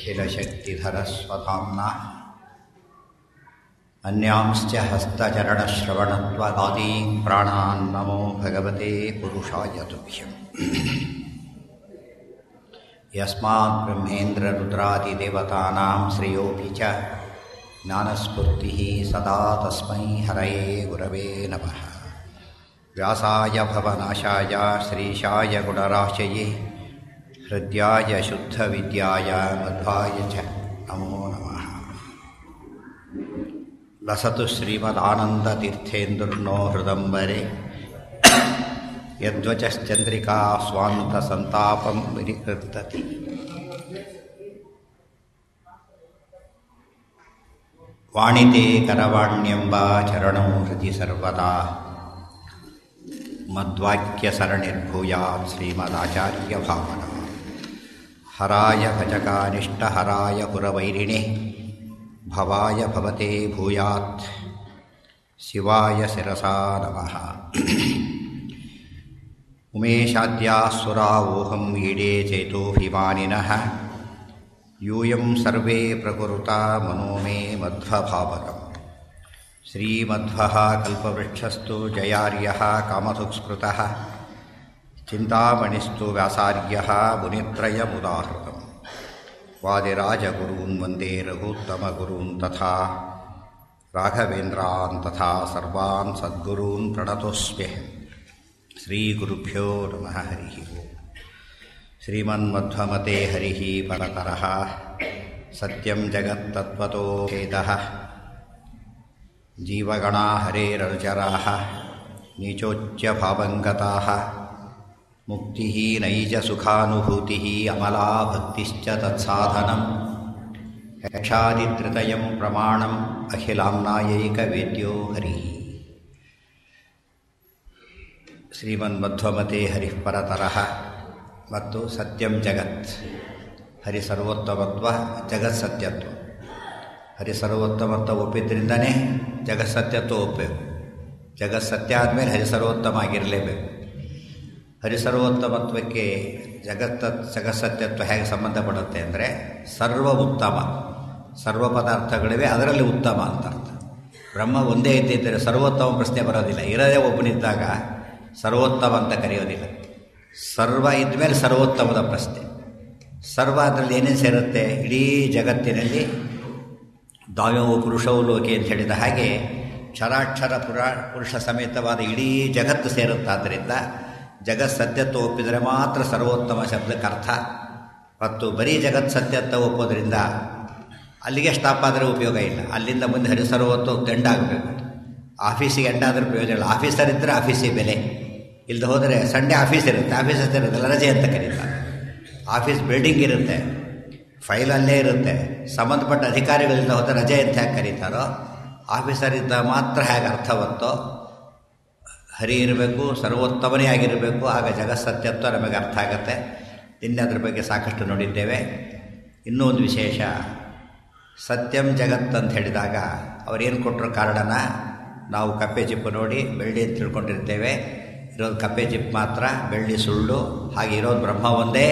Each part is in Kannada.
अखिलशक्तिधरस्वधाम्ना अन्यांश्च हस्तचरणश्रवणत्वगादीन् प्राणान् नमो भगवते पुरुषाय तुभ्यम् यस्मात् ब्रह्मेन्द्ररुद्रादिदेवतानां श्रेयोऽपि च ज्ञानस्फूर्तिः सदा तस्मै हरये गुरवे नमः व्यासाय भवनाशाय श्रीशाय गुणराशये हृद्याय शुद्धविद्याय मध्वाय च नमो नमः लसतु श्रीमदानन्दतीर्थेन्दुर्नो हृदम्बरे यद्वचश्चन्द्रिका स्वान्तसन्तापं विनिकृतति वाणिते करवाण्यम्ब चरणौ हृदि सर्वदा मद्वाक्यसरणिर्भूयात् श्रीमदाचार्यभावना हराय भजकानिष्टहराय पुरवैरिणे भवाय भवते भूयात् शिवाय शिरसा नमः उमेशाद्यासुरावोहम् ईडे चेतोऽभिमानिनः यूयं सर्वे प्रकुरुता मनो मे मध्वभावकम् श्रीमध्वः कल्पवृक्षस्तु जयार्यः कामधुक्स्मृतः चिन्तामणिस्तु व्यासार्यः मुनित्रयमुदाहृतम् वादिराजगुरून् वन्दे रघुत्तमगुरून् तथा राघवेन्द्रान् तथा सर्वान् सद्गुरून् प्रणतोऽस्म्यहम् श्रीगुरुभ्यो नमः हरिः ओम् श्रीमन्मध्वमते हरिः परतरः सत्यं जगत्तत्त्वतो भेदः जीवगणा हरेरनुचराः नीचोच्चभावङ्गताः मुक्तिः नैजसुखानुभूतिः अमला भक्तिश्च तत्साधनं यक्षादित्रतयं प्रमाणम् अखिलाम्नायैकवेद्यो हरिः ಶ್ರೀಮನ್ಮಧ್ವಮತೆ ಹರಿಃ ಪರತರಃ ಮತ್ತು ಸತ್ಯಂ ಜಗತ್ ಹರಿ ಸರ್ವೋತ್ತಮತ್ವ ಜಗತ್ ಸತ್ಯತ್ವ ಹರಿ ಸರ್ವೋತ್ತಮತ್ವ ಒಪ್ಪಿದ್ರಿಂದನೇ ಜಗತ್ ಸತ್ಯತ್ವ ಒಪ್ಪಬೇಕು ಜಗತ್ ಸತ್ಯ ಆದಮೇಲೆ ಹರಿ ಸರ್ವೋತ್ತಮ ಆಗಿರಲೇಬೇಕು ಹರಿ ಸರ್ವೋತ್ತಮತ್ವಕ್ಕೆ ಜಗತ್ತ ಜಗತ್ಸತ್ಯತ್ವ ಹೇಗೆ ಸಂಬಂಧಪಡುತ್ತೆ ಅಂದರೆ ಸರ್ವ ಉತ್ತಮ ಸರ್ವ ಪದಾರ್ಥಗಳಿವೆ ಅದರಲ್ಲಿ ಉತ್ತಮ ಅಂತ ಅರ್ಥ ಬ್ರಹ್ಮ ಒಂದೇ ಇದ್ದಿದ್ದರೆ ಸರ್ವೋತ್ತಮ ಪ್ರಶ್ನೆ ಬರೋದಿಲ್ಲ ಇರೋದೇ ಒಬ್ಬನಿದ್ದಾಗ ಸರ್ವೋತ್ತಮ ಅಂತ ಕರೆಯೋದಿಲ್ಲ ಸರ್ವ ಇದ್ಮೇಲೆ ಸರ್ವೋತ್ತಮದ ಪ್ರಶ್ನೆ ಸರ್ವ ಅದರಲ್ಲಿ ಏನೇನು ಸೇರುತ್ತೆ ಇಡೀ ಜಗತ್ತಿನಲ್ಲಿ ದಾವ್ಯವು ಪುರುಷವು ಲೋಕೆ ಅಂತ ಹೇಳಿದ ಹಾಗೆ ಕ್ಷರಾಕ್ಷರ ಪುರ ಪುರುಷ ಸಮೇತವಾದ ಇಡೀ ಜಗತ್ತು ಸೇರುತ್ತಾದ್ದರಿಂದ ಜಗತ್ ಸತ್ಯತ್ವ ಒಪ್ಪಿದರೆ ಮಾತ್ರ ಸರ್ವೋತ್ತಮ ಶಬ್ದಕ್ಕೆ ಅರ್ಥ ಮತ್ತು ಬರೀ ಜಗತ್ ಸತ್ಯತ್ವ ಒಪ್ಪೋದ್ರಿಂದ ಅಲ್ಲಿಗೆ ಸ್ಟಾಪ್ ಆದರೆ ಉಪಯೋಗ ಇಲ್ಲ ಅಲ್ಲಿಂದ ಮುಂದೆ ಹರಿ ಸರ್ವೋತ್ವ ಎಂಡಾಗಬೇಕು ಆಫೀಸಿಗೆ ಎಂಡಾದರೆ ಪ್ರಯೋಜನ ಇಲ್ಲ ಆಫೀಸರ್ ಇದ್ದರೆ ಆಫೀಸಿಗೆ ಬೆಲೆ ಇಲ್ಲದೆ ಹೋದರೆ ಸಂಡೇ ಆಫೀಸ್ ಇರುತ್ತೆ ಆಫೀಸಸ್ ಇರುತ್ತಲ್ಲ ರಜೆ ಅಂತ ಕರೀತಾರೆ ಆಫೀಸ್ ಬಿಲ್ಡಿಂಗ್ ಇರುತ್ತೆ ಫೈಲ್ ಅಲ್ಲೇ ಇರುತ್ತೆ ಸಂಬಂಧಪಟ್ಟ ಅಧಿಕಾರಿಗಳಿಂದ ಹೋದ ರಜೆ ಅಂತ ಹೇಗೆ ಕರೀತಾರೋ ಆಫೀಸರ್ ಇದ್ದ ಮಾತ್ರ ಹೇಗೆ ಅರ್ಥವತ್ತೋ ಹರಿ ಇರಬೇಕು ಸರ್ವೋತ್ತಮನೇ ಆಗಿರಬೇಕು ಆಗ ಜಗತ್ಸತ್ಯತ್ವ ನಮಗೆ ಅರ್ಥ ಆಗುತ್ತೆ ನಿನ್ನೆ ಅದ್ರ ಬಗ್ಗೆ ಸಾಕಷ್ಟು ನೋಡಿದ್ದೇವೆ ಇನ್ನೂ ಒಂದು ವಿಶೇಷ ಸತ್ಯಂ ಜಗತ್ ಅಂತ ಹೇಳಿದಾಗ ಅವರೇನು ಕೊಟ್ಟರು ಕಾರಣನ ನಾವು ಕಪ್ಪೆ ಚಿಪ್ಪು ನೋಡಿ ಬೆಳ್ಳಿ ಅಂತ ತಿಳ್ಕೊಂಡಿರ್ತೇವೆ ಇರೋದು ಕಪ್ಪೆ ಚಿಪ್ಪು ಮಾತ್ರ ಬೆಳ್ಳಿ ಸುಳ್ಳು ಹಾಗೆ ಇರೋದು ಬ್ರಹ್ಮ ಒಂದೇ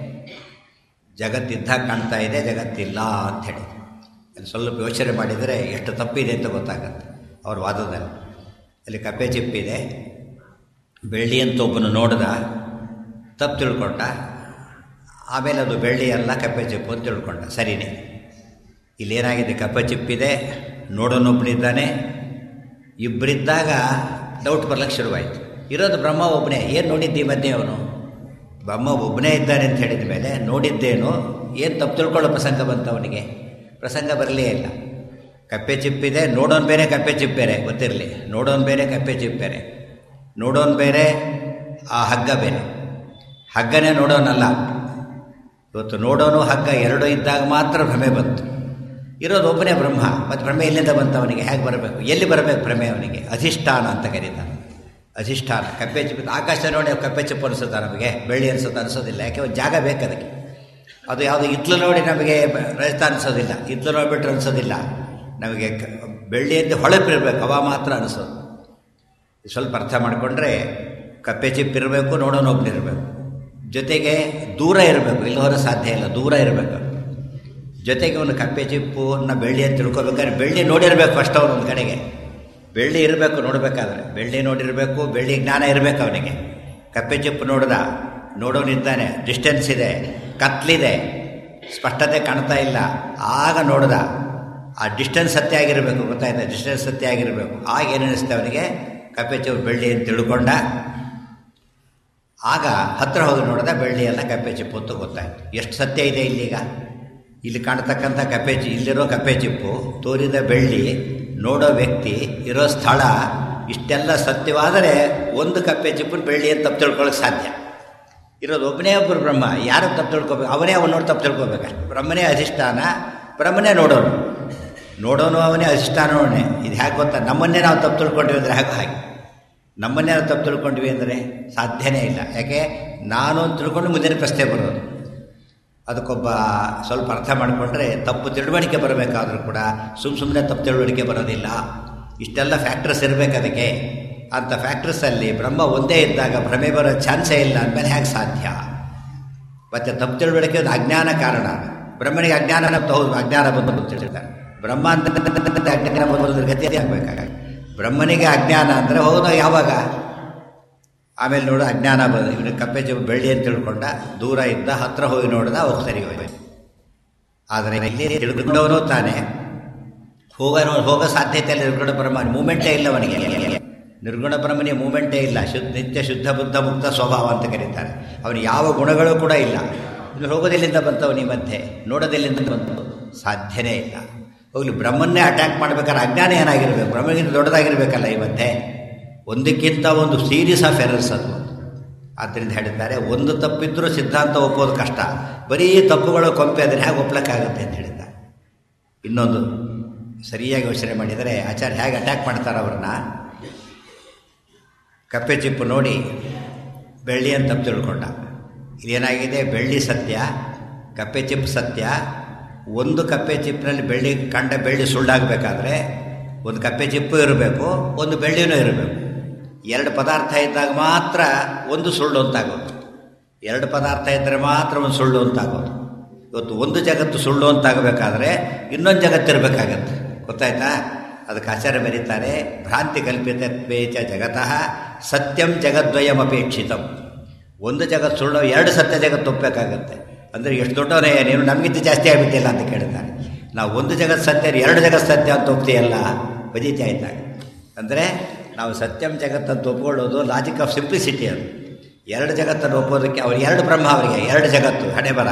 ಜಗತ್ತಿದ್ದಾಗ ಕಾಣ್ತಾ ಇದೆ ಜಗತ್ತಿಲ್ಲ ಅಂಥೇಳಿ ಅಲ್ಲಿ ಸ್ವಲ್ಪ ಯೋಚನೆ ಮಾಡಿದರೆ ಎಷ್ಟು ತಪ್ಪಿದೆ ಅಂತ ಗೊತ್ತಾಗತ್ತೆ ಅವ್ರ ವಾದದಲ್ಲಿ ಅಲ್ಲಿ ಕಪ್ಪೆ ಚಿಪ್ಪಿದೆ ಬೆಳ್ಳಿ ಅಂತ ಒಬ್ಬನು ನೋಡ್ದ ತಪ್ಪು ತಿಳ್ಕೊಂಡ ಆಮೇಲೆ ಅದು ಬೆಳ್ಳಿ ಅಲ್ಲ ಕಪ್ಪೆ ಚಿಪ್ಪು ಅಂತ ತಿಳ್ಕೊಂಡ ಸರಿನೇ ಇಲ್ಲೇನಾಗಿದೆ ಕಪ್ಪೆ ಚಿಪ್ಪಿದೆ ನೋಡೋನೊಬ್ಬನಿದ್ದಾನೆ ಇಬ್ಬರಿದ್ದಾಗ ಡೌಟ್ ಬರ್ಲಿಕ್ಕೆ ಶುರುವಾಯಿತು ಇರೋದು ಬ್ರಹ್ಮ ಒಬ್ಬನೇ ಏನು ನೋಡಿದ್ದಿ ಮಧ್ಯೆ ಅವನು ಬ್ರಹ್ಮ ಒಬ್ಬನೇ ಇದ್ದಾನೆ ಅಂತ ಹೇಳಿದ ಮೇಲೆ ನೋಡಿದ್ದೇನು ಏನು ತಪ್ಪು ತಿಳ್ಕೊಳ್ಳೋ ಪ್ರಸಂಗ ಬಂತು ಅವನಿಗೆ ಪ್ರಸಂಗ ಬರಲೇ ಇಲ್ಲ ಕಪ್ಪೆ ಚಿಪ್ಪಿದೆ ನೋಡೋನು ಬೇರೆ ಕಪ್ಪೆ ಚಿಪ್ ಬೇರೆ ಗೊತ್ತಿರಲಿ ನೋಡೋನು ಬೇರೆ ಕಪ್ಪೆ ಚಿಪ್ ಬೇರೆ ನೋಡೋನು ಬೇರೆ ಆ ಹಗ್ಗ ಬೇರೆ ಹಗ್ಗನೇ ನೋಡೋನಲ್ಲ ಇವತ್ತು ನೋಡೋನು ಹಗ್ಗ ಎರಡು ಇದ್ದಾಗ ಮಾತ್ರ ಭ್ರಮೆ ಬಂತು ಇರೋದು ಒಬ್ಬನೇ ಬ್ರಹ್ಮ ಮತ್ತು ಭ್ರಮೆ ಎಲ್ಲಿಂದ ಬಂತು ಅವನಿಗೆ ಹೇಗೆ ಬರಬೇಕು ಎಲ್ಲಿ ಬರಬೇಕು ಭ್ರಮೆ ಅವನಿಗೆ ಅಧಿಷ್ಠಾನ ಅಂತ ಕರೀತಾನೆ ಅಧಿಷ್ಠಾನ ಕಪ್ಪೆ ಚಿಪ್ಪು ಆಕಾಶ ನೋಡಿ ಕಪ್ಪೆ ಚಿಪ್ಪು ಅನಿಸುತ್ತಾ ನಮಗೆ ಬೆಳ್ಳಿ ಅನಿಸುತ್ತೆ ಅನಿಸೋದಿಲ್ಲ ಯಾಕೆ ಒಂದು ಜಾಗ ಬೇಕು ಅದಕ್ಕೆ ಅದು ಯಾವುದು ಇತ್ಲು ನೋಡಿ ನಮಗೆ ರಜತ ಅನಿಸೋದಿಲ್ಲ ಇತ್ಲು ನೋಡಿಬಿಟ್ರೆ ಅನಿಸೋದಿಲ್ಲ ನಮಗೆ ಬೆಳ್ಳಿ ಅಂತ ಹೊಳಪಿರಬೇಕು ಅವ ಮಾತ್ರ ಅನಿಸೋದು ಸ್ವಲ್ಪ ಅರ್ಥ ಮಾಡಿಕೊಂಡ್ರೆ ಕಪ್ಪೆ ಚಿಪ್ ಇರಬೇಕು ನೋಡೋನೊಬ್ಬನಿರಬೇಕು ಜೊತೆಗೆ ದೂರ ಇರಬೇಕು ಇಲ್ಲಿ ಹೊರ ಸಾಧ್ಯ ಇಲ್ಲ ದೂರ ಇರಬೇಕು ಜೊತೆಗೆ ಒಂದು ಕಪ್ಪೆ ಚಿಪ್ಪನ್ನ ಬೆಳ್ಳಿ ಅಂತ ತಿಳ್ಕೊಬೇಕಾದ್ರೆ ಬೆಳ್ಳಿ ನೋಡಿರ್ಬೇಕು ಫಸ್ಟ್ ಅವನು ಒಂದು ಕಡೆಗೆ ಬೆಳ್ಳಿ ಇರಬೇಕು ನೋಡಬೇಕಾದ್ರೆ ಬೆಳ್ಳಿ ನೋಡಿರಬೇಕು ಬೆಳ್ಳಿ ಜ್ಞಾನ ಇರಬೇಕು ಅವನಿಗೆ ಕಪ್ಪೆ ಚಿಪ್ಪು ನೋಡ್ದ ನೋಡೋನಿದ್ದಾನೆ ಡಿಸ್ಟೆನ್ಸ್ ಇದೆ ಕತ್ಲಿದೆ ಸ್ಪಷ್ಟತೆ ಕಾಣ್ತಾ ಇಲ್ಲ ಆಗ ನೋಡ್ದ ಆ ಡಿಸ್ಟೆನ್ಸ್ ಸತ್ಯ ಆಗಿರಬೇಕು ಗೊತ್ತಾಯ್ತಾ ಡಿಸ್ಟೆನ್ಸ್ ಸತ್ಯ ಆಗಿರಬೇಕು ಆಗ ಏನಿಸ್ತೆ ಅವನಿಗೆ ಕಪ್ಪೆ ಚಿಪ್ಪು ಬೆಳ್ಳಿ ಅಂತ ತಿಳ್ಕೊಂಡ ಆಗ ಹತ್ತಿರ ಹೋಗಿ ನೋಡಿದ ಬೆಳ್ಳಿಯೆಲ್ಲ ಕಪ್ಪೆ ಚಿಪ್ಪು ಅಂತ ಗೊತ್ತಾಯ್ತು ಎಷ್ಟು ಸತ್ಯ ಇದೆ ಇಲ್ಲೀಗ ಇಲ್ಲಿ ಕಾಣ್ತಕ್ಕಂಥ ಕಪ್ಪೆ ಚಿ ಇಲ್ಲಿರೋ ಕಪ್ಪೆ ಚಿಪ್ಪು ತೋರಿದ ಬೆಳ್ಳಿ ನೋಡೋ ವ್ಯಕ್ತಿ ಇರೋ ಸ್ಥಳ ಇಷ್ಟೆಲ್ಲ ಸತ್ಯವಾದರೆ ಒಂದು ಕಪ್ಪೆ ಚಿಪ್ಪು ಬೆಳ್ಳಿ ಅಂತ ತಪ್ಪು ತಿಳ್ಕೊಳ್ಳೋಕೆ ಸಾಧ್ಯ ಇರೋದು ಒಬ್ಬನೇ ಒಬ್ಬರು ಬ್ರಹ್ಮ ಯಾರು ತಪ್ಪು ತಿಳ್ಕೊಬೇಕು ಅವನೇ ಅವನು ನೋಡಿ ತಪ್ಪು ತಿಳ್ಕೊಬೇಕಷ್ಟು ಬ್ರಹ್ಮನೇ ಅಧಿಷ್ಠಾನ ಬ್ರಹ್ಮನೇ ನೋಡೋನು ನೋಡೋನು ಅವನೇ ಅಧಿಷ್ಠಾನವನೇ ಇದು ಹೇಗೆ ಗೊತ್ತಾ ನಮ್ಮನ್ನೇ ನಾವು ತಪ್ಪು ತಿಳ್ಕೊಂಡ್ವಿ ಅಂದರೆ ಹೇಗೆ ಹಾಗೆ ನಮ್ಮನ್ನೇ ನಾವು ತಪ್ಪು ತಿಳ್ಕೊಂಡ್ವಿ ಅಂದರೆ ಸಾಧ್ಯನೇ ಇಲ್ಲ ಯಾಕೆ ನಾನು ಅಂತ ತಿಳ್ಕೊಂಡು ಮುಂದಿನ ಪ್ರಶ್ನೆ ಬರೋದು ಅದಕ್ಕೊಬ್ಬ ಸ್ವಲ್ಪ ಅರ್ಥ ಮಾಡಿಕೊಂಡ್ರೆ ತಪ್ಪು ತಿಳುವಳಿಕೆ ಬರಬೇಕಾದ್ರೂ ಕೂಡ ಸುಮ್ಮ ಸುಮ್ಮನೆ ತಪ್ಪು ತಿಳುವಳಿಕೆ ಬರೋದಿಲ್ಲ ಇಷ್ಟೆಲ್ಲ ಫ್ಯಾಕ್ಟ್ರಸ್ ಇರಬೇಕು ಅದಕ್ಕೆ ಅಂಥ ಫ್ಯಾಕ್ಟ್ರಸಲ್ಲಿ ಬ್ರಹ್ಮ ಒಂದೇ ಇದ್ದಾಗ ಭ್ರಮೆ ಬರೋ ಚಾನ್ಸೇ ಇಲ್ಲ ಅಂದಮೇಲೆ ಹೇಗೆ ಸಾಧ್ಯ ಮತ್ತು ತಪ್ಪು ತಿಳುವಳಿಕೆ ಒಂದು ಅಜ್ಞಾನ ಕಾರಣ ಬ್ರಹ್ಮನಿಗೆ ಅಜ್ಞಾನ ಹೌದು ಅಜ್ಞಾನ ಬಂದು ಅಂತ ಹೇಳ್ತಾರೆ ಬ್ರಹ್ಮ ಅಂತ ಅಜ್ಞಾನ ಬಂದ್ರೆ ಗತಿ ಆಗಬೇಕಾಗ ಬ್ರಹ್ಮನಿಗೆ ಅಜ್ಞಾನ ಅಂದರೆ ಹೌದು ಯಾವಾಗ ಆಮೇಲೆ ನೋಡು ಅಜ್ಞಾನ ಬಂದು ಇವನು ಕಪ್ಪೆ ಜಬ್ಬು ಬೆಳ್ಳಿ ಅಂತ ತಿಳ್ಕೊಂಡ ದೂರ ಇದ್ದ ಹತ್ರ ಹೋಗಿ ನೋಡಿದ ಅವಾಗ ಸರಿ ಹೋಯ್ತು ಆದರೆ ಇಲ್ಲಿ ತಿಳ್ಕೊಂಡವನು ತಾನೆ ಹೋಗೋ ಹೋಗೋ ಸಾಧ್ಯತೆ ಇಲ್ಲ ನಿರ್ಗುಣ ಬ್ರಹ್ಮ ಮೂಮೆಂಟೇ ಇಲ್ಲ ಅವನಿಗೆ ನಿರ್ಗುಣ ಬ್ರಹ್ಮನಿಗೆ ಮೂಮೆಂಟೇ ಇಲ್ಲ ಶುದ್ಧ ನಿತ್ಯ ಶುದ್ಧ ಬುದ್ಧ ಮುಕ್ತ ಸ್ವಭಾವ ಅಂತ ಕರೀತಾರೆ ಅವನು ಯಾವ ಗುಣಗಳು ಕೂಡ ಇಲ್ಲ ಇನ್ನು ಹೋಗೋದೆಲ್ಲಿಂದ ಬಂತವನು ಈ ಮಧ್ಯೆ ನೋಡೋದೆಲ್ಲಿಂದ ಬಂತು ಸಾಧ್ಯನೇ ಇಲ್ಲ ಹೋಗ್ಲಿ ಬ್ರಹ್ಮನ್ನೇ ಅಟ್ಯಾಕ್ ಮಾಡ್ಬೇಕಾದ್ರೆ ಅಜ್ಞಾನ ಏನಾಗಿರ್ಬೇಕು ಬ್ರಹ್ಮಗಿಂತ ದೊಡ್ಡದಾಗಿರ್ಬೇಕಲ್ಲ ಈ ಮಧ್ಯೆ ಒಂದಕ್ಕಿಂತ ಒಂದು ಸೀರೀಸ್ ಆಫ್ ಎರರ್ಸ್ ಅದು ಆದ್ದರಿಂದ ಹೇಳಿದ್ದಾರೆ ಒಂದು ತಪ್ಪಿದ್ರೂ ಸಿದ್ಧಾಂತ ಒಪ್ಪೋದು ಕಷ್ಟ ಬರೀ ತಪ್ಪುಗಳು ಕೊಂಪೆ ಅದನ್ನು ಹೇಗೆ ಒಪ್ಲಕ್ಕಾಗುತ್ತೆ ಅಂತ ಹೇಳಿದ್ದಾರೆ ಇನ್ನೊಂದು ಸರಿಯಾಗಿ ಯೋಚನೆ ಮಾಡಿದರೆ ಆಚಾರ್ಯ ಹೇಗೆ ಅಟ್ಯಾಕ್ ಮಾಡ್ತಾರೆ ಅವ್ರನ್ನ ಕಪ್ಪೆ ಚಿಪ್ಪು ನೋಡಿ ಬೆಳ್ಳಿ ಅಂತ ತಪ್ಪು ತಿಳ್ಕೊಂಡ ಇದೇನಾಗಿದೆ ಬೆಳ್ಳಿ ಸತ್ಯ ಕಪ್ಪೆ ಚಿಪ್ಪು ಸತ್ಯ ಒಂದು ಕಪ್ಪೆ ಚಿಪ್ಪಿನಲ್ಲಿ ಬೆಳ್ಳಿ ಕಂಡ ಬೆಳ್ಳಿ ಸುಳ್ಳಾಗಬೇಕಾದ್ರೆ ಒಂದು ಕಪ್ಪೆ ಚಿಪ್ಪು ಇರಬೇಕು ಒಂದು ಬೆಳ್ಳಿನೂ ಇರಬೇಕು ಎರಡು ಪದಾರ್ಥ ಇದ್ದಾಗ ಮಾತ್ರ ಒಂದು ಸುಳ್ಳು ಅಂತಾಗೋದು ಎರಡು ಪದಾರ್ಥ ಇದ್ದರೆ ಮಾತ್ರ ಒಂದು ಸುಳ್ಳು ಅಂತಾಗೋದು ಇವತ್ತು ಒಂದು ಜಗತ್ತು ಸುಳ್ಳು ಅಂತಾಗಬೇಕಾದ್ರೆ ಇನ್ನೊಂದು ಜಗತ್ತಿರಬೇಕಾಗತ್ತೆ ಗೊತ್ತಾಯ್ತಾ ಅದಕ್ಕೆ ಆಚಾರ್ಯ ಬರೀತಾರೆ ಭ್ರಾಂತಿ ಕಲ್ಪಿತತ್ವೇಚ ಜಗತಃ ಸತ್ಯಂ ಜಗದ್ವಯಂ ಅಪೇಕ್ಷಿತಂ ಒಂದು ಜಗತ್ತು ಸುಳ್ಳು ಎರಡು ಸತ್ಯ ಜಗತ್ತು ಒಪ್ಪಬೇಕಾಗತ್ತೆ ಅಂದರೆ ಎಷ್ಟು ದೊಡ್ಡವನೇ ನೀನು ನಮಗಿಂತ ಜಾಸ್ತಿ ಆಗಿಬಿಟ್ಟಿಲ್ಲ ಅಂತ ಕೇಳ್ತಾರೆ ನಾವು ಒಂದು ಜಗತ್ತು ಸತ್ಯ ಎರಡು ಜಗತ್ತು ಸತ್ಯ ಅಂತ ಒಪ್ತೀಯಲ್ಲ ಬದೀತಿ ಆಯ್ತಾಗ ಅಂದರೆ ನಾವು ಸತ್ಯಂ ಜಗತ್ತು ಅಂತ ಒಪ್ಕೊಳ್ಳೋದು ಲಾಜಿಕ್ ಆಫ್ ಸಿಂಪ್ಲಿಸಿಟಿ ಅದು ಎರಡು ಜಗತ್ತನ್ನು ಒಪ್ಪೋದಕ್ಕೆ ಅವ್ರು ಎರಡು ಬ್ರಹ್ಮ ಅವರಿಗೆ ಎರಡು ಜಗತ್ತು ಹಣೆ ಬರ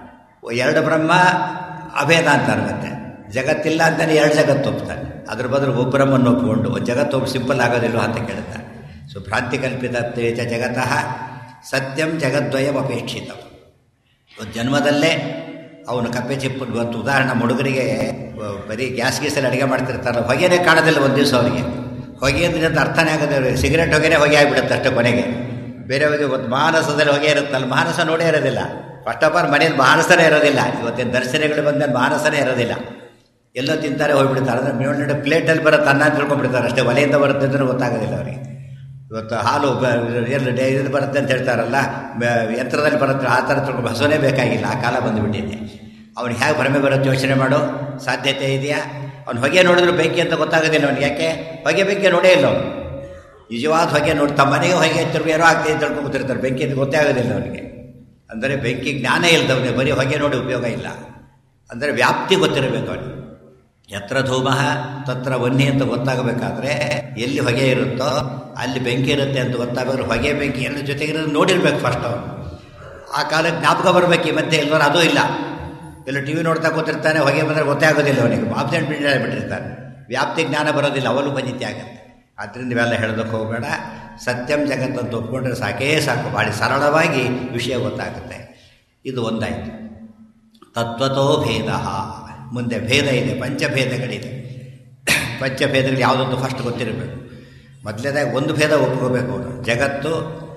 ಎರಡು ಬ್ರಹ್ಮ ಅಭೇದ ಅಂತಾರೆ ಮತ್ತೆ ಜಗತ್ತಿಲ್ಲ ಅಂತಾನೆ ಎರಡು ಜಗತ್ತು ಒಪ್ತಾನೆ ಅದ್ರ ಬದಲು ಒಬ್ಬರಮ್ಮನ್ನು ಒಪ್ಪಿಕೊಂಡು ಒಂದು ಜಗತ್ತು ಒಬ್ಬ ಸಿಂಪಲ್ ಆಗೋದಿಲ್ಲ ಅಂತ ಕೇಳ್ತಾನೆ ಸೊ ಭ್ರಾಂತಿ ಕಲ್ಪಿತ ತೇಜ ಜಗತಃ ಸತ್ಯಂ ಜಗದ್ವಯಂ ಅಪೇಕ್ಷಿತಂ ಒಂದು ಜನ್ಮದಲ್ಲೇ ಅವನು ಕಪ್ಪೆ ಚಿಪ್ಪು ಇವತ್ತು ಉದಾಹರಣೆ ಹುಡುಗರಿಗೆ ಬರೀ ಗ್ಯಾಸ್ ಗೀಸಲ್ಲಿ ಅಡುಗೆ ಮಾಡ್ತಿರ್ತಾರಲ್ಲ ಹೊಗೆನೇ ಕಾಣೋದಿಲ್ಲ ಒಂದು ದಿವಸ ಅವರಿಗೆ ಹೊಗೆ ಅಂದ್ರೆ ಅಂತ ಅರ್ಥನೇ ಆಗೋದಿಲ್ಲ ಸಿಗರೆಟ್ ಹೊಗೆನೇ ಹೊಗೆ ಆಗಿಬಿಡುತ್ತೆ ಅಷ್ಟೇ ಕೊನೆಗೆ ಬೇರೆ ಒಂದು ಮಾನಸದಲ್ಲಿ ಹೊಗೆ ಇರುತ್ತಲ್ಲ ಮಾನಸ ನೋಡೇ ಇರೋದಿಲ್ಲ ಫಸ್ಟ್ ಆಫ್ ಆಲ್ ಮನೇಲಿ ಮಾನಸನೇ ಇರೋದಿಲ್ಲ ಇವತ್ತಿನ ದರ್ಶನಗಳು ಬಂದಲ್ಲಿ ಮಾನಸನೇ ಇರೋದಿಲ್ಲ ಎಲ್ಲೋ ತಿಂತಾರೆ ಹೋಗ್ಬಿಡ್ತಾರೆ ಅಂದರೆ ಮೇಲ್ನಡೆ ಪ್ಲೇಟಲ್ಲಿ ಬರುತ್ತೆ ಅನ್ನ ತಿಳ್ಕೊಂಡ್ಬಿಡ್ತಾರೆ ಅಷ್ಟೇ ಒಲೆಯಿಂದ ಬರುತ್ತೆ ಅಂತ ಗೊತ್ತಾಗೋದಿಲ್ಲ ಅವರಿಗೆ ಇವತ್ತು ಹಾಲು ಎಲ್ಲಿ ಡೇ ಇದು ಬರುತ್ತೆ ಅಂತ ಹೇಳ್ತಾರಲ್ಲ ಯಂತ್ರದಲ್ಲಿ ಬರುತ್ತೆ ಆ ಥರ ತಿಳ್ಕೊಂಡು ಹಸುವೇ ಬೇಕಾಗಿಲ್ಲ ಆ ಕಾಲ ಬಂದುಬಿಟ್ಟಿದೆ ಅವ್ನು ಹೇಗೆ ಭ್ರಮೆ ಬರುತ್ತೆ ಯೋಚನೆ ಮಾಡೋ ಸಾಧ್ಯತೆ ಇದೆಯಾ ಅವ್ನು ಹೊಗೆ ನೋಡಿದ್ರೆ ಬೆಂಕಿ ಅಂತ ಗೊತ್ತಾಗೋದಿಲ್ಲ ಅವ್ನಿಗೆ ಯಾಕೆ ಹೊಗೆ ಬೆಂಕಿ ನೋಡೇ ಇಲ್ಲ ಅವನು ನಿಜವಾದ ಹೊಗೆ ನೋಡಿ ತಮ್ಮ ಮನೆಗೆ ಹೊಗೆ ತಿರ್ಗಿ ಏನೋ ಆಗ್ತದೆ ಅಂತ ತಿಳ್ಕೊಂಡು ಕೂತಿರ್ತಾರೆ ಬೆಂಕಿ ಅಂತ ಗೊತ್ತೇ ಆಗೋದಿಲ್ಲ ಅವನಿಗೆ ಅಂದರೆ ಬೆಂಕಿ ಜ್ಞಾನ ಇಲ್ದವನಿಗೆ ಬರೀ ಹೊಗೆ ನೋಡಿ ಉಪಯೋಗ ಇಲ್ಲ ಅಂದರೆ ವ್ಯಾಪ್ತಿ ಗೊತ್ತಿರಬೇಕು ಅವನಿಗೆ ಎತ್ರ ಧೂಮ ತತ್ರ ವನ್ನಿ ಅಂತ ಗೊತ್ತಾಗಬೇಕಾದ್ರೆ ಎಲ್ಲಿ ಹೊಗೆ ಇರುತ್ತೋ ಅಲ್ಲಿ ಬೆಂಕಿ ಇರುತ್ತೆ ಅಂತ ಗೊತ್ತಾಗಬೇಕಾದ್ರೆ ಹೊಗೆ ಬೆಂಕಿ ಎಲ್ಲ ಜೊತೆಗಿರೋದು ನೋಡಿರ್ಬೇಕು ಫಸ್ಟ್ ಅವನು ಆ ಕಾಲಕ್ಕೆ ಜ್ಞಾಪಕ ಬರಬೇಕು ಈ ಮತ್ತೆ ಎಲ್ಲರೂ ಅದೂ ಇಲ್ಲ ಎಲ್ಲ ಟಿ ವಿ ನೋಡ್ತಾ ಕೂತಿರ್ತಾನೆ ಹೊಗೆ ಬಂದರೆ ಗೊತ್ತೇ ಆಗೋದಿಲ್ಲ ಅವನಿಗೆ ಆಬ್ಸೆಂಟ್ ಬಿಟ್ಟಿರ್ತಾನೆ ವ್ಯಾಪ್ತಿ ಜ್ಞಾನ ಬರೋದಿಲ್ಲ ಅವಲು ಬಂದಿತಿ ಆಗುತ್ತೆ ಆದ್ದರಿಂದ ಇವೆಲ್ಲ ಹೇಳೋದಕ್ಕೆ ಹೋಗಬೇಡ ಸತ್ಯಂ ಜಗತ್ತಂತ ಒಪ್ಕೊಂಡ್ರೆ ಸಾಕೇ ಸಾಕು ಭಾಳ ಸರಳವಾಗಿ ವಿಷಯ ಗೊತ್ತಾಗುತ್ತೆ ಇದು ಒಂದಾಯಿತು ತತ್ವತೋ ಭೇದ ಮುಂದೆ ಭೇದ ಇದೆ ಪಂಚಭೇದಗಳಿದೆ ಪಂಚಭೇದಗಳು ಯಾವುದೊಂದು ಫಸ್ಟ್ ಗೊತ್ತಿರಬೇಕು ಮೊದಲೇದಾಗಿ ಒಂದು ಭೇದ ಒಪ್ಕೋಬೇಕು ಅವನು ಜಗತ್ತು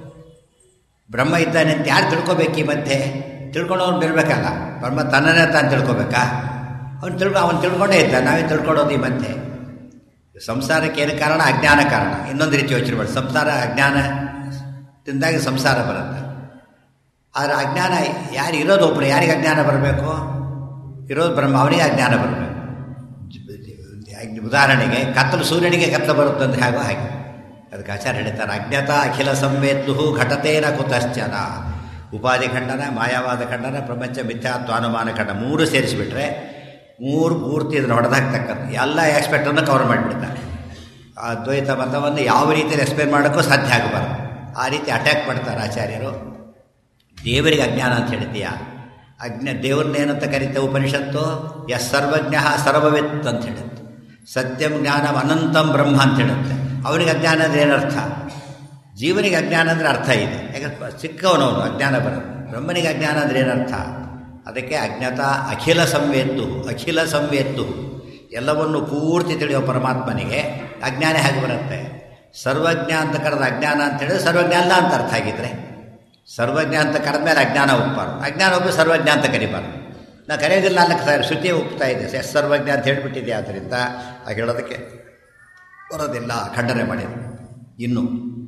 ಬ್ರಹ್ಮ ಇದ್ದಾನೆ ಅಂತ ಯಾರು ತಿಳ್ಕೊಬೇಕು ಈ ಮಧ್ಯೆ ತಿಳ್ಕೊಂಡವ್ನು ಬಿಡಬೇಕಲ್ಲ ಬ್ರಹ್ಮ ತನ್ನನ್ನೇ ತಾನು ತಿಳ್ಕೊಬೇಕಾ ಅವ್ನು ತಿಳ್ಕೊ ಅವನು ತಿಳ್ಕೊಂಡೇ ಇದ್ದ ನಾವೇ ತಿಳ್ಕೊಳ್ಳೋದು ಈ ಮಧ್ಯೆ ಸಂಸಾರಕ್ಕೆ ಏನು ಕಾರಣ ಅಜ್ಞಾನ ಕಾರಣ ಇನ್ನೊಂದು ರೀತಿ ಯೋಚನೆ ಮಾಡಿ ಸಂಸಾರ ಅಜ್ಞಾನದಿಂದಾಗಿ ಸಂಸಾರ ಬರುತ್ತೆ ಆದರೆ ಅಜ್ಞಾನ ಯಾರು ಇರೋದು ಒಬ್ಬರು ಯಾರಿಗೆ ಅಜ್ಞಾನ ಬರಬೇಕು ಇರೋದು ಬ್ರಹ್ಮ ಅವನಿಗೆ ಅಜ್ಞಾನ ಬರಬೇಕು ಉದಾಹರಣೆಗೆ ಕತ್ತಲು ಸೂರ್ಯನಿಗೆ ಕತ್ತಲು ಬರುತ್ತಂದ್ರೆ ಹಾಗೋ ಹಾಗೆ ಅದಕ್ಕೆ ಆಚಾರ್ಯ ಹೇಳ್ತಾರೆ ಅಜ್ಞತಾ ಅಖಿಲ ಸಂವೇತ್ತು ಘಟತೇನ ಕುತಶ್ಚನ ಉಪಾಧಿ ಖಂಡನ ಮಾಯಾವಾದ ಖಂಡನ ಪ್ರಪಂಚ ಮಿಥ್ಯಾತ್ವ ಅನುಮಾನ ಖಂಡ ಮೂರು ಸೇರಿಸಿಬಿಟ್ರೆ ಮೂರು ಪೂರ್ತಿ ಇದನ್ನು ಹೊಡೆದಾಕ್ತಕ್ಕಂಥ ಎಲ್ಲ ಆಸ್ಪೆಕ್ಟನ್ನು ಕವರ್ ಮಾಡಿಬಿಡ್ತಾನೆ ಆ ದ್ವೈತ ಮತವನ್ನು ಯಾವ ರೀತಿಯಲ್ಲಿ ಎಕ್ಸ್ಪ್ಲೇನ್ ಮಾಡೋಕ್ಕೂ ಸಾಧ್ಯ ಆಗಬಾರ್ದು ಆ ರೀತಿ ಅಟ್ಯಾಕ್ ಮಾಡ್ತಾರೆ ಆಚಾರ್ಯರು ದೇವರಿಗೆ ಅಜ್ಞಾನ ಅಂತ ಹೇಳ್ತೀಯ ಅಜ್ಞ ದೇವ್ರನ್ನೇನಂತ ಕರೀತೇವೆ ಉಪನಿಷತ್ತು ಎಸ್ ಸರ್ವಜ್ಞ ಸರ್ವವಿತ್ ಅಂತ ಹೇಳುತ್ತೆ ಸತ್ಯಂ ಜ್ಞಾನಂ ಅನಂತಂ ಬ್ರಹ್ಮ ಅಂತ ಹೇಳುತ್ತೆ ಅವನಿಗೆ ಅಜ್ಞಾನ ಅಂದರೆ ಏನರ್ಥ ಜೀವನಿಗೆ ಅಜ್ಞಾನ ಅಂದರೆ ಅರ್ಥ ಇದೆ ಯಾಕಂದ್ರೆ ಸಿಕ್ಕವನವನು ಅಜ್ಞಾನ ಬರೋದು ಬ್ರಹ್ಮನಿಗೆ ಅಜ್ಞಾನ ಅಂದರೆ ಏನರ್ಥ ಅದಕ್ಕೆ ಅಜ್ಞತಾ ಅಖಿಲ ಸಂವೇತ್ತು ಅಖಿಲ ಸಂವೇತ್ತು ಎಲ್ಲವನ್ನು ಪೂರ್ತಿ ತಿಳಿಯೋ ಪರಮಾತ್ಮನಿಗೆ ಅಜ್ಞಾನ ಹೇಗೆ ಬರುತ್ತೆ ಸರ್ವಜ್ಞ ಅಂತ ಕರೆದ ಅಜ್ಞಾನ ಅಂತ ಹೇಳಿದ್ರೆ ಸರ್ವಜ್ಞ ಅಲ್ಲ ಅಂತ ಅರ್ಥ ಆಗಿದ್ರೆ ಸರ್ವಜ್ಞ ಅಂತ ಕರೆದ ಮೇಲೆ ಅಜ್ಞಾನ ಒಪ್ಪಬಾರ್ದು ಅಜ್ಞಾನ ಒಬ್ಬರು ಸರ್ವಜ್ಞ ಅಂತ ಕರಿಬಾರ್ದು ನಾ ಕರೆಯೋದಿಲ್ಲ ಅನ್ನಕ್ಕೆ ಸರ್ ಶ್ರುತಿಯೇ ಒಪ್ತಾ ಇದೆ ಎಸ್ ಸರ್ವಜ್ಞ ಅಂತ ಹೇಳಿಬಿಟ್ಟಿದೆ ಆದ್ದರಿಂದ ಆ ಹೇಳೋದಕ್ಕೆ ಬರೋದಿಲ್ಲ ಖಂಡನೆ ಮಾಡಿದೆ ಇನ್ನು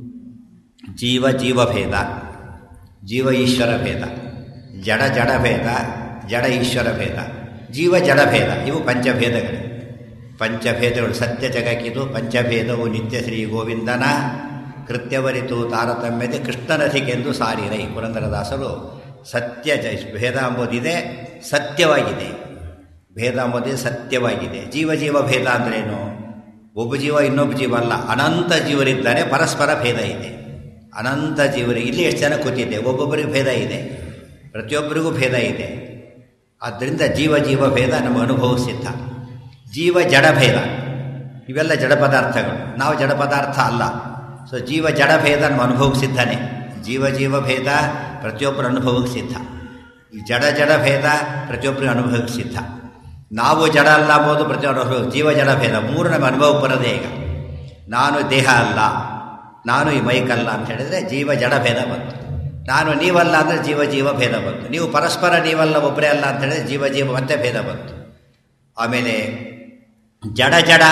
ಜೀವ ಜೀವ ಭೇದ ಜೀವ ಈಶ್ವರ ಭೇದ ಜಡ ಜಡ ಭೇದ ಜಡ ಈಶ್ವರ ಭೇದ ಜೀವ ಜಡ ಭೇದ ಇವು ಪಂಚಭೇದಗಳು ಪಂಚಭೇದಗಳು ಸತ್ಯ ಜಗಕ್ಕಿದು ಪಂಚಭೇದವು ನಿತ್ಯ ಶ್ರೀ ಗೋವಿಂದನ ಕೃತ್ಯವರಿತು ತಾರತಮ್ಯತೆ ಕೃಷ್ಣನಧಿಕೆಂದು ಸಾರಿರೈ ಪುರಂದರದಾಸರು ಸತ್ಯ ಜ ಭೇದ ಎಂಬುದಿದೆ ಸತ್ಯವಾಗಿದೆ ಭೇದ ಎಂಬುದಿದೆ ಸತ್ಯವಾಗಿದೆ ಜೀವ ಜೀವ ಭೇದ ಅಂದ್ರೇನು ಒಬ್ಬ ಜೀವ ಇನ್ನೊಬ್ಬ ಜೀವ ಅಲ್ಲ ಅನಂತ ಜೀವರಿದ್ದಾನೆ ಪರಸ್ಪರ ಭೇದ ಇದೆ ಅನಂತ ಜೀವರಿಗೆ ಇಲ್ಲಿ ಎಷ್ಟು ಜನ ಕೂತಿದೆ ಒಬ್ಬೊಬ್ಬರಿಗೆ ಭೇದ ಇದೆ ಪ್ರತಿಯೊಬ್ಬರಿಗೂ ಭೇದ ಇದೆ ಆದ್ದರಿಂದ ಜೀವ ಜೀವ ಭೇದ ನಮ್ಮ ಅನುಭವ ಸಿದ್ಧ ಜೀವ ಜಡ ಭೇದ ಇವೆಲ್ಲ ಜಡ ಪದಾರ್ಥಗಳು ನಾವು ಜಡ ಪದಾರ್ಥ ಅಲ್ಲ ಸೊ ಜೀವ ಜಡ ಭೇದ ನಮ್ಮ ಅನುಭವಕ್ಕೆ ಸಿದ್ಧನೇ ಜೀವ ಜೀವ ಭೇದ ಪ್ರತಿಯೊಬ್ಬರ ಅನುಭವಕ್ಕೆ ಸಿದ್ಧ ಈ ಜಡ ಜಡ ಭೇದ ಪ್ರತಿಯೊಬ್ಬರಿಗೆ ಅನುಭವಕ್ಕೆ ಸಿದ್ಧ ನಾವು ಜಡ ಅಲ್ಲ ಅಂಬೋದು ಪ್ರತಿಯೊಬ್ಬರು ಜೀವ ಜಡ ಭೇದ ಮೂರು ನಮ್ಮ ಅನುಭವಕ್ಕೆ ಬರೋದೇ ಈಗ ನಾನು ದೇಹ ಅಲ್ಲ ನಾನು ಈ ಮೈಕಲ್ಲ ಅಂತ ಹೇಳಿದ್ರೆ ಜೀವ ಜಡ ಭೇದ ಬಂತು ನಾನು ನೀವಲ್ಲ ಅಂದರೆ ಜೀವ ಜೀವ ಭೇದ ಬಂತು ನೀವು ಪರಸ್ಪರ ನೀವಲ್ಲ ಒಬ್ಬರೇ ಅಲ್ಲ ಅಂತ ಹೇಳಿದ್ರೆ ಜೀವ ಜೀವ ಮತ್ತೆ ಭೇದ ಬಂತು ಆಮೇಲೆ ಜಡ ಜಡ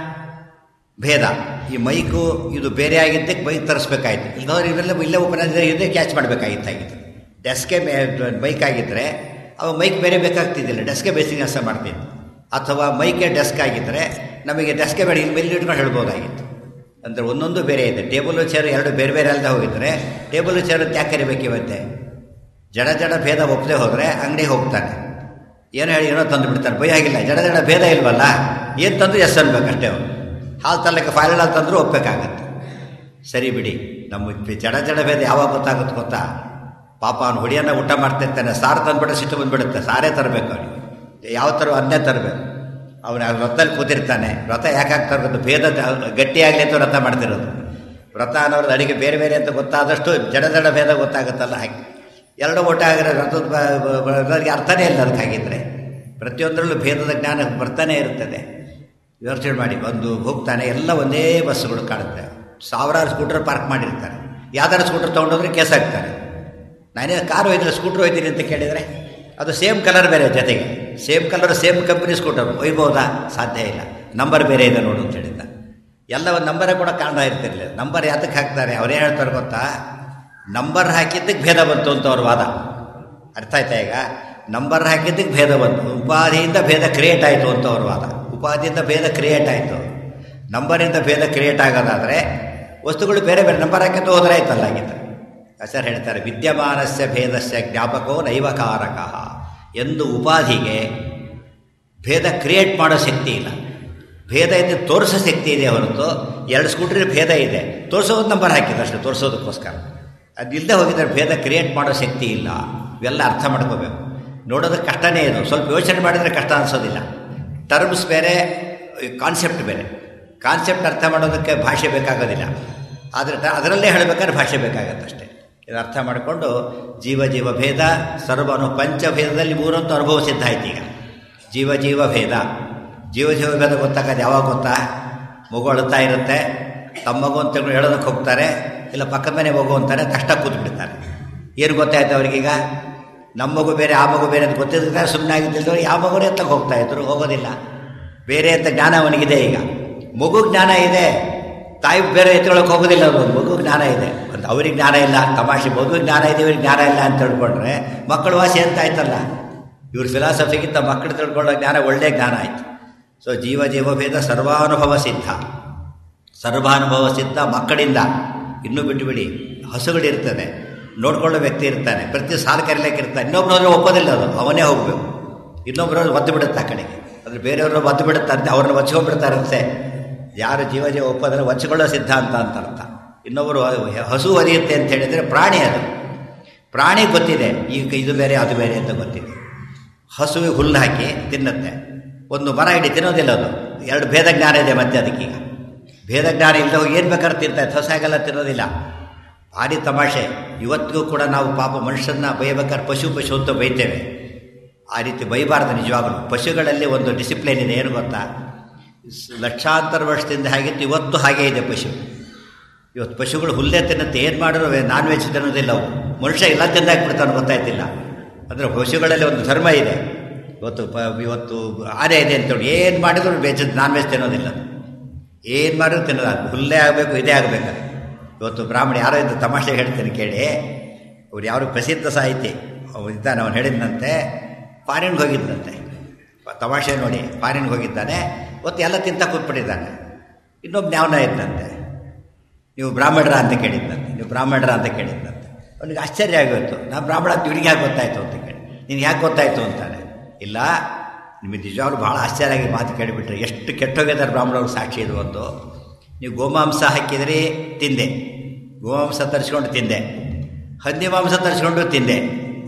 ಭೇದ ಈ ಮೈಕು ಇದು ಬೇರೆ ಆಗಿದ್ದಕ್ಕೆ ಮೈಕ್ ತರಿಸ್ಬೇಕಾಯ್ತು ಈಗ ಅವ್ರು ಇವೆಲ್ಲ ಇಲ್ಲೇ ಉಪನಯನ ಇದೇ ಕ್ಯಾಚ್ ಮಾಡಬೇಕಾಗಿತ್ತಾಗಿತ್ತು ಡೆಸ್ಕೆ ಮೇ ಮೈಕ್ ಆಗಿದ್ದರೆ ಅವ ಮೈಕ್ ಬೇರೆ ಬೇಕಾಗ್ತಿದ್ದಿಲ್ಲ ಡೆಸ್ಕೆ ಬೇಸಿಂಗ್ ಕೆಲಸ ಮಾಡ್ತಿದ್ದು ಅಥವಾ ಮೈಕೆ ಡೆಸ್ಕ್ ಆಗಿದ್ದರೆ ನಮಗೆ ಡೆಸ್ಕೆ ಬೇಡ ಇಲ್ಲಿ ಮೇಲೆ ಇಟ್ಕೊಂಡು ಹೇಳ್ಬೋದಾಗಿತ್ತು ಅಂದರೆ ಒಂದೊಂದು ಬೇರೆ ಇದೆ ಟೇಬಲು ಚೇರು ಎರಡು ಬೇರೆ ಬೇರೆ ಅಲ್ಲದೆ ಹೋಗಿದ್ರೆ ಟೇಬಲು ಚೇರು ಅಂತ ಯಾಕೆ ಕರಿಬೇಕು ಇವತ್ತೆ ಜಡ ಜಡ ಭೇದ ಒಪ್ಪದೆ ಹೋದರೆ ಅಂಗಡಿಗೆ ಹೋಗ್ತಾನೆ ಏನೋ ಹೇಳಿ ಏನೋ ತಂದು ಬಿಡ್ತಾನೆ ಭಯ ಆಗಿಲ್ಲ ಜಡ ಜಡ ಭೇದ ಇಲ್ವಲ್ಲ ಏನು ತಂದು ಎಸ್ ಅನ್ಬೇಕಷ್ಟೇ ಅವನು ಹಾಲು ತಲ್ಲಕ್ಕೆ ಫೈಲ್ ತಂದರೂ ಒಪ್ಪಬೇಕಾಗತ್ತೆ ಸರಿ ಬಿಡಿ ನಮ್ಮ ಜಡ ಜಡ ಭೇದ ಯಾವಾಗ ಗೊತ್ತಾಗುತ್ತೆ ಗೊತ್ತಾ ಪಾಪ ಅವನು ಹುಡಿಯನ್ನ ಊಟ ಮಾಡ್ತಿರ್ತಾನೆ ಸಾರು ತಂದುಬಿಟ್ಟು ಸಿಟ್ಟು ಬಂದುಬಿಡುತ್ತೆ ಸಾರೇ ತರಬೇಕು ಅವನಿಗೆ ಯಾವ ಥರ ಅದನ್ನೇ ತರಬೇಕು ಅವನ ವ್ರತದಲ್ಲಿ ಕೂತಿರ್ತಾನೆ ವ್ರತ ಯಾಕೆ ಗೊತ್ತು ಭೇದ ಗಟ್ಟಿಯಾಗಲಿ ಅಂತ ವ್ರತ ಮಾಡ್ತಿರೋದು ವ್ರತ ಅನ್ನೋದು ಅಡಿಗೆ ಬೇರೆ ಬೇರೆ ಅಂತ ಗೊತ್ತಾದಷ್ಟು ಜಡ ಜಡ ಭೇದ ಗೊತ್ತಾಗುತ್ತಲ್ಲ ಹಾಗೆ ಎರಡು ಒಟ್ಟಾಗಿರೋ ವ್ರತದ ಅರ್ಥನೇ ಇಲ್ಲ ಅದಕ್ಕೆ ಹಾಗಿದ್ರೆ ಪ್ರತಿಯೊಂದರಲ್ಲೂ ಭೇದದ ಜ್ಞಾನ ಬರ್ತಾನೆ ಇರುತ್ತದೆ ಯೋಚನೆ ಮಾಡಿ ಒಂದು ಹೋಗ್ತಾನೆ ಎಲ್ಲ ಒಂದೇ ಬಸ್ಸುಗಳು ಕಾಣುತ್ತೆ ಸಾವಿರಾರು ಸ್ಕೂಟರ್ ಪಾರ್ಕ್ ಮಾಡಿರ್ತಾರೆ ಯಾವ್ದಾರು ಸ್ಕೂಟರ್ ತೊಗೊಂಡೋದ್ರೆ ಕೇಸ್ ಹಾಕ್ತಾರೆ ನಾನೇ ಕಾರು ಒಯ್ದ್ರೆ ಸ್ಕೂಟ್ರ್ ಒಯ್ತೀನಿ ಅಂತ ಕೇಳಿದರೆ ಅದು ಸೇಮ್ ಕಲರ್ ಬೇರೆ ಜೊತೆಗೆ same colour same company scooter ಒಯ್ಬೋದಾ ಸಾಧ್ಯ ಇಲ್ಲ ನಂಬರ್ ಬೇರೆ ಇದೆ ನೋಡು ಅಂತ ಹೇಳಿದ್ದ ಎಲ್ಲ ಒಂದು ನಂಬರೇ ಕೂಡ ಕಾಣ್ತಾ ಇರ್ತಿರ್ಲಿಲ್ಲ ನಂಬರ್ ಯಾತಕ್ಕೆ ಹಾಕ್ತಾರೆ ಅವರೇ ಹೇಳ್ತಾರೆ ಗೊತ್ತಾ ನಂಬರ್ ಹಾಕಿದ್ದಕ್ಕೆ ಭೇದ ಬಂತು ಅಂತ ಅವ್ರ ವಾದ ಅರ್ಥ ಆಯ್ತಾ ಈಗ ನಂಬರ್ ಹಾಕಿದ್ದಕ್ಕೆ ಭೇದ ಬಂತು ಉಪಾಧಿಯಿಂದ ಭೇದ ಕ್ರಿಯೇಟ್ ಆಯಿತು ಅಂತ ಅವ್ರ ವಾದ ಉಪಾಧಿಯಿಂದ ಭೇದ ಕ್ರಿಯೇಟ್ ಆಯಿತು ನಂಬರಿಂದ ಭೇದ ಕ್ರಿಯೇಟ್ ಆಗೋದಾದರೆ ವಸ್ತುಗಳು ಬೇರೆ ಬೇರೆ ನಂಬರ್ ಹಾಕಿದ್ದು ಹೋದ್ರೆ ಆಯ್ತಲ್ಲ ಆಗಿತ್ತು ಸರ್ ಹೇಳ್ತಾರೆ ವಿದ್ಯಮಾನಸ್ಯ ಭೇದಸ್ಯ ಜ್ಞಾಪಕೋ ನೈವಕಾರಕ ಎಂದು ಉಪಾಧಿಗೆ ಭೇದ ಕ್ರಿಯೇಟ್ ಮಾಡೋ ಶಕ್ತಿ ಇಲ್ಲ ಭೇದ ಇದೆ ತೋರಿಸೋ ಶಕ್ತಿ ಇದೆ ಹೊರತು ಎರಡು ಸ್ಕೂಟ್ರಿಗೆ ಭೇದ ಇದೆ ತೋರಿಸೋದು ನಂಬರ್ ಹಾಕಿದ್ದು ಅಷ್ಟೇ ತೋರಿಸೋದಕ್ಕೋಸ್ಕರ ಅದಿಲ್ಲದೆ ಹೋಗಿದ್ರೆ ಭೇದ ಕ್ರಿಯೇಟ್ ಮಾಡೋ ಶಕ್ತಿ ಇಲ್ಲ ಇವೆಲ್ಲ ಅರ್ಥ ಮಾಡ್ಕೋಬೇಕು ನೋಡೋದಕ್ಕೆ ಕಷ್ಟನೇ ಇದು ಸ್ವಲ್ಪ ಯೋಚನೆ ಮಾಡಿದರೆ ಕಷ್ಟ ಅನಿಸೋದಿಲ್ಲ ಟರ್ಮ್ಸ್ ಬೇರೆ ಕಾನ್ಸೆಪ್ಟ್ ಬೇರೆ ಕಾನ್ಸೆಪ್ಟ್ ಅರ್ಥ ಮಾಡೋದಕ್ಕೆ ಭಾಷೆ ಬೇಕಾಗೋದಿಲ್ಲ ಆದರೆ ಅದರಲ್ಲೇ ಹೇಳಬೇಕಾದ್ರೆ ಭಾಷೆ ಬೇಕಾಗತ್ತಷ್ಟೇ ಇದು ಅರ್ಥ ಮಾಡಿಕೊಂಡು ಜೀವ ಜೀವ ಭೇದ ಸರ್ವ ಅನು ಪಂಚಭೇದದಲ್ಲಿ ಮೂರಂತೂ ಅನುಭವ ಸಿದ್ಧ ಆಯ್ತು ಈಗ ಜೀವ ಜೀವ ಭೇದ ಜೀವ ಜೀವ ಭೇದ ಗೊತ್ತಾಗೋದು ಯಾವಾಗ ಗೊತ್ತಾ ಮಗು ಅಳುತ್ತಾ ಇರುತ್ತೆ ತಮ್ಮ ಮಗು ಅಂತ ಹೇಳೋದಕ್ಕೆ ಹೋಗ್ತಾರೆ ಇಲ್ಲ ಪಕ್ಕದ ಮನೆ ಮಗು ಅಂತಾರೆ ತಕ್ಷಣ ಕೂತು ಬಿಡ್ತಾರೆ ಏನು ಗೊತ್ತಾಯ್ತು ಅವ್ರಿಗೀಗ ನಮ್ಮ ಮಗು ಬೇರೆ ಆ ಮಗು ಬೇರೆ ಅಂತ ಗೊತ್ತಿದ್ರೆ ಸುಮ್ಮನೆ ಆಗಿದ್ದಿಲ್ಲ ಯಾವ ಮಗುನೇ ಅಂತ ಹೋಗ್ತಾ ಇದ್ರು ಹೋಗೋದಿಲ್ಲ ಬೇರೆ ಅಂತ ಜ್ಞಾನ ಅವನಿಗಿದೆ ಈಗ ಮಗು ಜ್ಞಾನ ಇದೆ ತಾಯಿ ಬೇರೆ ಎತ್ಕೊಳ್ಳೋಕೆ ಹೋಗೋದಿಲ್ಲ ಅವರು ಮಗು ಜ್ಞಾನ ಇದೆ ಮತ್ತು ಅವ್ರಿಗೆ ಜ್ಞಾನ ಇಲ್ಲ ತಮಾಷೆ ಮಗು ಜ್ಞಾನ ಇದೆ ಇವ್ರಿಗೆ ಜ್ಞಾನ ಇಲ್ಲ ಅಂತ ತಿಳ್ಕೊಂಡ್ರೆ ಮಕ್ಕಳು ವಾಸಿ ಅಂತ ಆಯ್ತಲ್ಲ ಇವ್ರ ಫಿಲಾಸಫಿಗಿಂತ ಮಕ್ಕಳು ತಿಳ್ಕೊಳ್ಳೋ ಜ್ಞಾನ ಒಳ್ಳೆಯ ಜ್ಞಾನ ಆಯಿತು ಸೊ ಜೀವ ಜೀವಭೇದ ಸರ್ವಾನುಭವ ಸಿದ್ಧ ಸರ್ವಾನುಭವ ಸಿದ್ಧ ಮಕ್ಕಳಿಂದ ಇನ್ನೂ ಬಿಟ್ಟುಬಿಡಿ ಹಸುಗಳಿರ್ತದೆ ನೋಡ್ಕೊಳ್ಳೋ ವ್ಯಕ್ತಿ ಇರ್ತಾನೆ ಪ್ರತಿ ಸಾಲು ಕರಿಲಿಕ್ಕೆ ಇರ್ತಾನೆ ಇನ್ನೊಬ್ಬರು ಒಪ್ಪೋದಿಲ್ಲ ಅದು ಅವನೇ ಹೋಗಬೇಕು ಇನ್ನೊಬ್ಬರು ಒದ್ದು ಬಿಡುತ್ತೆ ಆ ಕಡೆಗೆ ಅಂದರೆ ಬೇರೆಯವರು ಒದ್ದು ಬಿಡುತ್ತಾರೆ ಅವ್ರನ್ನ ಒಚ್ಕೊಂಡ್ಬಿಡ್ತಾರಂತೆ ಯಾರು ಜೀವ ಜೀವ ಒಪ್ಪೋದ್ರೆ ಒಚ್ಕೊಳ್ಳೋ ಸಿದ್ಧಾಂತ ಅಂತ ಅರ್ಥ ಇನ್ನೊಬ್ಬರು ಹಸು ಒದಿಯುತ್ತೆ ಅಂತ ಹೇಳಿದರೆ ಪ್ರಾಣಿ ಅದು ಪ್ರಾಣಿ ಗೊತ್ತಿದೆ ಈಗ ಇದು ಬೇರೆ ಅದು ಬೇರೆ ಅಂತ ಗೊತ್ತಿದೆ ಹಸುವಿಗೆ ಹುಲ್ಲು ಹಾಕಿ ತಿನ್ನುತ್ತೆ ಒಂದು ಮರ ಇಡೀ ತಿನ್ನೋದಿಲ್ಲ ಅದು ಎರಡು ಭೇದ ಜ್ಞಾನ ಇದೆ ಮತ್ತೆ ಅದಕ್ಕೀಗ ಭೇದ ಜ್ಞಾನ ಇಲ್ಲದೆ ಹೋಗಿ ಏನು ಬೇಕಾದ್ರೆ ತಿಂತಾರೆ ಹೊಸಾಗೆಲ್ಲ ತಿನ್ನೋದಿಲ್ಲ ಭಾರಿ ತಮಾಷೆ ಇವತ್ತಿಗೂ ಕೂಡ ನಾವು ಪಾಪ ಮನುಷ್ಯರನ್ನ ಬೈಬೇಕಾದ್ರೆ ಪಶು ಪಶು ಅಂತ ಬೈತೇವೆ ಆ ರೀತಿ ಬೈಬಾರ್ದು ನಿಜವಾಗಲು ಪಶುಗಳಲ್ಲಿ ಒಂದು ಡಿಸಿಪ್ಲಿನ್ ಇದೆ ಏನು ಗೊತ್ತಾ ಲಕ್ಷಾಂತರ ವರ್ಷದಿಂದ ಹಾಗಿತ್ತು ಇವತ್ತು ಹಾಗೇ ಇದೆ ಪಶು ಇವತ್ತು ಪಶುಗಳು ಹುಲ್ಲೇ ತಿನ್ನುತ್ತೆ ಏನು ಮಾಡಿದ್ರು ನಾನ್ ವೆಜ್ ತಿನ್ನೋದಿಲ್ಲ ಅವು ಮನುಷ್ಯ ಎಲ್ಲ ತಿಂದಾಕ್ಬಿಡ್ತಾನೆ ಗೊತ್ತಾಯ್ತಿಲ್ಲ ಅಂದರೆ ಪಶುಗಳಲ್ಲಿ ಒಂದು ಧರ್ಮ ಇದೆ ಇವತ್ತು ಪ ಇವತ್ತು ಆನೆ ಇದೆ ಅಂತೇಳಿ ಏನು ಮಾಡಿದ್ರು ವೆಜ್ ನಾನ್ ವೆಜ್ ತಿನ್ನೋದಿಲ್ಲ ಏನು ಮಾಡಿದ್ರು ತಿನ್ನೋದು ಹುಲ್ಲೇ ಆಗಬೇಕು ಇದೇ ಆಗಬೇಕು ಇವತ್ತು ಬ್ರಾಹ್ಮಣ ಯಾರೋ ಇದ್ದು ತಮಾಷೆ ಹೇಳ್ತೀನಿ ಕೇಳಿ ಅವ್ರು ಯಾರು ಪ್ರಸಿದ್ಧ ಸಾಹಿತಿ ಅವ್ರು ಇದ್ದಾನೆ ಅವನು ಹೇಳಿದಂತೆ ಫಾರಿನ್ಗೆ ಹೋಗಿದ್ದಂತೆ ತಮಾಷೆ ನೋಡಿ ಫಾರಿನ್ಗೆ ಹೋಗಿದ್ದಾನೆ ಇವತ್ತು ಎಲ್ಲ ತಿಂತ ಕೂತ್ಬಿಟ್ಟಿದ್ದಾನೆ ಇನ್ನೊಬ್ಬ ನ್ಯಾವನ ಇದ್ದಂತೆ ನೀವು ಬ್ರಾಹ್ಮಣರ ಅಂತ ಕೇಳಿದ್ದಂತೆ ನೀವು ಬ್ರಾಹ್ಮಣರ ಅಂತ ಕೇಳಿದ್ದಂತೆ ಅವನಿಗೆ ಆಶ್ಚರ್ಯ ಆಗೋಯ್ತು ನಾ ಬ್ರಾಹ್ಮಣ ಅಂತ ಇವ್ರಿಗೆ ಯಾಕೆ ಗೊತ್ತಾಯ್ತು ಅಂತ ಕೇಳಿ ನೀನು ಯಾಕೆ ಗೊತ್ತಾಯ್ತು ಅಂತಾನೆ ಇಲ್ಲ ನಿಮಗೆ ನಿಜವಾಗ್ಲೂ ಭಾಳ ಆಶ್ಚರ್ಯ ಆಗಿ ಮಾತು ಕೇಳಿಬಿಟ್ರೆ ಎಷ್ಟು ಕೆಟ್ಟೋಗಿದ್ದಾರೆ ಬ್ರಾಹ್ಮಣರು ಸಾಕ್ಷಿ ಇದು ಒಂದು ನೀವು ಗೋಮಾಂಸ ಹಾಕಿದ್ರಿ ತಿಂದೆ ಗೋಮಾಂಸ ತರಿಸ್ಕೊಂಡು ತಿಂದೆ ಹಂದಿ ಮಾಂಸ ತರಿಸ್ಕೊಂಡು ತಿಂದೆ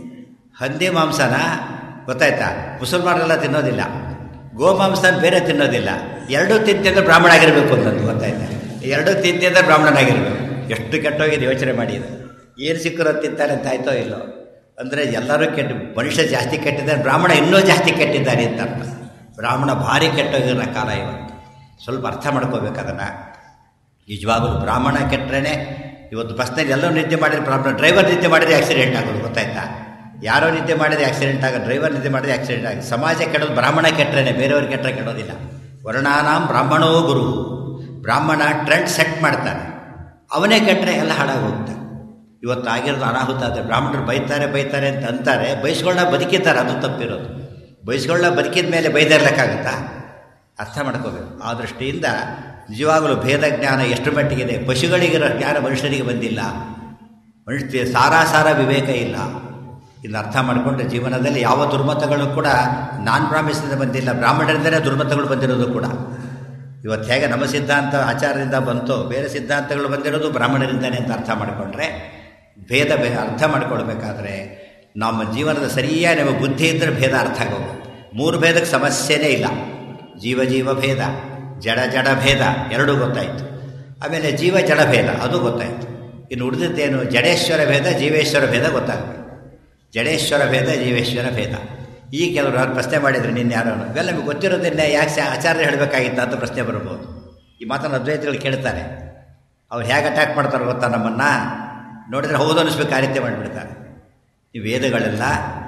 ಹಂದಿ ಮಾಂಸನ ಗೊತ್ತಾಯ್ತಾ ಮುಸಲ್ಮಾನರೆಲ್ಲ ತಿನ್ನೋದಿಲ್ಲ ಗೋಮಾಂಸನ ಬೇರೆ ತಿನ್ನೋದಿಲ್ಲ ಎರಡೂ ತಿಂತಿದ್ರೆ ಬ್ರಾಹ್ಮಣ ಆಗಿರಬೇಕು ಅಂತಂದು ಗೊತ್ತಾಯ್ತಾ ಎರಡೂ ತಿಂತಿದ್ರೆ ಬ್ರಾಹ್ಮಣನಾಗಿರ್ಬೇಕು ಎಷ್ಟು ಕೆಟ್ಟೋಗಿದೆ ಯೋಚನೆ ಮಾಡಿ ಇದು ಏನು ಸಿಕ್ಕರು ತಿಂತಾರೆ ಅಂತ ಆಯ್ತೋ ಇಲ್ಲೋ ಅಂದರೆ ಎಲ್ಲರೂ ಕೆಟ್ಟ ಮನುಷ್ಯ ಜಾಸ್ತಿ ಕೆಟ್ಟಿದ್ದಾರೆ ಬ್ರಾಹ್ಮಣ ಇನ್ನೂ ಜಾಸ್ತಿ ಕೆಟ್ಟಿದ್ದಾರೆ ಅಂತ ಅರ್ಥ ಬ್ರಾಹ್ಮಣ ಭಾರಿ ಕೆಟ್ಟೋಗಿರೋ ಕಾಲ ಇವತ್ತು ಸ್ವಲ್ಪ ಅರ್ಥ ಮಾಡ್ಕೋಬೇಕು ಅದನ್ನು ನಿಜವಾಗಲೂ ಬ್ರಾಹ್ಮಣ ಕೆಟ್ಟರೆ ಇವತ್ತು ಬಸ್ನಲ್ಲಿ ಎಲ್ಲರೂ ನಿದ್ದೆ ಮಾಡಿದ್ರೆ ಬ್ರಾಹ್ಮಣ ಡ್ರೈವರ್ ನಿದ್ದೆ ಮಾಡಿದ್ರೆ ಆಕ್ಸಿಡೆಂಟ್ ಆಗೋದು ಗೊತ್ತಾಯ್ತಾ ಯಾರೋ ನಿದ್ದೆ ಮಾಡಿದ್ರೆ ಆಕ್ಸಿಡೆಂಟ್ ಆಗೋದು ಡ್ರೈವರ್ ನಿದ್ದೆ ಮಾಡಿದ್ರೆ ಆಕ್ಸಿಡೆಂಟ್ ಆಗಿ ಸಮಾಜ ಕೆಡೋದು ಬ್ರಾಹ್ಮಣ ಕೆಟ್ಟರೆ ಬೇರೆಯವ್ರು ಕೆಟ್ಟರೆ ಕೆಡೋದಿಲ್ಲ ವರ್ಣಾನಾಂ ಬ್ರಾಹ್ಮಣೋ ಗುರು ಬ್ರಾಹ್ಮಣ ಟ್ರೆಂಡ್ ಸೆಟ್ ಮಾಡ್ತಾನೆ ಅವನೇ ಕೆಟ್ಟರೆ ಎಲ್ಲ ಹಾಳಾಗಿ ಹೋಗ್ತಾನೆ ಇವತ್ತು ಆಗಿರೋದು ಅನಾಹುತ ಆದರೆ ಬ್ರಾಹ್ಮಣರು ಬೈತಾರೆ ಬೈತಾರೆ ಅಂತ ಅಂತಾರೆ ಬೈಸ್ಕೊಳ್ಳ ಬದುಕಿದ್ದಾರೆ ಅದು ತಪ್ಪಿರೋದು ಬೈಸ್ಕೊಳ್ಳ ಬದುಕಿದ ಮೇಲೆ ಬೈದಿರ್ಲಿಕ್ಕಾಗುತ್ತಾ ಅರ್ಥ ಮಾಡ್ಕೋಬೇಕು ಆ ದೃಷ್ಟಿಯಿಂದ ನಿಜವಾಗಲೂ ಭೇದ ಜ್ಞಾನ ಎಷ್ಟು ಮಟ್ಟಿಗಿದೆ ಪಶುಗಳಿಗಿರೋ ಜ್ಞಾನ ಮನುಷ್ಯರಿಗೆ ಬಂದಿಲ್ಲ ಮನುಷ್ಯ ಸಾರಾಸಾರ ವಿವೇಕ ಇಲ್ಲ ಇನ್ನು ಅರ್ಥ ಮಾಡಿಕೊಂಡ್ರೆ ಜೀವನದಲ್ಲಿ ಯಾವ ದುರ್ಮತಗಳು ಕೂಡ ನಾನ್ ಬ್ರಾಹ್ಮಿಸಿಂದ ಬಂದಿಲ್ಲ ಬ್ರಾಹ್ಮಣರಿಂದಲೇ ದುರ್ಮತಗಳು ಬಂದಿರೋದು ಕೂಡ ಇವತ್ತು ಹೇಗೆ ನಮ್ಮ ಸಿದ್ಧಾಂತ ಆಚಾರದಿಂದ ಬಂತು ಬೇರೆ ಸಿದ್ಧಾಂತಗಳು ಬಂದಿರೋದು ಬ್ರಾಹ್ಮಣರಿಂದನೇ ಅಂತ ಅರ್ಥ ಮಾಡಿಕೊಂಡ್ರೆ ಭೇದ ಭೇದ ಅರ್ಥ ಮಾಡ್ಕೊಳ್ಬೇಕಾದ್ರೆ ನಮ್ಮ ಜೀವನದ ಸರಿಯಾಗಿ ನಮ್ಮ ಬುದ್ಧಿ ಇದ್ದರೆ ಭೇದ ಅರ್ಥ ಆಗೋದು ಮೂರು ಭೇದಕ್ಕೆ ಸಮಸ್ಯೆನೇ ಇಲ್ಲ ಜೀವ ಜೀವ ಭೇದ ಜಡ ಜಡ ಭೇದ ಎರಡೂ ಗೊತ್ತಾಯಿತು ಆಮೇಲೆ ಜೀವ ಜಡ ಭೇದ ಅದು ಗೊತ್ತಾಯಿತು ಇನ್ನು ಉಳಿದಿದ್ದೇನು ಜಡೇಶ್ವರ ಭೇದ ಜೀವೇಶ್ವರ ಭೇದ ಗೊತ್ತಾಗಬೇಕು ಜಡೇಶ್ವರ ಭೇದ ಜೀವೇಶ್ವರ ಭೇದ ಈ ಕೆಲವರು ಯಾರು ಪ್ರಶ್ನೆ ಮಾಡಿದ್ರು ನಿನ್ನೆ ಯಾರೋ ಇವೆಲ್ಲ ನಮಗೆ ಗೊತ್ತಿರೋದನ್ನೇ ಯಾಕೆ ಸಾ ಆಚಾರ್ಯ ಹೇಳಬೇಕಾಗಿತ್ತ ಅಂತ ಪ್ರಶ್ನೆ ಬರ್ಬೋದು ಈ ಮಾತನ್ನು ಅದ್ವೈತಗಳು ಕೇಳ್ತಾರೆ ಅವ್ರು ಹೇಗೆ ಅಟ್ಯಾಕ್ ಮಾಡ್ತಾರೆ ಗೊತ್ತಾ ನಮ್ಮನ್ನು ನೋಡಿದರೆ ಹೌದು ಅನ್ನಿಸ್ಬೇಕು ಆ ರೀತಿ ಮಾಡಿಬಿಡ್ತಾರೆ ಈ ವೇದಗಳೆಲ್ಲ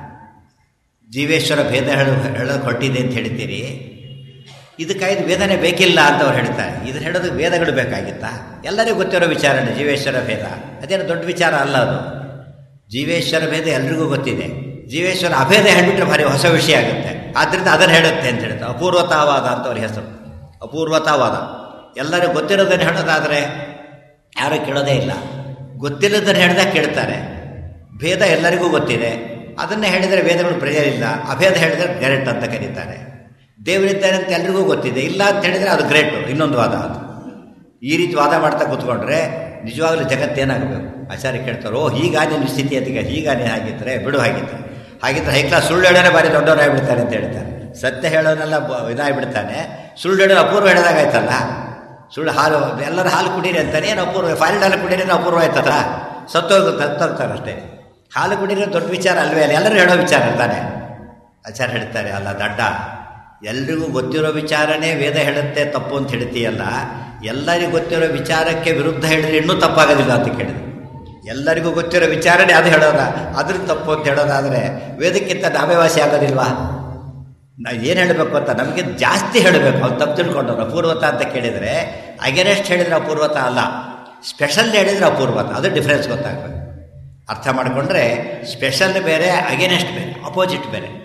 ಜೀವೇಶ್ವರ ಭೇದ ಹೇಳು ಹೇಳೋದು ಹೊಟ್ಟಿದೆ ಅಂತ ಹೇಳ್ತೀರಿ ಇದಕ್ಕಾಯ್ದು ವೇದನೆ ಬೇಕಿಲ್ಲ ಅಂತ ಅವ್ರು ಹೇಳ್ತಾರೆ ಇದನ್ನು ಹೇಳೋದಕ್ಕೆ ವೇದಗಳು ಬೇಕಾಗಿತ್ತಾ ಎಲ್ಲರಿಗೂ ಗೊತ್ತಿರೋ ವಿಚಾರನೇ ಜೀವೇಶ್ವರ ಭೇದ ಅದೇನು ದೊಡ್ಡ ವಿಚಾರ ಅಲ್ಲ ಅದು ಜೀವೇಶ್ವರ ಭೇದ ಎಲ್ರಿಗೂ ಗೊತ್ತಿದೆ ಜೀವೇಶ್ವರ ಅಭೇದ ಹೇಳಿಬಿಟ್ರೆ ಭಾರಿ ಹೊಸ ವಿಷಯ ಆಗುತ್ತೆ ಆದ್ದರಿಂದ ಅದನ್ನು ಹೇಳುತ್ತೆ ಅಂತ ಹೇಳ್ತಾರೆ ಅಪೂರ್ವತಾವಾದ ಅಂತ ಅವ್ರ ಹೆಸರು ಅಪೂರ್ವತಾವಾದ ಎಲ್ಲರಿಗೂ ಗೊತ್ತಿರೋದನ್ನು ಹೇಳೋದಾದರೆ ಯಾರೂ ಕೇಳೋದೇ ಇಲ್ಲ ಗೊತ್ತಿಲ್ಲದನ್ನು ಹೇಳಿದಾಗ ಕೇಳ್ತಾರೆ ಭೇದ ಎಲ್ಲರಿಗೂ ಗೊತ್ತಿದೆ ಅದನ್ನೇ ಹೇಳಿದರೆ ವೇದಗಳು ಪ್ರಯೋಜನ ಅಭೇದ ಹೇಳಿದರೆ ಗ್ರೇಟ್ ಅಂತ ಕರೀತಾರೆ ದೇವರಿದ್ದಾರೆ ಅಂತ ಎಲ್ರಿಗೂ ಗೊತ್ತಿದೆ ಇಲ್ಲ ಅಂತ ಹೇಳಿದರೆ ಅದು ಗ್ರೇಟು ಇನ್ನೊಂದು ವಾದ ಅದು ಈ ರೀತಿ ವಾದ ಮಾಡ್ತಾ ಕೂತ್ಕೊಂಡ್ರೆ ನಿಜವಾಗ್ಲೂ ಜಗತ್ತೇನಾಗಬೇಕು ಆಚಾರ್ಯ ಕೇಳ್ತಾರೆ ಓ ಹೀಗಾ ನಿನ್ನ ಸ್ಥಿತಿ ಅದಕ್ಕೆ ಹೀಗಾ ನೀನು ಹಾಗಿದ್ರೆ ಬಿಡು ಹಾಗಿದ್ರೆ ಹಾಗಿದ್ರೆ ಹೈ ಕ್ಲಾಸ್ ಸುಳ್ಳು ಹೇಳೋರೆ ಭಾರಿ ದೊಡ್ಡವರಾಗ್ಬಿಡ್ತಾರೆ ಅಂತ ಹೇಳ್ತಾರೆ ಸತ್ಯ ಹೇಳೋನೆಲ್ಲ ಇದಾಗಿಬಿಡ್ತಾನೆ ಸುಳ್ಳು ಹೇಳೋರು ಅಪೂರ್ವ ಹೇಳಿದಾಗಾಯ್ತಲ್ಲ ಸುಳ್ಳು ಹಾಲು ಎಲ್ಲರೂ ಹಾಲು ಕುಡೀರಿ ಅಂತಾನೆ ಏನು ಅಪೂರ್ವ ಫಾರಿನ್ ಹಾಲು ಕುಡೀರಿ ಅಪೂರ್ವ ಆಯ್ತದ ಸತ್ತೋಗುತ್ತೆ ಸತ್ತೋಗ್ತಾರೆ ಅಷ್ಟೇ ಹಾಲು ಕುಡೀರಿ ದೊಡ್ಡ ವಿಚಾರ ಅಲ್ವೇ ಅಲ್ಲ ಎಲ್ಲರೂ ಹೇಳೋ ವಿಚಾರ ತಾನೆ ಆಚಾರ್ಯ ಹೇಳ್ತಾರೆ ಅಲ್ಲ ದಡ್ಡ ಎಲ್ರಿಗೂ ಗೊತ್ತಿರೋ ವಿಚಾರನೇ ವೇದ ಹೇಳುತ್ತೆ ತಪ್ಪು ಅಂತ ಹೇಳ್ತೀಯಲ್ಲ ಎಲ್ಲರಿಗೂ ಗೊತ್ತಿರೋ ವಿಚಾರಕ್ಕೆ ವಿರುದ್ಧ ಹೇಳಿದ್ರೆ ಇನ್ನೂ ತಪ್ಪಾಗೋದಿಲ್ಲ ಅಂತ ಕೇಳಿದ್ರು ಎಲ್ಲರಿಗೂ ಗೊತ್ತಿರೋ ವಿಚಾರನೇ ಅದು ಹೇಳೋದ ಅದ್ರ ತಪ್ಪು ಅಂತ ಹೇಳೋದಾದರೆ ವೇದಕ್ಕಿಂತ ನಾವೇ ವಾಸಿ ಆಗೋದಿಲ್ವಾ ನಾವು ಏನು ಹೇಳಬೇಕು ಅಂತ ನಮಗೆ ಜಾಸ್ತಿ ಹೇಳಬೇಕು ಅವ್ರು ತಪ್ಪು ತಿಳ್ಕೊಂಡವ್ರು ಅಪೂರ್ವತ ಅಂತ ಕೇಳಿದರೆ ಅಗೆನೆಸ್ಟ್ ಹೇಳಿದರೆ ಅಪೂರ್ವತ ಅಲ್ಲ ಸ್ಪೆಷಲ್ ಹೇಳಿದರೆ ಅಪೂರ್ವತ ಅದು ಡಿಫ್ರೆನ್ಸ್ ಗೊತ್ತಾಗಬೇಕು ಅರ್ಥ ಮಾಡಿಕೊಂಡ್ರೆ ಸ್ಪೆಷಲ್ ಬೇರೆ ಅಗೇನೆಸ್ಟ್ ಬೇರೆ ಅಪೋಸಿಟ್ ಬೇರೆ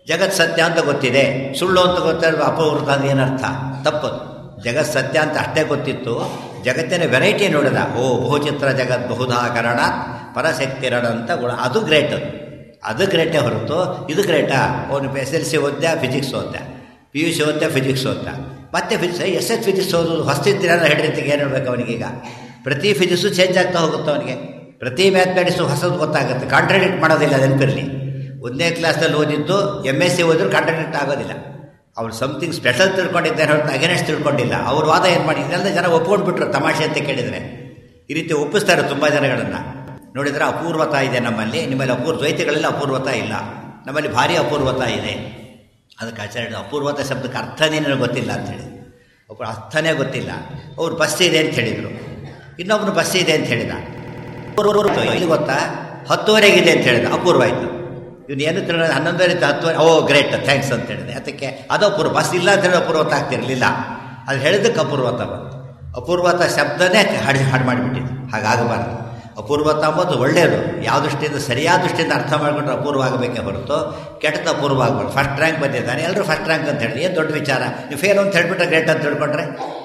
ಜಗತ್ ಸತ್ಯ ಅಂತ ಗೊತ್ತಿದೆ ಸುಳ್ಳು ಅಂತ ಗೊತ್ತಿರೋ ಅಪವೃತ ಅಂದ್ರೆ ಏನರ್ಥ ತಪ್ಪದು ಜಗತ್ ಸತ್ಯ ಅಂತ ಅಷ್ಟೇ ಗೊತ್ತಿತ್ತು ಜಗತ್ತಿನ ವೆರೈಟಿ ನೋಡಿದ ಓ ಬಹುಚಿತ್ರ ಜಗತ್ ಬಹುಧಾಕರಣ ಪರಶಕ್ತಿರಣ ಅಂತ ಗುಣ ಅದು ಗ್ರೇಟ್ ಅದು ಅದು ಗ್ರೇಟೇ ಹೊರತು ಇದು ಗ್ರೇಟಾ ಅವನು ಎಸ್ ಎಲ್ ಸಿ ಓದ್ಯ ಫಿಸಿಕ್ಸ್ ಓದ್ಯ ಪಿ ಯು ಸಿ ಓದ್ಯ ಫಿಸಿಕ್ಸ್ ಓದ್ಯ ಮತ್ತೆ ಫಿಸಿಕ್ಸ್ ಎಸ್ ಎಸ್ ಫಿಸಿಕ್ಸ್ ಓದೋದು ಹೊಸ್ತಿದ್ದೀರಲ್ಲ ಹೇಳಿರ್ತಿಗೆ ಏನು ಹೇಳ್ಬೇಕು ಅವನಿಗೀಗ ಪ್ರತಿ ಫಿಸಿಕ್ಸು ಚೇಂಜ್ ಆಗ್ತಾ ಹೋಗುತ್ತೆ ಅವನಿಗೆ ಪ್ರತಿ ಮ್ಯಾಥಮೆಟಿಕ್ಸು ಹೊಸದು ಗೊತ್ತಾಗುತ್ತೆ ಕಾಂಟ್ರಾಡಿಕ್ಟ್ ಮಾಡೋದಿಲ್ಲ ನೆನಪಿರಲಿ ಒಂದನೇ ಕ್ಲಾಸ್ನಲ್ಲಿ ಓದಿದ್ದು ಎಮ್ ಎಸ್ ಸಿ ಓದಿದ್ರು ಕಾಂಟ್ರಾಡಿಕ್ಟ್ ಆಗೋದಿಲ್ಲ ಅವ್ರು ಸಮಥಿಂಗ್ ಸ್ಪೆಷಲ್ ತಿಳ್ಕೊಂಡಿದ್ದಾರೆ ಹೊರತು ಅಗೇನೆಸ್ಟ್ ತಿಳ್ಕೊಂಡಿಲ್ಲ ಅವ್ರ ವಾದ ಏನು ಮಾಡಿ ಇದೆಲ್ಲ ಜನ ಒಪ್ಕೊಂಡ್ಬಿಟ್ರು ತಮಾಷೆ ಅಂತ ಕೇಳಿದರೆ ಈ ರೀತಿ ಒಪ್ಪಿಸ್ತಾರೆ ತುಂಬ ಜನಗಳನ್ನು ನೋಡಿದರೆ ಅಪೂರ್ವತ ಇದೆ ನಮ್ಮಲ್ಲಿ ನಿಮ್ಮಲ್ಲಿ ಅಪೂರ್ವ ದ್ವೈತಗಳಲ್ಲಿ ಅಪೂರ್ವತ ಇಲ್ಲ ನಮ್ಮಲ್ಲಿ ಭಾರಿ ಅಪೂರ್ವತ ಇದೆ ಅದಕ್ಕೆ ಆಚಾರ್ಯ ಅಪೂರ್ವತ ಶಬ್ದಕ್ಕೆ ಅರ್ಥನೇ ನನಗೆ ಗೊತ್ತಿಲ್ಲ ಅಂಥೇಳಿ ಒಬ್ಬರು ಅರ್ಥನೇ ಗೊತ್ತಿಲ್ಲ ಅವ್ರು ಬಸ್ ಇದೆ ಅಂತ ಹೇಳಿದರು ಇನ್ನೊಬ್ಬನು ಬಸ್ ಇದೆ ಅಂತ ಹೇಳಿದ ಇದು ಗೊತ್ತಾ ಹತ್ತುವರೆಗಿದೆ ಅಂತ ಹೇಳಿದ ಅಪೂರ್ವ ಆಯಿತು ಇವನು ಏನು ತಿಳ ಹನ್ನೊಂದುವರೆ ಹತ್ತುವರೆ ಓ ಗ್ರೇಟ್ ಥ್ಯಾಂಕ್ಸ್ ಅಂತ ಹೇಳಿದೆ ಅದಕ್ಕೆ ಅದು ಅಪೂರ್ವ ಬಸ್ ಇಲ್ಲ ಅಂತ ಹೇಳಿ ಅಪೂರ್ವತ ಆಗ್ತಿರಲಿಲ್ಲ ಅದು ಹೇಳಿದ್ದಕ್ಕೆ ಅಪೂರ್ವತ ಬಂತು ಅಪೂರ್ವತ ಶಬ್ದನೇ ಹಾಡು ಹಾಡು ಮಾಡಿಬಿಟ್ಟಿದ್ದು ಹಾಗಾಗಬಾರ್ದು ಅಪೂರ್ವತ ಅಂಬೋದು ಒಳ್ಳೆಯದು ಯಾವ ದೃಷ್ಟಿಯಿಂದ ಸರಿಯಾದ ದೃಷ್ಟಿಯಿಂದ ಅರ್ಥ ಮಾಡಿಕೊಂಡ್ರೆ ಅಪೂರ್ವ ಆಗಬೇಕೇ ಹೊರತು ಕೆಟ್ಟದ್ದು ಅಪೂರ್ವ ಆಗಬಾರ್ದು ಫಸ್ಟ್ ರ್ಯಾಂಕ್ ಬಂದಿದ್ದಾನೆ ಎಲ್ಲರೂ ಫಸ್ಟ್ ರ್ಯಾಂಕ್ ಅಂತ ಹೇಳಿ ಏನು ದೊಡ್ಡ ವಿಚಾರ ನೀವು ಫೇಲ್ ಅಂತ ಹೇಳ್ಬಿಟ್ರೆ ಗ್ರೇಟ್ ಅಂತ ತಿಳ್ಕೊಂಡ್ರೆ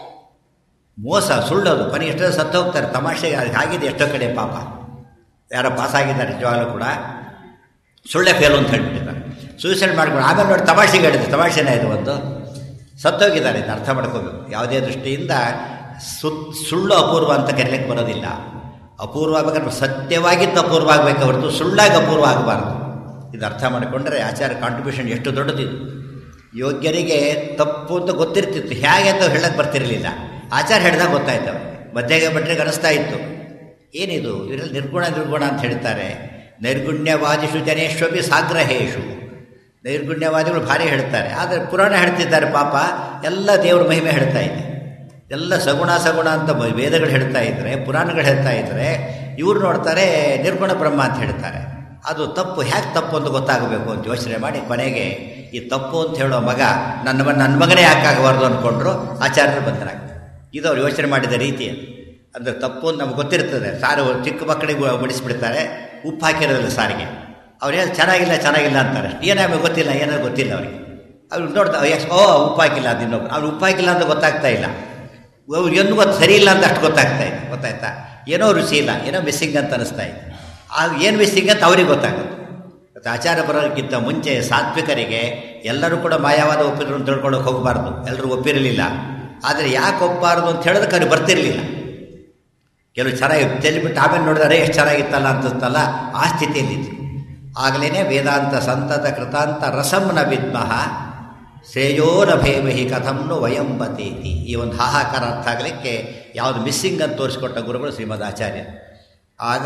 ಮೋಸ ಸುಳ್ಳೋದು ಮನೆ ಎಷ್ಟೋ ಸತ್ತು ಹೋಗ್ತಾರೆ ತಮಾಷೆಗೆ ಅದು ಆಗಿದೆ ಎಷ್ಟೋ ಕಡೆ ಪಾಪ ಯಾರೋ ಪಾಸ್ ಆಗಿದ್ದಾರೆ ನಿಜವಾಗ್ಲೂ ಕೂಡ ಸುಳ್ಳೆ ಫೇಲು ಅಂತ ಹೇಳ್ಬಿಟ್ಟಿದ್ದಾರೆ ಸೂಸೈಡ್ ಮಾಡ್ಕೊಂಡು ಆಮೇಲೆ ನೋಡಿ ತಮಾಷೆಗೆ ಹೇಳಿದೆ ತಮಾಷೆನೇ ಇದು ಒಂದು ಸತ್ತೋಗಿದ್ದಾರೆ ಇದು ಅರ್ಥ ಮಾಡ್ಕೋಬೇಕು ಯಾವುದೇ ದೃಷ್ಟಿಯಿಂದ ಸುತ್ ಸುಳ್ಳು ಅಪೂರ್ವ ಅಂತ ಕರೀಲಿಕ್ಕೆ ಬರೋದಿಲ್ಲ ಅಪೂರ್ವ ಆಗಬೇಕಾದ್ರೆ ಸತ್ಯವಾಗಿದ್ದು ಅಪೂರ್ವ ಆಗಬೇಕು ಹೊರತು ಸುಳ್ಳಾಗಿ ಅಪೂರ್ವ ಆಗಬಾರ್ದು ಇದು ಅರ್ಥ ಮಾಡಿಕೊಂಡ್ರೆ ಆಚಾರ ಕಾಂಟ್ರಿಬ್ಯೂಷನ್ ಎಷ್ಟು ದೊಡ್ಡದಿದ್ದು ಯೋಗ್ಯರಿಗೆ ತಪ್ಪು ಅಂತ ಗೊತ್ತಿರ್ತಿತ್ತು ಹೇಗೆ ಅಂತ ಹೇಳಕ್ಕೆ ಬರ್ತಿರಲಿಲ್ಲ ಆಚಾರ ಹೇಳಿದಾಗ ಗೊತ್ತಾಯ್ತವೆ ಮಧ್ಯಗೆ ಭಟ್ರಿಗೆ ಅನಿಸ್ತಾ ಇತ್ತು ಏನಿದು ಇವರಲ್ಲಿ ನಿರ್ಗುಣ ನಿರ್ಗುಣ ಅಂತ ಹೇಳ್ತಾರೆ ನೈರ್ಗುಣ್ಯವಾದಿಷು ಜನೇಶ್ವಪಿ ಸಾಗ್ರಹೇಶು ನೈರ್ಗುಣ್ಯವಾದಿಗಳು ಭಾರಿ ಹೇಳ್ತಾರೆ ಆದರೆ ಪುರಾಣ ಹೇಳ್ತಿದ್ದಾರೆ ಪಾಪ ಎಲ್ಲ ದೇವ್ರ ಮಹಿಮೆ ಹೇಳ್ತಾ ಇದೆ ಎಲ್ಲ ಸಗುಣ ಸಗುಣ ಅಂತ ವೇದಗಳು ಹೇಳ್ತಾ ಇದ್ದರೆ ಪುರಾಣಗಳು ಹೇಳ್ತಾ ಇದ್ದರೆ ಇವರು ನೋಡ್ತಾರೆ ನಿರ್ಗುಣ ಬ್ರಹ್ಮ ಅಂತ ಹೇಳ್ತಾರೆ ಅದು ತಪ್ಪು ಹ್ಯಾಕೆ ತಪ್ಪು ಅಂತ ಗೊತ್ತಾಗಬೇಕು ಅಂತ ಯೋಚನೆ ಮಾಡಿ ಕೊನೆಗೆ ಈ ತಪ್ಪು ಅಂತ ಹೇಳೋ ಮಗ ನನ್ನ ನನ್ನ ಮಗನೇ ಯಾಕಾಗಬಾರ್ದು ಅಂದ್ಕೊಂಡ್ರು ಆಚಾರ್ಯರು ಬಂದರಾಗ್ತಾರೆ ಇದು ಅವ್ರು ಯೋಚನೆ ಮಾಡಿದ ರೀತಿ ಅಂದರೆ ತಪ್ಪು ಅಂತ ನಮ್ಗೆ ಗೊತ್ತಿರ್ತದೆ ಸಾರು ಚಿಕ್ಕ ಮಕ್ಕಳಿಗೆ ಬಡಿಸ್ಬಿಡ್ತಾರೆ ಉಪ್ಪು ಹಾಕಿರೋದಿಲ್ಲ ಸಾರಿಗೆ ಅವ್ರು ಏನು ಚೆನ್ನಾಗಿಲ್ಲ ಚೆನ್ನಾಗಿಲ್ಲ ಅಂತಾರೆ ಏನಾಗ ಗೊತ್ತಿಲ್ಲ ಏನೋ ಗೊತ್ತಿಲ್ಲ ಅವರಿಗೆ ಅವ್ರು ನೋಡ್ತಾ ಎಸ್ ಓ ಉಪ್ಪು ಹಾಕಿಲ್ಲ ಅದು ಇನ್ನೊಬ್ರು ಅವ್ರು ಉಪ್ಪು ಹಾಕಿಲ್ಲ ಅಂತ ಗೊತ್ತಾಗ್ತಾ ಇಲ್ಲ ಅವ್ರು ಏನು ಗೊತ್ತು ಸರಿ ಇಲ್ಲ ಅಂತ ಅಷ್ಟು ಗೊತ್ತಾಗ್ತಾ ಇದೆ ಗೊತ್ತಾಯ್ತಾ ಏನೋ ರುಚಿ ಇಲ್ಲ ಏನೋ ಮಿಸ್ಸಿಂಗ್ ಅಂತ ಅನಿಸ್ತಾ ಇದೆ ಅದು ಏನು ಮಿಸ್ಸಿಂಗ್ ಅಂತ ಅವ್ರಿಗೆ ಗೊತ್ತಾಗುತ್ತೆ ಮತ್ತು ಆಚಾರ ಬರೋದಕ್ಕಿಂತ ಮುಂಚೆ ಸಾತ್ವಿಕರಿಗೆ ಎಲ್ಲರೂ ಕೂಡ ಮಾಯವಾದ ಒಪ್ಪಿದ್ರು ಅಂತ ತಿಳ್ಕೊಳ್ಳೋಕೆ ಹೋಗಬಾರ್ದು ಎಲ್ಲರೂ ಒಪ್ಪಿರಲಿಲ್ಲ ಆದರೆ ಯಾಕೆ ಒಪ್ಪಬಾರ್ದು ಅಂತ ಹೇಳೋದಕ್ಕೆ ಅವ್ರಿಗೆ ಬರ್ತಿರಲಿಲ್ಲ ಕೆಲವು ಚೆನ್ನಾಗಿ ಚೆಲ್ಲಿಬಿಟ್ಟು ಆಮೇಲೆ ನೋಡಿದರೆ ಎಷ್ಟು ಚೆನ್ನಾಗಿತ್ತಲ್ಲ ಅಂತಲ್ಲ ಆ ಸ್ಥಿತಿಯಲ್ಲಿತ್ತು ಆಗಲೇ ವೇದಾಂತ ಸಂತತ ಕೃತಾಂತ ರಸಂನ ವಿದ್ಮಃ ಶ್ರೇಯೋರಭೇಮಹಿ ಕಥಂನು ವಯಂಬತೀತಿ ಈ ಒಂದು ಹಾಹಾಕಾರ ಅರ್ಥ ಆಗಲಿಕ್ಕೆ ಯಾವುದು ಮಿಸ್ಸಿಂಗ್ ಅಂತ ತೋರಿಸಿಕೊಟ್ಟ ಗುರುಗಳು ಶ್ರೀಮದ್ ಆಚಾರ್ಯ ಆಗ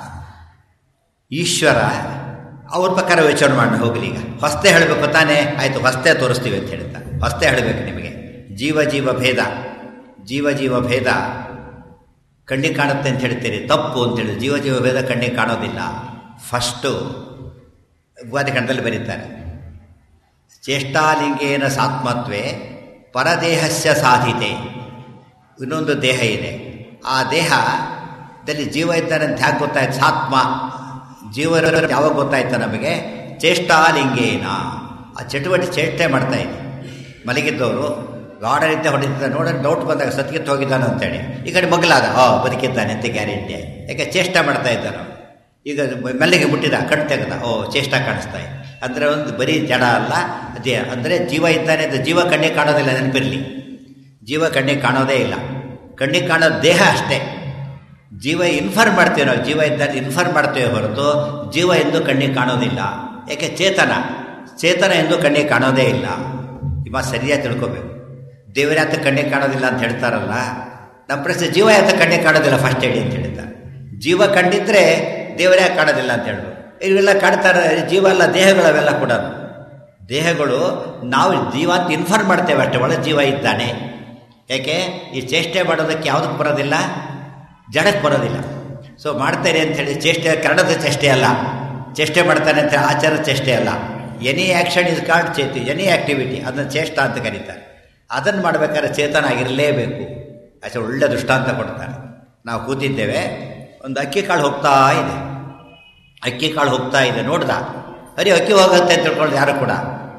ಈಶ್ವರ ಅವ್ರ ಪ್ರಕಾರ ಯೋಚನೆ ಮಾಡಿ ಹೋಗಲಿ ಈಗ ಹೊಸ್ತೆ ಹೇಳಬೇಕು ತಾನೇ ಆಯಿತು ಹೊಸ್ತೆ ತೋರಿಸ್ತೀವಿ ಅಂತ ಹೇಳ್ತಾರೆ ಹೊಸ್ತೆ ಹೇಳಬೇಕು ನಿಮಗೆ ಜೀವ ಜೀವ ಭೇದ ಜೀವ ಜೀವ ಭೇದ ಕಣ್ಣಿಗೆ ಕಾಣುತ್ತೆ ಅಂತ ಹೇಳ್ತೀರಿ ತಪ್ಪು ಅಂತೇಳಿ ಜೀವ ಜೀವ ಭೇದ ಕಣ್ಣಿಗೆ ಕಾಣೋದಿಲ್ಲ ಫಸ್ಟು ಉಪಾಧಿಕರಣದಲ್ಲಿ ಬರೀತಾರೆ ಚೇಷ್ಟಾಲಿಂಗೇನ ಸಾತ್ಮತ್ವೇ ಪರದೇಹಸ್ಯ ಸಾಧಿತೆ ಇನ್ನೊಂದು ದೇಹ ಇದೆ ಆ ದೇಹದಲ್ಲಿ ಜೀವ ಇದ್ದಾನೆ ಅಂತ ಹ್ಯಾಕೆ ಗೊತ್ತಾಯ್ತು ಸಾತ್ಮ ಜೀವ ಯಾವಾಗ ಗೊತ್ತಾಯ್ತು ನಮಗೆ ಚೇಷ್ಟಾಲಿಂಗೇನ ಆ ಚಟುವಟಿಕೆ ಚೇಷ್ಟೆ ಮಾಡ್ತಾ ಇದೆ ಮಲಗಿದ್ದವರು ಗಾಢ ರೀತಿ ಹೊಡಿತಿದ್ದ ನೋಡಿದ್ರೆ ಡೌಟ್ ಬಂದಾಗ ಸತ್ಕಿತ್ತು ಹೋಗಿದ್ದಾನೆ ಅಂತೇಳಿ ಈ ಕಡೆ ಮಗಲಾದ ಆ ಬದುಕಿದ್ದಾನೆ ಅಂತ ಗ್ಯಾರಂಟಿ ಯಾಕೆ ಚೇಷ್ಟ ಮಾಡ್ತಾ ಇದ್ದಾನೆ ಈಗ ಮೆಲ್ಲಿಗೆ ಮುಟ್ಟಿದ ಕಣ್ಣು ತೆಗೆದ ಓ ಚೇಷ್ಟ ಕಾಣಿಸ್ತಾ ಇದೆ ಅಂದರೆ ಒಂದು ಬರೀ ಜಡ ಅಲ್ಲ ಅದೇ ಅಂದರೆ ಜೀವ ಇದ್ದಾನೆ ಅಂತ ಜೀವ ಕಣ್ಣಿಗೆ ಕಾಣೋದಿಲ್ಲ ನೆನಪಿರಲಿ ಜೀವ ಕಣ್ಣಿಗೆ ಕಾಣೋದೇ ಇಲ್ಲ ಕಣ್ಣಿಗೆ ಕಾಣೋದು ದೇಹ ಅಷ್ಟೇ ಜೀವ ಇನ್ಫಾರ್ಮ್ ಮಾಡ್ತೀವಿ ನಾವು ಜೀವ ಇದ್ದಾಗ ಇನ್ಫಾರ್ಮ್ ಮಾಡ್ತೇವೆ ಹೊರತು ಜೀವ ಎಂದು ಕಣ್ಣಿಗೆ ಕಾಣೋದಿಲ್ಲ ಯಾಕೆ ಚೇತನ ಚೇತನ ಎಂದು ಕಣ್ಣಿಗೆ ಕಾಣೋದೇ ಇಲ್ಲ ಇವ ಸರಿಯಾಗಿ ತಿಳ್ಕೊಬೇಕು ದೇವರ ಯಾತ ಕಣ್ಣಿಗೆ ಕಾಣೋದಿಲ್ಲ ಅಂತ ಹೇಳ್ತಾರಲ್ಲ ನಮ್ಮ ಪ್ರಶ್ನೆ ಜೀವ ಯಾತ ಕಣ್ಣಿಗೆ ಕಾಣೋದಿಲ್ಲ ಫಸ್ಟ್ ಹೇಳಿ ಅಂತ ಹೇಳ್ತಾರೆ ಜೀವ ಕಂಡಿದ್ರೆ ದೇವರೇ ಕಾಣೋದಿಲ್ಲ ಅಂತ ಹೇಳೋದು ಇವೆಲ್ಲ ಕಾಣ್ತಾರೆ ಜೀವ ಅಲ್ಲ ದೇಹಗಳವೆಲ್ಲ ಕೂಡ ದೇಹಗಳು ನಾವು ಜೀವ ಅಂತ ಇನ್ಫಾರ್ಮ್ ಮಾಡ್ತೇವೆ ಅಷ್ಟೇ ಒಳ ಜೀವ ಇದ್ದಾನೆ ಯಾಕೆ ಈ ಚೇಷ್ಟೆ ಮಾಡೋದಕ್ಕೆ ಯಾವುದಕ್ಕೆ ಬರೋದಿಲ್ಲ ಜಡಕ್ಕೆ ಬರೋದಿಲ್ಲ ಸೊ ಮಾಡ್ತೇನೆ ಅಂಥೇಳಿ ಚೇಷ್ಟೆ ಕನ್ನಡದ ಚೇಷ್ಟೆ ಅಲ್ಲ ಚೇಷ್ಟೆ ಮಾಡ್ತಾನೆ ಅಂತ ಆಚಾರ ಚೇಷ್ಟೆ ಅಲ್ಲ ಎನಿ ಆ್ಯಕ್ಷನ್ ಇಸ್ ಕಾಲ್ಡ್ ಚೇತಿ ಎನಿ ಆ್ಯಕ್ಟಿವಿಟಿ ಅದನ್ನು ಚೇಷ್ಟ ಅಂತ ಕರೀತಾರೆ ಅದನ್ನು ಮಾಡಬೇಕಾದ್ರೆ ಚೇತನ ಆಗಿರಲೇಬೇಕು ಆಚೆ ಒಳ್ಳೆ ದೃಷ್ಟಾಂತ ಕೊಡ್ತಾರೆ ನಾವು ಕೂತಿದ್ದೇವೆ ಒಂದು ಅಕ್ಕಿ ಕಾಳು ಹೋಗ್ತಾ ಇದೆ ಅಕ್ಕಿ ಕಾಳು ಹೋಗ್ತಾ ಇದೆ ನೋಡ್ದ ಅರೆ ಅಕ್ಕಿ ಹೋಗುತ್ತೆ ಅಂತ ತಿಳ್ಕೊಂಡು ಯಾರು ಕೂಡ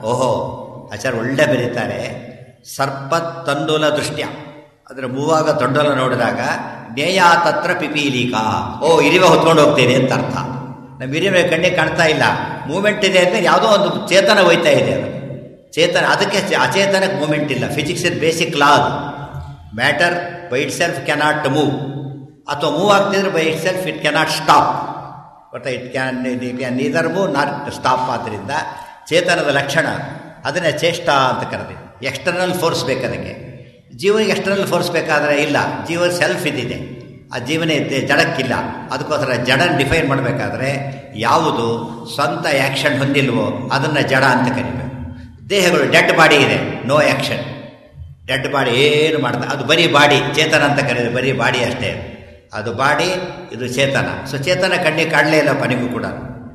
ಓಹೋ ಆಚಾರ್ಯ ಒಳ್ಳೆ ಬರೀತಾರೆ ಸರ್ಪ ತಂಡುಲ ದೃಷ್ಟ್ಯ ಅದರ ಮೂವಾಗ ತೊಂಡಲ ನೋಡಿದಾಗ ನೇಯ ತತ್ರ ಪಿಪೀಲಿಕಾ ಓ ಇರಿವೆ ಹೊತ್ಕೊಂಡು ಹೋಗ್ತೇನೆ ಅಂತ ಅರ್ಥ ನಮ್ಮ ಇರಿವೆ ಕಣ್ಣಿಗೆ ಕಾಣ್ತಾ ಇಲ್ಲ ಮೂಮೆಂಟ್ ಇದೆ ಅಂದರೆ ಯಾವುದೋ ಒಂದು ಚೇತನ ಹೋಯ್ತಾ ಇದೆ ಅದು ಚೇತನ ಅದಕ್ಕೆ ಚ- ಅಚೇತನಕ್ಕೆ ಮೂಮೆಂಟ್ ಇಲ್ಲ ಫಿಸಿಕ್ಸ್ ಇಸ್ ಬೇಸಿಕ್ ಲಾ ಅದು matter by itself cannot move ಅಥವಾ ಮೂವ್ ಆಗ್ತಿದ್ರೆ by itself it cannot stop but it can it can neither move not stop ಆದ್ದರಿಂದ ಚೇತನದ ಲಕ್ಷಣ ಅದನ್ನೇ ಚೇಷ್ಟ ಅಂತ ಕರೆದಿದೆ ಎಕ್ಸ್ಟರ್ನಲ್ ಫೋರ್ಸ್ ಬೇಕು ಅದಕ್ಕೆ ಜೀವನಿಗೆ ಎಕ್ಸ್ಟರ್ನಲ್ ಫೋರ್ಸ್ ಬೇಕಾದರೆ ಇಲ್ಲ ಜೀವ ಸೆಲ್ಫ್ ಇದಿದೆ ಆ ಜೀವನ ಇದೆ ಜಡಕ್ಕಿಲ್ಲ ಅದಕ್ಕೋಸ್ಕರ ಜಡ ಡಿಫೈನ್ ಮಾಡಬೇಕಾದ್ರೆ ಯಾವುದು ಸ್ವಂತ ಆ್ಯಕ್ಷನ್ ಹೊಂದಿಲ್ವೋ ಅದನ್ನು ಜಡ ಅಂತ ಕರಿಬೇಕು ದೇಹಗಳು ಡೆಡ್ ಬಾಡಿ ಇದೆ ನೋ ಆ್ಯಕ್ಷನ್ ಡೆಡ್ ಬಾಡಿ ಏನು ಮಾಡ್ತಾ ಅದು ಬರೀ ಬಾಡಿ ಚೇತನ ಅಂತ ಕರೀತಾರೆ ಬರೀ ಬಾಡಿ ಅಷ್ಟೇ ಅದು ಬಾಡಿ ಇದು ಚೇತನ ಸೊ ಚೇತನ ಕಣ್ಣಿಗೆ ಕಾಣಲೇ ಇಲ್ಲ ಕೊನೆಗೂ ಕೂಡ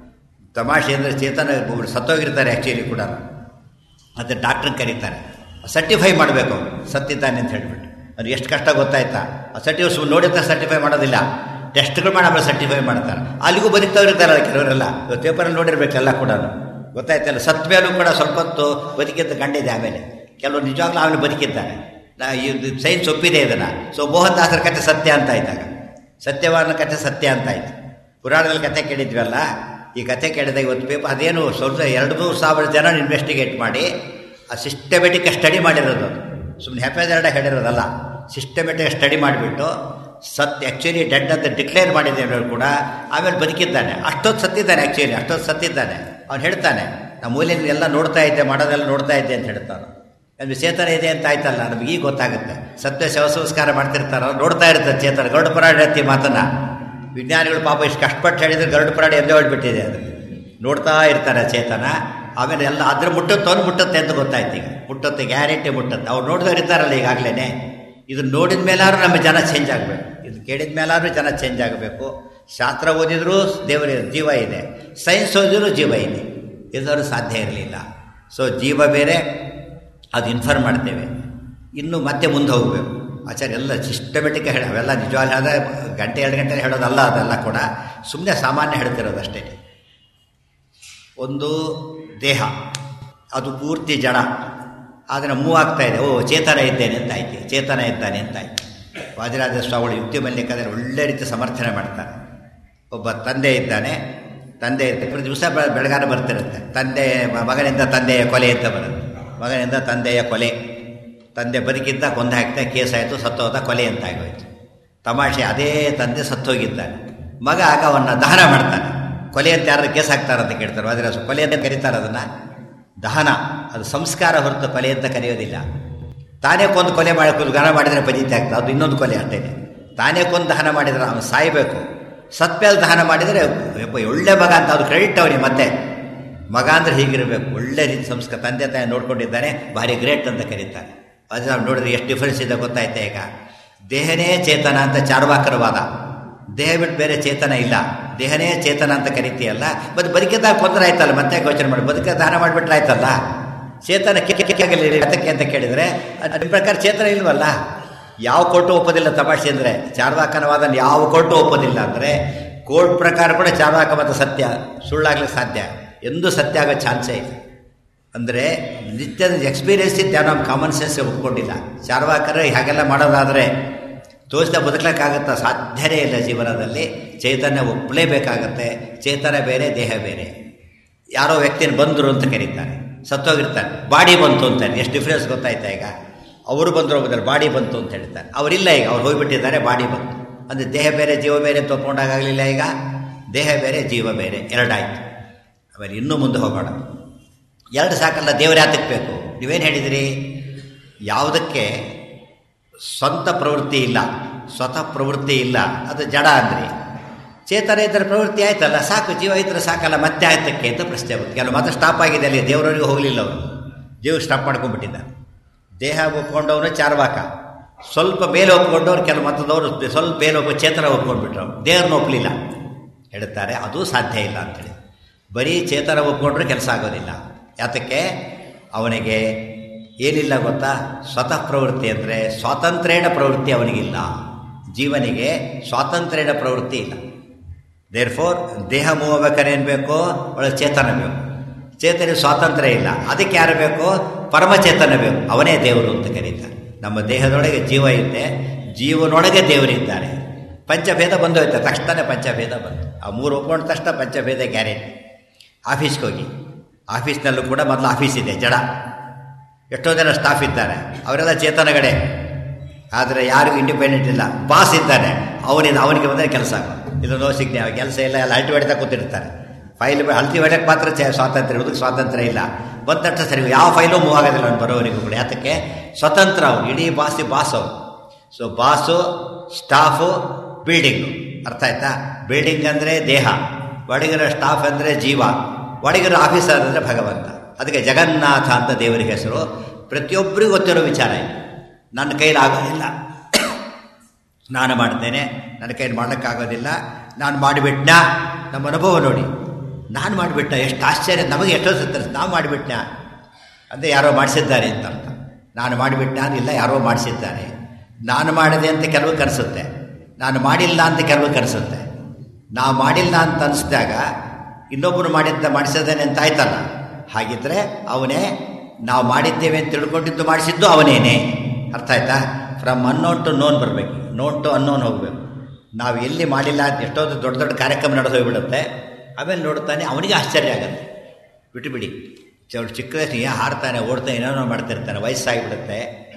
ತಮಾಷೆ ಅಂದರೆ ಚೇತನ ಒಬ್ಬರು ಸತ್ತೋಗಿರ್ತಾರೆ ಆ್ಯಕ್ಚುಲಿ ಕೂಡ ಮತ್ತು ಡಾಕ್ಟ್ರನ್ನ ಕರೀತಾರೆ ಸರ್ಟಿಫೈ ಮಾಡಬೇಕು ಸತ್ತಿದ್ದಾನೆ ಅಂತ ಹೇಳ್ಬಿಟ್ಟು ಅದು ಎಷ್ಟು ಕಷ್ಟ ಗೊತ್ತಾಯ್ತಾ ಆ ಸರ್ಟಿಫೈ ಸುಮ್ಮನೆ ನೋಡಿದ್ರೆ ಸರ್ಟಿಫೈ ಮಾಡೋದಿಲ್ಲ ಟೆಸ್ಟ್ಗಳು ಮಾಡಿ ಆಮೇಲೆ ಸರ್ಟಿಫೈ ಮಾಡ್ತಾರೆ ಅಲ್ಲಿಗೂ ಬದುಕ್ತವ್ರಿರ್ತಾರಲ್ಲ ಕೆಲವರೆಲ್ಲ ಇವತ್ತು ಪೇಪರಲ್ಲಿ ನೋಡಿರ್ಬೇಕೆಲ್ಲ ಕೂಡ ಗೊತ್ತಾಯ್ತಲ್ಲ ಸತ್ತ ಮೇಲೂ ಕೂಡ ಸ್ವಲ್ಪ ಹೊತ್ತು ಬದುಕಿದ್ದ ಕಂಡಿದೆ ಆಮೇಲೆ ಕೆಲವರು ನಿಜವಾಗ್ಲೂ ಆಮೇಲೆ ಬದುಕಿದ್ದಾರೆ ನಾ ಇದು ಸೈನ್ಸ್ ಒಪ್ಪಿದೆ ಇದನ್ನು ಸೊ ಮೋಹನ್ ದಾಸರ ಕಥೆ ಸತ್ಯ ಅಂತ ಆಯ್ತಾಗ ಸತ್ಯವಾನ ಕಥೆ ಸತ್ಯ ಅಂತ ಆಯ್ತು ಪುರಾಣದಲ್ಲಿ ಕಥೆ ಕೇಳಿದ್ವಲ್ಲ ಈ ಕಥೆ ಕೇಳಿದಾಗ ಇವತ್ತು ಪೇಪರ್ ಅದೇನು ಸ್ವಲ್ಪ ಎರಡು ಮೂರು ಸಾವಿರ ಜನ ಇನ್ವೆಸ್ಟಿಗೇಟ್ ಮಾಡಿ ಆ ಸಿಸ್ಟಮೆಟಿಕ್ ಸ್ಟಡಿ ಮಾಡಿರೋದು ಅದು ಸುಮ್ಮನೆ ಹೆಪೆದರಡ ಹೇಳಿರೋದಲ್ಲ ಸಿಸ್ಟಮೆಟಿಕ್ ಸ್ಟಡಿ ಮಾಡಿಬಿಟ್ಟು ಸತ್ ಆ್ಯಕ್ಚುಲಿ ಡೆಡ್ ಅಂತ ಡಿಕ್ಲೇರ್ ಮಾಡಿದ್ದೇನೆ ಕೂಡ ಆಮೇಲೆ ಬದುಕಿದ್ದಾನೆ ಅಷ್ಟೊತ್ತು ಸತ್ತಿದ್ದಾನೆ ಆ್ಯಕ್ಚುಲಿ ಅಷ್ಟೊತ್ತು ಸತ್ತಿದ್ದಾನೆ ಅವ್ನು ಹೇಳ್ತಾನೆ ನಮ್ಮ ಮೂಲೆಯಲ್ಲಿ ಎಲ್ಲ ನೋಡ್ತಾ ಇದ್ದೆ ಮಾಡೋದೆಲ್ಲ ನೋಡ್ತಾ ಇದ್ದೆ ಅಂತ ಹೇಳ್ತಾನೆ ಅದು ಚೇತನ ಇದೆ ಅಂತ ಆಯ್ತಲ್ಲ ನಮಗೆ ಈಗ ಗೊತ್ತಾಗುತ್ತೆ ಸತ್ಯ ಶವ ಸಂಸ್ಕಾರ ಮಾಡ್ತಿರ್ತಾರ ನೋಡ್ತಾ ಇರ್ತಾರೆ ಚೇತನ ಗರುಡ ಪುರಾಣ ಹೇಳ್ತೀವಿ ಮಾತನ್ನ ವಿಜ್ಞಾನಿಗಳು ಪಾಪ ಇಷ್ಟು ಕಷ್ಟಪಟ್ಟು ಹೇಳಿದ್ರೆ ಗರುಡ ಪುರಾಣ ಎಂದೇ ಹೊಡ್ಬಿಟ್ಟಿದೆ ಅದು ನೋಡ್ತಾ ಇರ್ತಾರೆ ಚೇತನ ಆಮೇಲೆ ಎಲ್ಲ ಅದ್ರ ಮುಟ್ಟುತ್ತೆ ಅವ್ನು ಮುಟ್ಟುತ್ತೆ ಅಂತ ಗೊತ್ತಾಯ್ತು ಈಗ ಮುಟ್ಟುತ್ತೆ ಗ್ಯಾರಂಟಿ ಮುಟ್ಟುತ್ತೆ ಅವ್ರು ನೋಡಿದವ್ರು ಇರ್ತಾರಲ್ಲ ಈಗಾಗಲೇ ಇದು ನೋಡಿದ ಮೇಲಾದ್ರೂ ನಮ್ಮ ಜನ ಚೇಂಜ್ ಆಗಬೇಕು ಇದು ಕೇಳಿದ ಮೇಲಾದ್ರೂ ಜನ ಚೇಂಜ್ ಆಗಬೇಕು ಶಾಸ್ತ್ರ ಓದಿದ್ರೂ ದೇವರ ಜೀವ ಇದೆ ಸೈನ್ಸ್ ಓದಿದ್ರೂ ಜೀವ ಇದೆ ಇಲ್ಲದವರು ಸಾಧ್ಯ ಇರಲಿಲ್ಲ ಸೊ ಜೀವ ಬೇರೆ ಅದು ಇನ್ಫಾರ್ಮ್ ಮಾಡ್ತೇವೆ ಇನ್ನು ಮತ್ತೆ ಮುಂದೆ ಹೋಗಬೇಕು ಆಚಾರ್ಯ ಎಲ್ಲ ಸಿಸ್ಟಮೆಟಿಕ್ ಹೇಳಿ ಅವೆಲ್ಲ ನಿಜವಾಗ್ಲೂ ಆದರೆ ಗಂಟೆ ಎರಡು ಗಂಟೆ ಹೇಳೋದಲ್ಲ ಅದೆಲ್ಲ ಕೂಡ ಸುಮ್ಮನೆ ಸಾಮಾನ್ಯ ಹೇಳ್ತಿರೋದು ಅಷ್ಟೇ ಒಂದು ದೇಹ ಅದು ಪೂರ್ತಿ ಜಡ ಆದರೆ ಮೂವ್ ಆಗ್ತಾ ಇದೆ ಓ ಚೇತನ ಇದ್ದೇನೆ ಅಂತ ಆಯ್ತು ಚೇತನ ಇದ್ದಾನೆ ಅಂತ ಆಯ್ತು ವಾದಿರಾಜ ಸ್ವಾಮಿಗಳು ಯುಕ್ತಿ ಮಲ್ಲಿಕದಲ್ಲಿ ಒಳ್ಳೆ ರೀತಿ ಸಮರ್ಥನೆ ಮಾಡ್ತಾರೆ ಒಬ್ಬ ತಂದೆ ಇದ್ದಾನೆ ತಂದೆ ಪ್ರತಿ ದಿವಸ ಬೆ- ಬೆಳಗಾನ ಬರ್ತಿರುತ್ತೆ ತಂದೆ ಮ- ಮಗನಿಂದ ತಂದೆಯ ಕೊಲೆ ಅಂತ ಬರುತ್ತೆ ಮಗನಿಂದ ತಂದೆಯ ಕೊಲೆ ತಂದೆ ಬದುಕಿದ್ದ ಕೊಂದು ಹಾಕ್ತಾ ಕೇಸ್ ಆಯಿತು ಸತ್ತೋದ ಕೊಲೆ ಅಂತ ಆಗೋಯ್ತು ತಮಾಷೆ ಅದೇ ತಂದೆ ಸತ್ತೋಗಿದ್ದಾನೆ ಮಗ ಆಗ ಅವನ್ನ ದಹನ ಮಾಡ್ತಾನೆ ಕೊಲೆ ಅಂತ ಯಾರು ಕೇಸ್ ಹಾಕ್ತಾರಂತ ಕೇಳ್ತಾರೆ ವಾದಿರಾಜ ಕೊಲೆ ಅಂತ ಕರೀತಾರೆ ಅದನ್ನು ದಹನ ಅದು ಸಂಸ್ಕಾರ ಹೊರತು ಕೊಲೆ ಅಂತ ಕರೆಯೋದಿಲ್ಲ ತಾನೇ ಕೊಂದು ಕೊಲೆ ಮಾಡಿ ದಹನ ಮಾಡಿದರೆ ಪದೀತಿ ಆಗ್ತದೆ ಅದು ಇನ್ನೊಂದು ಕೊಲೆ ಅಷ್ಟೇ ತಾನೇ ಕೊಂದು ದಹನ ಮಾಡಿದರೆ ಅವನು ಸಾಯಬೇಕು ಸತ್ಮೇಲೆ ದಹನ ಮಾಡಿದರೆ ಯಪ್ಪ, ಒಳ್ಳೆ ಮಗ ಅಂತ ಅದು ಕ್ರೆಡಿಟ್ ಅವನಿಗೆ ಮತ್ತೆ ಮಗ ಅಂದ್ರೆ ಹೀಗಿರಬೇಕು ಒಳ್ಳೆ ರೀತಿ ಸಂಸ್ಕಾರ ತಂದೆ ತಾಯಿ ನೋಡ್ಕೊಂಡಿದ್ದಾನೆ ಭಾರಿ ಗ್ರೇಟ್ ಅಂತ ಕರೀತಾರೆ ಅದು ನಾವು ನೋಡಿದ್ರೆ ಎಷ್ಟು ಡಿಫ್ರೆನ್ಸ್ ಇದೆ ಗೊತ್ತಾಯ್ತಾ ಈಗ ದೇಹನೇ ಚೇತನ ಅಂತ ಚಾರ್ವಾಕರ ವಾದ ದೇಹ ಬಿಟ್ಟು ಬೇರೆ ಚೇತನ ಇಲ್ಲ ದೇಹನೇ ಚೇತನ ಅಂತ ಕರಿತೀಯಲ್ಲ ಮತ್ತು ಬದುಕಿದ್ದಾಗ ತೊಂದರೆ ಆಯ್ತಲ್ಲ ಮತ್ತೆ ಯೋಚನೆ ಮಾಡಿ ಬದುಕ ದಾನ ಮಾಡಿಬಿಟ್ರೆ ಆಯ್ತಲ್ಲ ಚೇತನ ಕೆಕ್ಕಾಗಲಿ ಅದಕ್ಕೆ ಅಂತ ಕೇಳಿದರೆ ಅದು ನಿಮ್ಮ ಪ್ರಕಾರ ಚೇತನ ಇಲ್ವಲ್ಲ ಯಾವ ಕೋರ್ಟು ಒಪ್ಪೋದಿಲ್ಲ ತಮಾಷೆ ಅಂದರೆ ಚಾರ್ವಾಕನವಾದನ್ನು ಯಾವ ಕೋರ್ಟು ಒಪ್ಪೋದಿಲ್ಲ ಅಂದರೆ ಕೋರ್ಟ್ ಪ್ರಕಾರ ಕೂಡ ಚಾರ್ವಾಕವಾದ ಸತ್ಯ ಸುಳ್ಳಾಗ್ಲಿಕ್ಕೆ ಸಾಧ್ಯ ಎಂದೂ ಸತ್ಯ ಆಗೋ ಚಾನ್ಸೇ ಇಲ್ಲ ಅಂದರೆ ನಿತ್ಯದ ಎಕ್ಸ್ಪೀರಿಯನ್ಸ್ ಇತ್ತು ನಮ್ಮ ಕಾಮನ್ ಸೆನ್ಸ್ ಒಪ್ಕೊಂಡಿಲ್ಲ ಚಾರ್ವಾಕರು ಹಾಗೆಲ್ಲ ಮಾಡೋದಾದರೆ ತೋರಿಸ್ದ ಬದುಕಲಿಕ್ಕಾಗತ್ತಾ ಸಾಧ್ಯನೇ ಇಲ್ಲ ಜೀವನದಲ್ಲಿ ಚೈತನ್ಯ ಒಪ್ಪಲೇಬೇಕಾಗತ್ತೆ ಚೇತನ ಬೇರೆ ದೇಹ ಬೇರೆ ಯಾರೋ ವ್ಯಕ್ತಿನ ಬಂದರು ಅಂತ ಕರೀತಾರೆ ಸತ್ತೋಗಿರ್ತಾರೆ ಬಾಡಿ ಬಂತು ಅಂತಾರೆ ಎಷ್ಟು ಡಿಫ್ರೆನ್ಸ್ ಗೊತ್ತಾಯ್ತಾ ಈಗ ಅವರು ಬಂದರು ಹೋಗಿದ್ದಾರೆ ಬಾಡಿ ಬಂತು ಅಂತ ಹೇಳ್ತಾರೆ ಅವರಿಲ್ಲ ಈಗ ಅವ್ರು ಹೋಗ್ಬಿಟ್ಟಿದ್ದಾರೆ ಬಾಡಿ ಬಂತು ಅಂದರೆ ದೇಹ ಬೇರೆ ಜೀವ ಬೇರೆ ಅಂತ ಒಪ್ಕೊಂಡಾಗಲಿಲ್ಲ ಈಗ ದೇಹ ಬೇರೆ ಜೀವ ಬೇರೆ ಎರಡಾಯ್ತು ಆಮೇಲೆ ಇನ್ನೂ ಮುಂದೆ ಹೋಗೋಣ ಎರಡು ಸಾಕಲ್ಲ ದೇವರ ಯಾತಕ್ಕೆ ಬೇಕು ನೀವೇನು ಹೇಳಿದಿರಿ ಯಾವುದಕ್ಕೆ ಸ್ವಂತ ಪ್ರವೃತ್ತಿ ಇಲ್ಲ ಸ್ವತಃ ಪ್ರವೃತ್ತಿ ಇಲ್ಲ ಅದು ಜಡ ಅಂದ್ರಿ ಚೇತನ ಇದ್ದರೆ ಪ್ರವೃತ್ತಿ ಆಯ್ತಲ್ಲ ಸಾಕು ಜೀವ ಇದ್ರೆ ಸಾಕಲ್ಲ ಮತ್ತೆ ಆಯ್ತಕ್ಕೆ ಅಂತ ಪ್ರಶ್ನೆ ಬಂತು ಕೆಲವು ಮಾತ್ರ ಸ್ಟಾಪ್ ಆಗಿದೆ ಅಲ್ಲಿ ದೇವರವರಿಗೆ ಹೋಗಲಿಲ್ಲ ಅವರು ಜೀವ ಸ್ಟಾಪ್ ಮಾಡ್ಕೊಂಡ್ಬಿಟ್ಟಿದ್ದಾರೆ ದೇಹ ಒಪ್ಕೊಂಡವನು ಚಾರ್ವಾಕ ಸ್ವಲ್ಪ ಮೇಲೆ ಒಪ್ಕೊಂಡವ್ರು ಕೆಲವು ಮತದವರು ಸ್ವಲ್ಪ ಮೇಲೆ ಒಪ್ಪ ಚೇತನ ಒಪ್ಕೊಂಡ್ಬಿಟ್ರು ದೇವ್ರನ್ನ ಒಪ್ಪಲಿಲ್ಲ ಹೇಳ್ತಾರೆ ಅದು ಸಾಧ್ಯ ಇಲ್ಲ ಅಂತೇಳಿ ಬರೀ ಚೇತನ ಒಪ್ಕೊಂಡ್ರೆ ಕೆಲಸ ಆಗೋದಿಲ್ಲ ಯಾತಕ್ಕೆ ಅವನಿಗೆ ಏನಿಲ್ಲ ಗೊತ್ತಾ ಸ್ವತಃ ಪ್ರವೃತ್ತಿ ಅಂದರೆ ಸ್ವಾತಂತ್ರ್ಯನ ಪ್ರವೃತ್ತಿ ಅವನಿಗಿಲ್ಲ ಜೀವನಿಗೆ ಸ್ವಾತಂತ್ರ್ಯನ ಪ್ರವೃತ್ತಿ ಇಲ್ಲ ದೇರ್ ಫೋರ್ ದೇಹ ಮೂವಬೇಕಾದ್ರೆ ಏನು ಬೇಕು ಒಳ್ಳೆ ಚೇತನ ಬೇಕು ಚೇತನ ಸ್ವಾತಂತ್ರ್ಯ ಇಲ್ಲ ಅದಕ್ಕೆ ಯಾರು ಬೇಕು ಪರಮಚೇತನ ಬೇಕು ಅವನೇ ದೇವರು ಅಂತ ಕರೀತಾರೆ ನಮ್ಮ ದೇಹದೊಳಗೆ ಜೀವ ಇದೆ ಜೀವನೊಳಗೆ ದೇವರಿದ್ದಾರೆ ಪಂಚಭೇದ ಬಂದೋಯ್ತು ತಕ್ಷಣ ಪಂಚಭೇದ ಬಂತು ಆ ಮೂರು ಒಪ್ಕೊಂಡ ತಕ್ಷಣ ಪಂಚಭೇದ ಗ್ಯಾರಂಟಿ ಆಫೀಸ್ಗೆ ಹೋಗಿ ಆಫೀಸ್ನಲ್ಲೂ ಕೂಡ ಮೊದಲು ಆಫೀಸ್ ಇದೆ ಜಡ ಎಷ್ಟೋ ಜನ ಸ್ಟಾಫ್ ಇದ್ದಾರೆ ಅವರೆಲ್ಲ ಚೇತನಗಡೆ ಆದರೆ ಯಾರಿಗೂ ಇಂಡಿಪೆಂಡೆಂಟ್ ಇಲ್ಲ ಬಾಸ್ ಇದ್ದಾನೆ ಅವನಿಂದ ಅವನಿಗೆ ಬಂದರೆ ಕೆಲಸ ಇದು ನೋ ಸಿಗ್ನೆ ಕೆಲಸ ಇಲ್ಲ ಎಲ್ಲ ಹಲ್ಟಿ ಹೊಡಿತಾ ಕೂತಿರ್ತಾರೆ ಫೈಲ್ ಹಲ್ತಿ ಹೊಡೆಯಕ್ಕೆ ಮಾತ್ರ ಚೇ ಸ್ವಾತಂತ್ರ್ಯ ಇರೋದಕ್ಕೆ ಸ್ವಾತಂತ್ರ್ಯ ಇಲ್ಲ ಬಂದ ತಕ್ಷಣ ಸರಿ ಯಾವ ಫೈಲು ಮೂವ್ ಆಗೋದಿಲ್ಲ ಅವ್ನು ಬರೋವರೆಗೂ ಕೂಡ ಯಾತಕ್ಕೆ ಸ್ವತಂತ್ರ ಅವ್ರು ಇಡೀ ಬಾಸಿ ಬಾಸ್ ಅವರು ಸೊ ಬಾಸು ಸ್ಟಾಫು ಬಿಲ್ಡಿಂಗು ಅರ್ಥ ಆಯ್ತಾ ಬಿಲ್ಡಿಂಗ್ ಅಂದರೆ ದೇಹ ಒಳಗಿರೋ ಸ್ಟಾಫ್ ಅಂದರೆ ಜೀವ ಒಳಗಿರೋ ಆಫೀಸರ್ ಅಂದರೆ ಭಗವಂತ ಅದಕ್ಕೆ ಜಗನ್ನಾಥ ಅಂತ ದೇವರಿಗೆ ಹೆಸರು ಪ್ರತಿಯೊಬ್ಬರಿಗೂ ಗೊತ್ತಿರೋ ವಿಚಾರ ಇದು ನನ್ನ ಕೈಲಿ ಆಗೋದಿಲ್ಲ ನಾನು ಮಾಡ್ತೇನೆ ನನ್ನ ಕೈಲಿ ಮಾಡೋಕ್ಕಾಗೋದಿಲ್ಲ ನಾನು ಮಾಡಿಬಿಟ್ನಾ ನಮ್ಮ ಅನುಭವ ನೋಡಿ ನಾನು ಮಾಡಿಬಿಟ್ಟ ಎಷ್ಟು ಆಶ್ಚರ್ಯ ನಮಗೆ ಎಷ್ಟೋ ಸತ್ತರ ನಾವು ಮಾಡಿಬಿಟ್ನಾ ಅಂದರೆ ಯಾರೋ ಮಾಡಿಸಿದ್ದಾರೆ ಅಂತ ಅರ್ಥ ನಾನು ಮಾಡಿಬಿಟ್ಟ ಇಲ್ಲ ಯಾರೋ ಮಾಡಿಸಿದ್ದಾರೆ ನಾನು ಮಾಡಿದೆ ಅಂತ ಕೆಲವು ಕನಿಸುತ್ತೆ ನಾನು ಮಾಡಿಲ್ಲ ಅಂತ ಕೆಲವು ಕನಿಸುತ್ತೆ ನಾವು ಮಾಡಿಲ್ಲ ಅಂತ ಅನಿಸಿದಾಗ ಇನ್ನೊಬ್ಬರು ಮಾಡಿದ್ದ ಮಾಡಿಸಿದ್ದಾನೆ ಅಂತ ಆಯ್ತಲ್ಲ ಹಾಗಿದ್ರೆ ಅವನೇ ನಾವು ಮಾಡಿದ್ದೇವೆ ಅಂತ ತಿಳ್ಕೊಂಡಿದ್ದು ಮಾಡಿಸಿದ್ದು ಅವನೇನೆ ಅರ್ಥ ಆಯ್ತಾ ಫ್ರಮ್ ಅನ್ನೋನ್ ಟು ನೋನ್ ಬರಬೇಕು ನೋನ್ ಟು ಅನ್ನೋನ್ ಹೋಗಬೇಕು ನಾವು ಎಲ್ಲಿ ಮಾಡಿಲ್ಲ ಅಂತ ಎಷ್ಟೊಂದು ದೊಡ್ಡ ದೊಡ್ಡ ಕಾರ್ಯಕ್ರಮ ನಡೆದು ಹೋಗ್ಬಿಡುತ್ತೆ ಆಮೇಲೆ ನೋಡ್ತಾನೆ ಅವನಿಗೆ ಆಶ್ಚರ್ಯ ಆಗುತ್ತೆ ಬಿಟ್ಟು ಬಿಡಿ ಚೌಡ್ ಚಿಕ್ಕ ವಯಸ್ಸಿಗೆ ಹಾಡ್ತಾನೆ ಓಡ್ತಾನೆ ಏನೇನೋ ಮಾಡ್ತಿರ್ತಾನೆ ವಯಸ್ಸಾಗಿಬಿಡುತ್ತೆ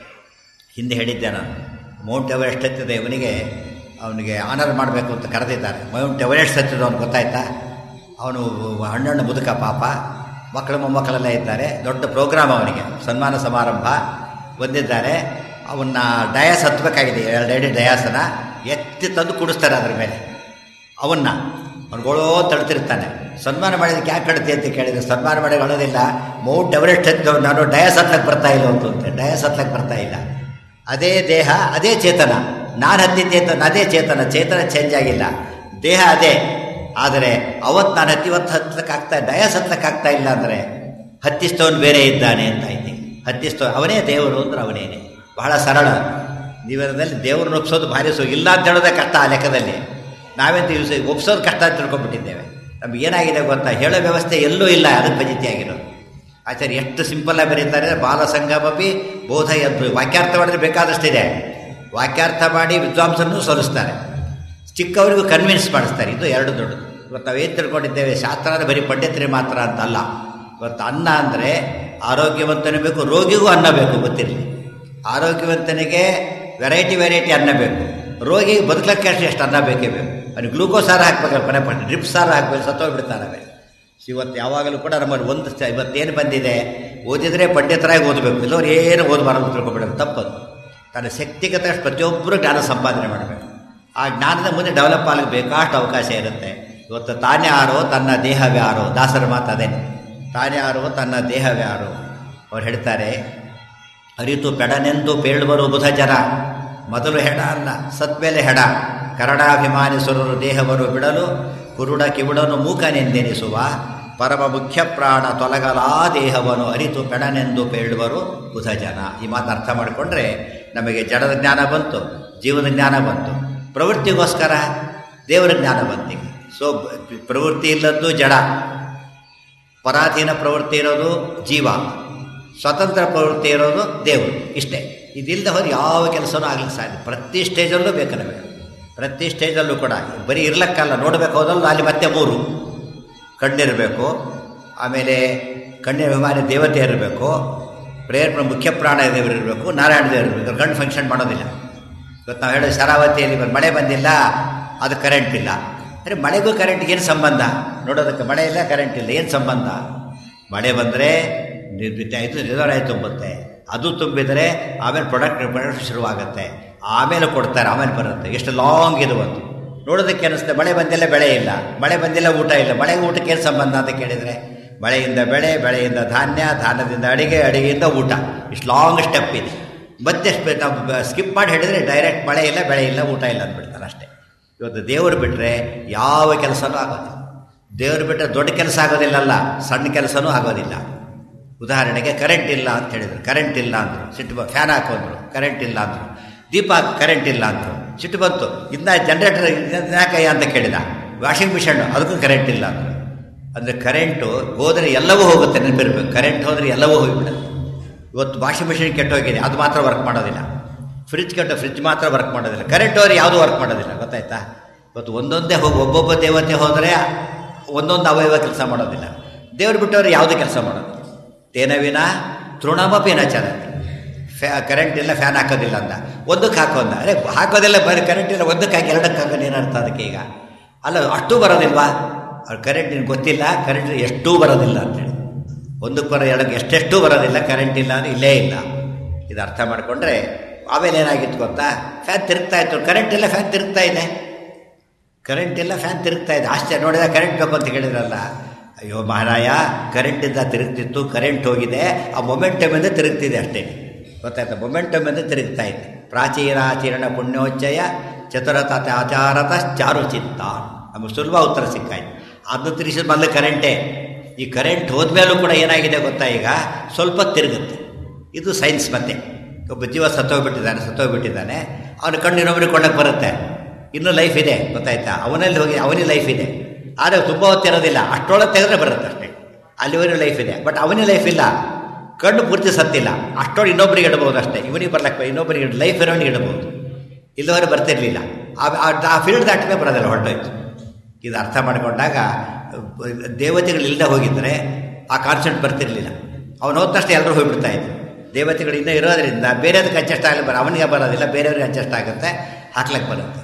ಹಿಂದೆ ಹೇಳಿದ್ದೆ ನಾನು ಮೌಂಟ್ ಎವರೆಸ್ಟ್ ಹತ್ತಿದೆ ಇವನಿಗೆ ಅವನಿಗೆ ಆನರ್ ಮಾಡಬೇಕು ಅಂತ ಕರೆದಿದ್ದಾರೆ ಮೌಂಟ್ ಎವರೆಸ್ಟ್ ಹತ್ತಿದ ಅವ್ನು ಗೊತ್ತಾಯ್ತಾ ಅವನು ಹಣ್ಣಣ್ಣು ಮುದುಕ ಪಾಪ ಮಕ್ಕಳು ಮೊಮ್ಮಕ್ಕಳೆಲ್ಲ ಇದ್ದಾರೆ ದೊಡ್ಡ ಪ್ರೋಗ್ರಾಮ್ ಅವನಿಗೆ ಸನ್ಮಾನ ಸಮಾರಂಭ ಬಂದಿದ್ದಾರೆ ಅವನ್ನ ಡಯಾಸ್ ಹತ್ತಬೇಕಾಗಿದೆ ಎರಡೆರಡು ಡಯಾಸನ ಎತ್ತಿ ತಂದು ಕುಡಿಸ್ತಾರೆ ಅದ್ರ ಮೇಲೆ ಅವನ್ನ ಅವನುಗಳೋ ತಡ್ತಿರ್ತಾನೆ ಸನ್ಮಾನ ಮಾಡಿದಕ್ಕೆ ಯಾಕೆ ಕಡ್ತಿ ಅಂತ ಕೇಳಿದ್ರೆ ಸನ್ಮಾನ ಮಾಡಿ ಅಳೋದಿಲ್ಲ ಮೌಂಟ್ ಎವರೆಸ್ಟ್ ಹತ್ತಿದವ್ ನಾನು ಡಯಾಸ್ ಹತ್ಲಕ್ಕೆ ಬರ್ತಾ ಇಲ್ಲ ಅಂತಂತೆ ಡಯಾಸ್ ಹತ್ಲಕ್ಕೆ ಬರ್ತಾ ಇಲ್ಲ ಅದೇ ದೇಹ ಅದೇ ಚೇತನ ನಾನು ಹತ್ತಿದ್ದೆ ಅಂತ ಅದೇ ಚೇತನ ಚೇತನ ಚೇಂಜ್ ಆಗಿಲ್ಲ ದೇಹ ಅದೇ ಆದರೆ ಅವತ್ತು ನಾನು ಹತ್ತಿ ಇವತ್ತು ಹತ್ತಕ್ಕೆ ಆಗ್ತಾ ಡಯಾಸ್ ಹತ್ತಕ್ಕೆ ಆಗ್ತಾ ಇಲ್ಲ ಅಂದರೆ ಹತ್ತಿಸ್ತವನು ಬೇರೆ ಇದ್ದಾನೆ ಅಂತ ಐತಿ ಹತ್ತಿಸ್ತವ ಅವನೇ ದೇವರು ಅಂದ್ರೆ ಅವನೇನೆ ಬಹಳ ಸರಳ ಜೀವನದಲ್ಲಿ ದೇವ್ರನ್ನ ಒಪ್ಸೋದು ಭಾರಿ ಸು ಇಲ್ಲ ಅಂತ ಹೇಳೋದೇ ಕಷ್ಟ ಆ ಲೆಕ್ಕದಲ್ಲಿ ನಾವೆಂತ ಯೂಸ್ ಒಪ್ಸೋದು ಕಷ್ಟ ಅಂತ ತಿಳ್ಕೊಂಡ್ಬಿಟ್ಟಿದ್ದೇವೆ ನಮ್ಗೆ ಏನಾಗಿದೆ ಗೊತ್ತಾ ಹೇಳೋ ವ್ಯವಸ್ಥೆ ಎಲ್ಲೂ ಇಲ್ಲ ಅದಕ್ಕೆ ಫಜಿತಿ ಆಗಿರೋದು ಆಚಾರ್ಯ ಎಷ್ಟು ಸಿಂಪಲ್ ಆಗಿ ಬರೀತಾರೆ ಬಾಲ ಸಂಗಮಪಿ ಬೋಧ ಎದ್ದು ವಾಕ್ಯಾರ್ಥ ಮಾಡಿದ್ರೆ ಬೇಕಾದಷ್ಟಿದೆ ವಾಕ್ಯಾರ್ಥ ಮಾಡಿ ವಿದ್ವಾಂಸನೂ ಸೋಲಿಸ್ತಾರೆ ಚಿಕ್ಕವರಿಗೂ ಕನ್ವಿನ್ಸ್ ಮಾಡಿಸ್ತಾರೆ ಇದು ಎರಡು ದೊಡ್ಡದು ಇವತ್ತು ನಾವೇನು ತಿಳ್ಕೊಂಡಿದ್ದೇವೆ ಶಾಸ್ತ್ರ ಅಂದರೆ ಬರೀ ಪಂಡಿತರಿ ಮಾತ್ರ ಅಂತಲ್ಲ ಇವತ್ತು ಅನ್ನ ಅಂದರೆ ಆರೋಗ್ಯವಂತನೇ ಬೇಕು ರೋಗಿಗೂ ಅನ್ನ ಬೇಕು ಗೊತ್ತಿರಲಿ ಆರೋಗ್ಯವಂತನಿಗೆ ವೆರೈಟಿ ವೆರೈಟಿ ಅನ್ನ ಬೇಕು ರೋಗಿ ಬದುಕಲಿಕ್ಕೆ ಅಷ್ಟು ಎಷ್ಟು ಅನ್ನ ಬೇಕೇ ಬೇಕು ಅವ್ನಿಗೆ ಗ್ಲೂಕೋಸ್ ಸಾರು ಹಾಕ್ಬೇಕು ಕೊನೆ ಪಟ್ಟಿ ಡ್ರಿಪ್ ಸಾರು ಹಾಕ್ಬೇಕು ಸತ್ತೋಗ್ಬಿಡ್ತಾನೆ ಇವತ್ತು ಯಾವಾಗಲೂ ಕೂಡ ನಮ್ಮಲ್ಲಿ ಒಂದು ಸ- ಇವತ್ತೇನು ಬಂದಿದೆ ಓದಿದರೆ ಪಂಡಿತರಾಗಿ ಓದಬೇಕು ಇಲ್ಲವ್ರು ಏನು ಓದಬಾರದು ತಿಳ್ಕೊಬಿಡೋದು ತಪ್ಪದು ತನ್ನ ಶಕ್ತಿಗೆ ತಕ್ಕಷ್ಟು ಪ್ರತಿಯೊಬ್ಬರು ಜ್ಞಾನ ಸಂಪಾದನೆ ಮಾಡಬೇಕು ಆ ಜ್ಞಾನದ ಮುಂದೆ ಡೆವಲಪ್ ಆಗಲಿಕ್ಕೆ ಬೇಕಾಷ್ಟು ಅವಕಾಶ ಇರುತ್ತೆ ಇವತ್ತು ತಾನೇ ಯಾರೋ ತನ್ನ ದೇಹವ್ಯಾರೋ ದಾಸರ ಮಾತು ಅದೇನೆ ತಾನೇ ಯಾರೋ ತನ್ನ ದೇಹವ್ಯಾರೋ ಅವ್ರು ಹೇಳ್ತಾರೆ ಅರಿತು ಪೆಡನೆಂದು ಪೇಳುವರು ಬುಧ ಜನ ಮೊದಲು ಹೆಡ ಅಲ್ಲ ಸತ್ಮೇಲೆ ಹೆಡ ಕರಡಾಭಿಮಾನಿಸುರರು ದೇಹವರು ಬಿಡಲು ಕುರುಡ ಕಿವುಡನು ಮೂಕನೆಂದೆನಿಸುವ ಪರಮ ಮುಖ್ಯ ಪ್ರಾಣ ತೊಲಗಲಾ ದೇಹವನ್ನು ಅರಿತು ಪೆಡನೆಂದು ಪೇಳುವರು ಬುಧ ಜನ ಈ ಮಾತು ಅರ್ಥ ಮಾಡಿಕೊಂಡ್ರೆ ನಮಗೆ ಜಡದ ಜ್ಞಾನ ಬಂತು ಜೀವನ ಜ್ಞಾನ ಬಂತು ಪ್ರವೃತ್ತಿಗೋಸ್ಕರ ದೇವರ ಜ್ಞಾನ ಬಂತಿಗೆ ಸೊ ಪ್ರವೃತ್ತಿ ಇಲ್ಲದ್ದು ಜಡ ಪರಾಧೀನ ಪ್ರವೃತ್ತಿ ಇರೋದು ಜೀವ ಸ್ವತಂತ್ರ ಪ್ರವೃತ್ತಿ ಇರೋದು ದೇವರು ಇಷ್ಟೇ ಇದಿಲ್ಲದೆ ಹೋದ್ರೆ ಯಾವ ಕೆಲಸನೂ ಆಗ್ಲಿಕ್ಕೆ ಸಾಧ್ಯ ಪ್ರತಿ ಸ್ಟೇಜಲ್ಲೂ ಬೇಕು ನಮಗೆ ಪ್ರತಿ ಸ್ಟೇಜಲ್ಲೂ ಕೂಡ ಬರೀ ಇರ್ಲಕ್ಕಲ್ಲ ನೋಡಬೇಕು ಹೋದಲ್ಲ ಅಲ್ಲಿ ಮತ್ತೆ ಮೂರು ಕಣ್ಣಿರಬೇಕು ಆಮೇಲೆ ಕಣ್ಣಿನ ಅಭಿಮಾನಿ ದೇವತೆ ಇರಬೇಕು ಪ್ರೇಯರ್ ಮುಖ್ಯ ಪ್ರಾಣ ದೇವರು ಇರಬೇಕು ನಾರಾಯಣ ದೇವರು ಇರಬೇಕು ಕಣ್ಣು ಫಂಕ್ಷನ್ ಮಾಡೋದಿಲ್ಲ ಇವತ್ತು ನಾವು ಹೇಳೋದು ಶರಾವತಿಯಲ್ಲಿ ಇವತ್ತು ಮಳೆ ಬಂದಿಲ್ಲ ಅದು ಕರೆಂಟ್ ಇಲ್ಲ ಅರೆ ಮಳೆಗೂ ಕರೆಂಟ್ಗೆ ಏನು ಸಂಬಂಧ ನೋಡೋದಕ್ಕೆ ಮಳೆ ಇಲ್ಲ ಕರೆಂಟ್ ಇಲ್ಲ ಏನು ಸಂಬಂಧ ಮಳೆ ಬಂದರೆ ಇದು ರಿಸರ್ವ್ ತುಂಬುತ್ತೆ ಅದು ತುಂಬಿದರೆ ಆಮೇಲೆ ಪ್ರೊಡಕ್ಟ್ ಪ್ರೊಡಕ್ಟ್ ಶುರುವಾಗುತ್ತೆ ಆಮೇಲೆ ಕೊಡ್ತಾರೆ ಆಮೇಲೆ ಬರುತ್ತೆ ಎಷ್ಟು ಲಾಂಗ್ ಇದು ಒಂದು ನೋಡೋದಕ್ಕೆ ಅನಿಸುತ್ತೆ ಮಳೆ ಬಂದಿಲ್ಲ ಬೆಳೆ ಇಲ್ಲ ಮಳೆ ಬಂದಿಲ್ಲ ಊಟ ಇಲ್ಲ ಮಳೆಗೆ ಊಟಕ್ಕೆ ಏನು ಸಂಬಂಧ ಅಂತ ಕೇಳಿದರೆ ಮಳೆಯಿಂದ ಬೆಳೆ ಬೆಳೆಯಿಂದ ಧಾನ್ಯ ಧಾನ್ಯದಿಂದ ಅಡಿಗೆ ಅಡಿಗೆಯಿಂದ ಊಟ ಇಷ್ಟು ಲಾಂಗ್ ಸ್ಟೆಪ್ ಇದೆ ಮತ್ತೆ ಸ್ಪ- ನಾವು ಸ್ಕಿಪ್ ಮಾಡಿ ಹೇಳಿದರೆ ಡೈರೆಕ್ಟ್ ಮಳೆ ಇಲ್ಲ ಬೆಳೆ ಇಲ್ಲ ಊಟ ಇಲ್ಲ ಅಂದ್ಬಿಡ್ತಾರೆ ಅಷ್ಟೇ ಇವತ್ತು ದೇವರು ಬಿಟ್ಟರೆ ಯಾವ ಕೆಲಸನೂ ಆಗೋದಿಲ್ಲ ದೇವರು ಬಿಟ್ಟರೆ ದೊಡ್ಡ ಕೆಲಸ ಆಗೋದಿಲ್ಲಲ್ಲ ಸಣ್ಣ ಕೆಲಸನೂ ಆಗೋದಿಲ್ಲ ಉದಾಹರಣೆಗೆ ಕರೆಂಟ್ ಇಲ್ಲ ಅಂತ ಹೇಳಿದ್ರು ಕರೆಂಟ್ ಇಲ್ಲ ಅಂದರು ಸಿಟ್ಟು ಬ ಫ್ಯಾನ್ ಹಾಕೊಂಡ್ರು ಕರೆಂಟ್ ಇಲ್ಲ ಅಂದರು ದೀಪ ಹಾಕಿ ಕರೆಂಟ್ ಇಲ್ಲ ಅಂದರು ಸಿಟ್ಟು ಬಂತು ಇನ್ನ ಜನ್ರೇಟರ್ ಯಾಕಯ್ಯ ಅಂತ ಕೇಳಿದ ವಾಷಿಂಗ್ ಮಿಷನ್ ಅದಕ್ಕೂ ಕರೆಂಟ್ ಇಲ್ಲ ಅಂದರು ಅಂದರೆ ಕರೆಂಟು ಹೋದರೆ ಎಲ್ಲವೂ ಹೋಗುತ್ತೆ ನೆನಪಿರ್ಬೇಕು ಕರೆಂಟ್ ಹೋದರೆ ಎಲ್ಲವೂ ಹೋಗಿಬಿಡುತ್ತೆ ಇವತ್ತು ವಾಷಿಂಗ್ ಮಿಷಿನ್ ಕೆಟ್ಟೋಗಿದೆ ಅದು ಮಾತ್ರ ವರ್ಕ್ ಮಾಡೋದಿಲ್ಲ ಫ್ರಿಜ್ ಕೆಟ್ಟ ಫ್ರಿಜ್ ಮಾತ್ರ ವರ್ಕ್ ಮಾಡೋದಿಲ್ಲ ಕರೆಂಟ್ ಹೋದ್ರೆ ಯಾವುದೂ ವರ್ಕ್ ಮಾಡೋದಿಲ್ಲ ಗೊತ್ತಾಯ್ತಾ ಇವತ್ತು ಒಂದೊಂದೇ ಹೋಗಿ ಒಬ್ಬೊಬ್ಬ ದೇವತೆ ಹೋದರೆ ಒಂದೊಂದು ಅವಯವ ಕೆಲಸ ಮಾಡೋದಿಲ್ಲ ದೇವ್ರು ಬಿಟ್ಟವ್ರು ಯಾವುದೇ ಕೆಲಸ ಮಾಡೋದಿಲ್ಲ ತೇನವಿನ ತೃಣಮಪಿ ನ ಚಲತಿ ಫ್ಯಾ ಕರೆಂಟ್ ಇಲ್ಲ ಫ್ಯಾನ್ ಹಾಕೋದಿಲ್ಲ ಅಂತ ಒಂದಕ್ಕೆ ಹಾಕೋಂದ ಅರೆ ಹಾಕೋದಿಲ್ಲ ಬರೀ ಕರೆಂಟ್ ಇಲ್ಲ ಒಂದಕ್ಕೆ ಹಾಕಿ ಎರಡಕ್ಕೆ ಹಾಕೋದು ಏನರ್ಥ ಅದಕ್ಕೆ ಈಗ ಅಲ್ಲ ಅಷ್ಟೂ ಬರೋದಿಲ್ವಾ ಅವ್ರು ಕರೆಂಟ್ ನಿನ್ಗೆ ಗೊತ್ತಿಲ್ಲ ಕರೆಂಟ್ ಎಷ್ಟೂ ಬರೋದಿಲ್ಲ ಅಂತೇಳಿ ಒಂದಕ್ಕೆ ಬರೋ ಎರಡಕ್ಕೆ ಎಷ್ಟೆಷ್ಟು ಬರೋದಿಲ್ಲ ಕರೆಂಟ್ ಇಲ್ಲ ಅಂದರೆ ಇಲ್ಲೇ ಇಲ್ಲ ಇದು ಅರ್ಥ ಮಾಡಿಕೊಂಡ್ರೆ ಆಮೇಲೆ ಏನಾಗಿತ್ತು ಗೊತ್ತಾ ಫ್ಯಾನ್ ತಿರುಗ್ತಾ ಇತ್ತು ಕರೆಂಟ್ ಇಲ್ಲ ಫ್ಯಾನ್ ತಿರುಗ್ತಾ ಇದೆ ಕರೆಂಟ್ ಇಲ್ಲ ಫ್ಯಾನ್ ತಿರುಗ್ತಾ ಇದೆ ಆಶ್ಚರ್ಯ ನೋಡಿದ ಕರೆಂಟ್ ಬೇಕು ಅಂತ ಕೇಳಿದ್ರಲ್ಲ ಅಯ್ಯೋ ಮಹಾರಾಯ ಕರೆಂಟಿಂದ ತಿರುಗ್ತಿತ್ತು ಕರೆಂಟ್ ಹೋಗಿದೆ ಆ ಮೊಮೆಂಟಮಿಂದ ತಿರುಗ್ತಿದೆ ಅಷ್ಟೇ ಗೊತ್ತಾಯ್ತಾ ಮೊಮೆಂಟಮಿಂದ ತಿರುಗ್ತಾ ಇದೆ ಪ್ರಾಚೀನಾಚರಣ ಪುಣ್ಯೋಚ್ಚಯ ಚತುರತ ಆಚಾರತ ಚಾರು ಚಿತ್ತ ನಮಗೆ ಸುಲಭ ಉತ್ತರ ಸಿಕ್ಕಾಯ್ತು ಅದನ್ನು ತಿರುಗಿಸಿದ ಮೊದಲು ಕರೆಂಟೇ ಈ ಕರೆಂಟ್ ಹೋದ್ಮೇಲೂ ಕೂಡ ಏನಾಗಿದೆ ಗೊತ್ತಾ ಈಗ ಸ್ವಲ್ಪ ತಿರುಗುತ್ತೆ ಇದು ಸೈನ್ಸ್ ಮತ್ತೆ ಒಬ್ಬ ಜೀವ ಸತ್ತೋಗ್ಬಿಟ್ಟಿದ್ದಾನೆ ಸತ್ತೋಗ್ಬಿಟ್ಟಿದ್ದಾನೆ ಅವನ ಕಣ್ಣು ಇನ್ನೊಬ್ಬರಿಗೆ ಕೊಳ್ಳಕ್ಕೆ ಬರುತ್ತೆ ಇನ್ನೂ ಲೈಫ್ ಇದೆ ಗೊತ್ತಾಯ್ತಾ ಅವನಲ್ಲಿ ಹೋಗಿ ಅವನಿಗೆ ಲೈಫ್ ಇದೆ ಆದರೆ ತುಂಬ ಹೊತ್ತಿರೋದಿಲ್ಲ ಅಷ್ಟೊಳಗೆ ತೆಗೆದ್ರೆ ಬರುತ್ತೆ ಅಷ್ಟೇ ಅಲ್ಲಿವರೆಗೂ ಲೈಫ್ ಇದೆ ಬಟ್ ಅವನಿಗೆ ಲೈಫ್ ಇಲ್ಲ ಕಣ್ಣು ಪೂರ್ತಿ ಸತ್ತಿಲ್ಲ ಅಷ್ಟೊಳಗೆ ಇನ್ನೊಬ್ಬರಿಗೆ ಇಡಬಹುದು ಅಷ್ಟೇ ಇವನಿಗೆ ಬರ್ಲಕ್ಕೆ ಇನ್ನೊಬ್ಬರಿಗೆ ಲೈಫ್ ಇರೋನಿಗೆ ಇಡಬಹುದು ಇಲ್ಲಿವರೆಗೆ ಬರ್ತಿರ್ಲಿಲ್ಲ ಆ ಫೀಲ್ಡ್ ದಾಟನೇ ಬರೋದಿಲ್ಲ ಹೊರಟೋಯ್ತು ಇದು ಅರ್ಥ ಮಾಡಿಕೊಂಡಾಗ ದೇವತೆಗಳು ಇಲ್ಲದೆ ಹೋಗಿದ್ದರೆ ಆ ಕಾನ್ಸೆಪ್ಟ್ ಬರ್ತಿರ್ಲಿಲ್ಲ ಅವನು ಹೋದ ತಕ್ಷಣ ಎಲ್ಲರೂ ಹೋಗ್ಬಿಡ್ತಾ ಇದ್ರು ದೇವತೆಗಳು ಇನ್ನೂ ಇರೋದ್ರಿಂದ ಬೇರೆಯದಕ್ಕೆ ಅಡ್ಜಸ್ಟ್ ಆಗಲಿ ಬರ ಅವನಿಗೆ ಬರೋದಿಲ್ಲ ಬೇರೆಯವ್ರಿಗೆ ಅಡ್ಜಸ್ಟ್ ಆಗುತ್ತೆ ಹಾಕ್ಲಕ್ಕೆ ಬರುತ್ತೆ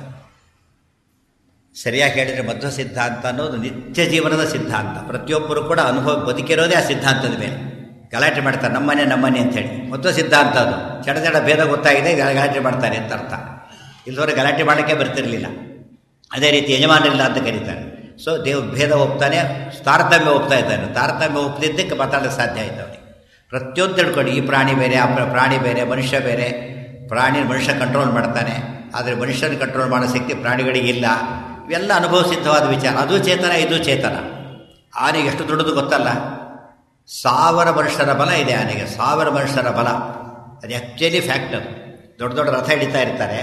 ಸರಿಯಾಗಿ ಹೇಳಿದರೆ ಮಧ್ವ ಸಿದ್ಧಾಂತ ಅನ್ನೋದು ನಿತ್ಯ ಜೀವನದ ಸಿದ್ಧಾಂತ ಪ್ರತಿಯೊಬ್ಬರು ಕೂಡ ಅನುಭವ ಬದುಕಿರೋದೇ ಆ ಸಿದ್ಧಾಂತದ ಮೇಲೆ ಗಲಾಟೆ ಮಾಡ್ತಾರೆ ನಮ್ಮನೆ ನಮ್ಮನೆ ಅಂತೇಳಿ ಮಧ್ವ ಸಿದ್ಧಾಂತ ಅದು ಚಡ ಚಡ ಭೇದ ಗೊತ್ತಾಗಿದೆ ಗಲಾಟೆ ಮಾಡ್ತಾರೆ ಅಂತ ಅರ್ಥ ಇಲ್ಲದವರು ಗಲಾಟೆ ಮಾಡೋಕ್ಕೆ ಬರ್ತಿರಲಿಲ್ಲ ಅದೇ ರೀತಿ ಯಜಮಾನರಿಲ್ಲ ಅಂತ ಕರೀತಾರೆ ಸೊ ದೇವ್ ಭೇದ ಒಪ್ತಾನೆ ತಾರತಮ್ಯ ಒಪ್ತಾ ಇದ್ದಾನೆ ತಾರತಮ್ಯ ಒಪ್ಪದಿದ್ದಕ್ಕೆ ಮಾತಾಡೋಕ್ಕೆ ಸಾಧ್ಯ ಆಯ್ತು ಅವನಿಗೆ ಪ್ರತಿಯೊಂದು ತಿಳ್ಕೊಂಡು ಈ ಪ್ರಾಣಿ ಬೇರೆ ಆ ಪ್ರಾಣಿ ಬೇರೆ ಮನುಷ್ಯ ಬೇರೆ ಪ್ರಾಣಿ ಮನುಷ್ಯ ಕಂಟ್ರೋಲ್ ಮಾಡ್ತಾನೆ ಆದರೆ ಮನುಷ್ಯನ ಕಂಟ್ರೋಲ್ ಮಾಡೋ ಶಕ್ತಿ ಪ್ರಾಣಿಗಳಿಗಿಲ್ಲ ಇವೆಲ್ಲ ಅನುಭವ ಸಿದ್ಧವಾದ ವಿಚಾರ ಅದು ಚೇತನ ಇದು ಚೇತನ ಆನೆಗೆ ಎಷ್ಟು ದೊಡ್ಡದು ಗೊತ್ತಲ್ಲ ಸಾವಿರ ವರ್ಷದ ಬಲ ಇದೆ ಆನೆಗೆ ಸಾವಿರ ವರ್ಷದ ಬಲ ಅದು ಆ್ಯಕ್ಚುಲಿ ಫ್ಯಾಕ್ಟ್ ಅದು ದೊಡ್ಡ ದೊಡ್ಡ ರಥ ಹಿಡಿತಾ ಇರ್ತಾರೆ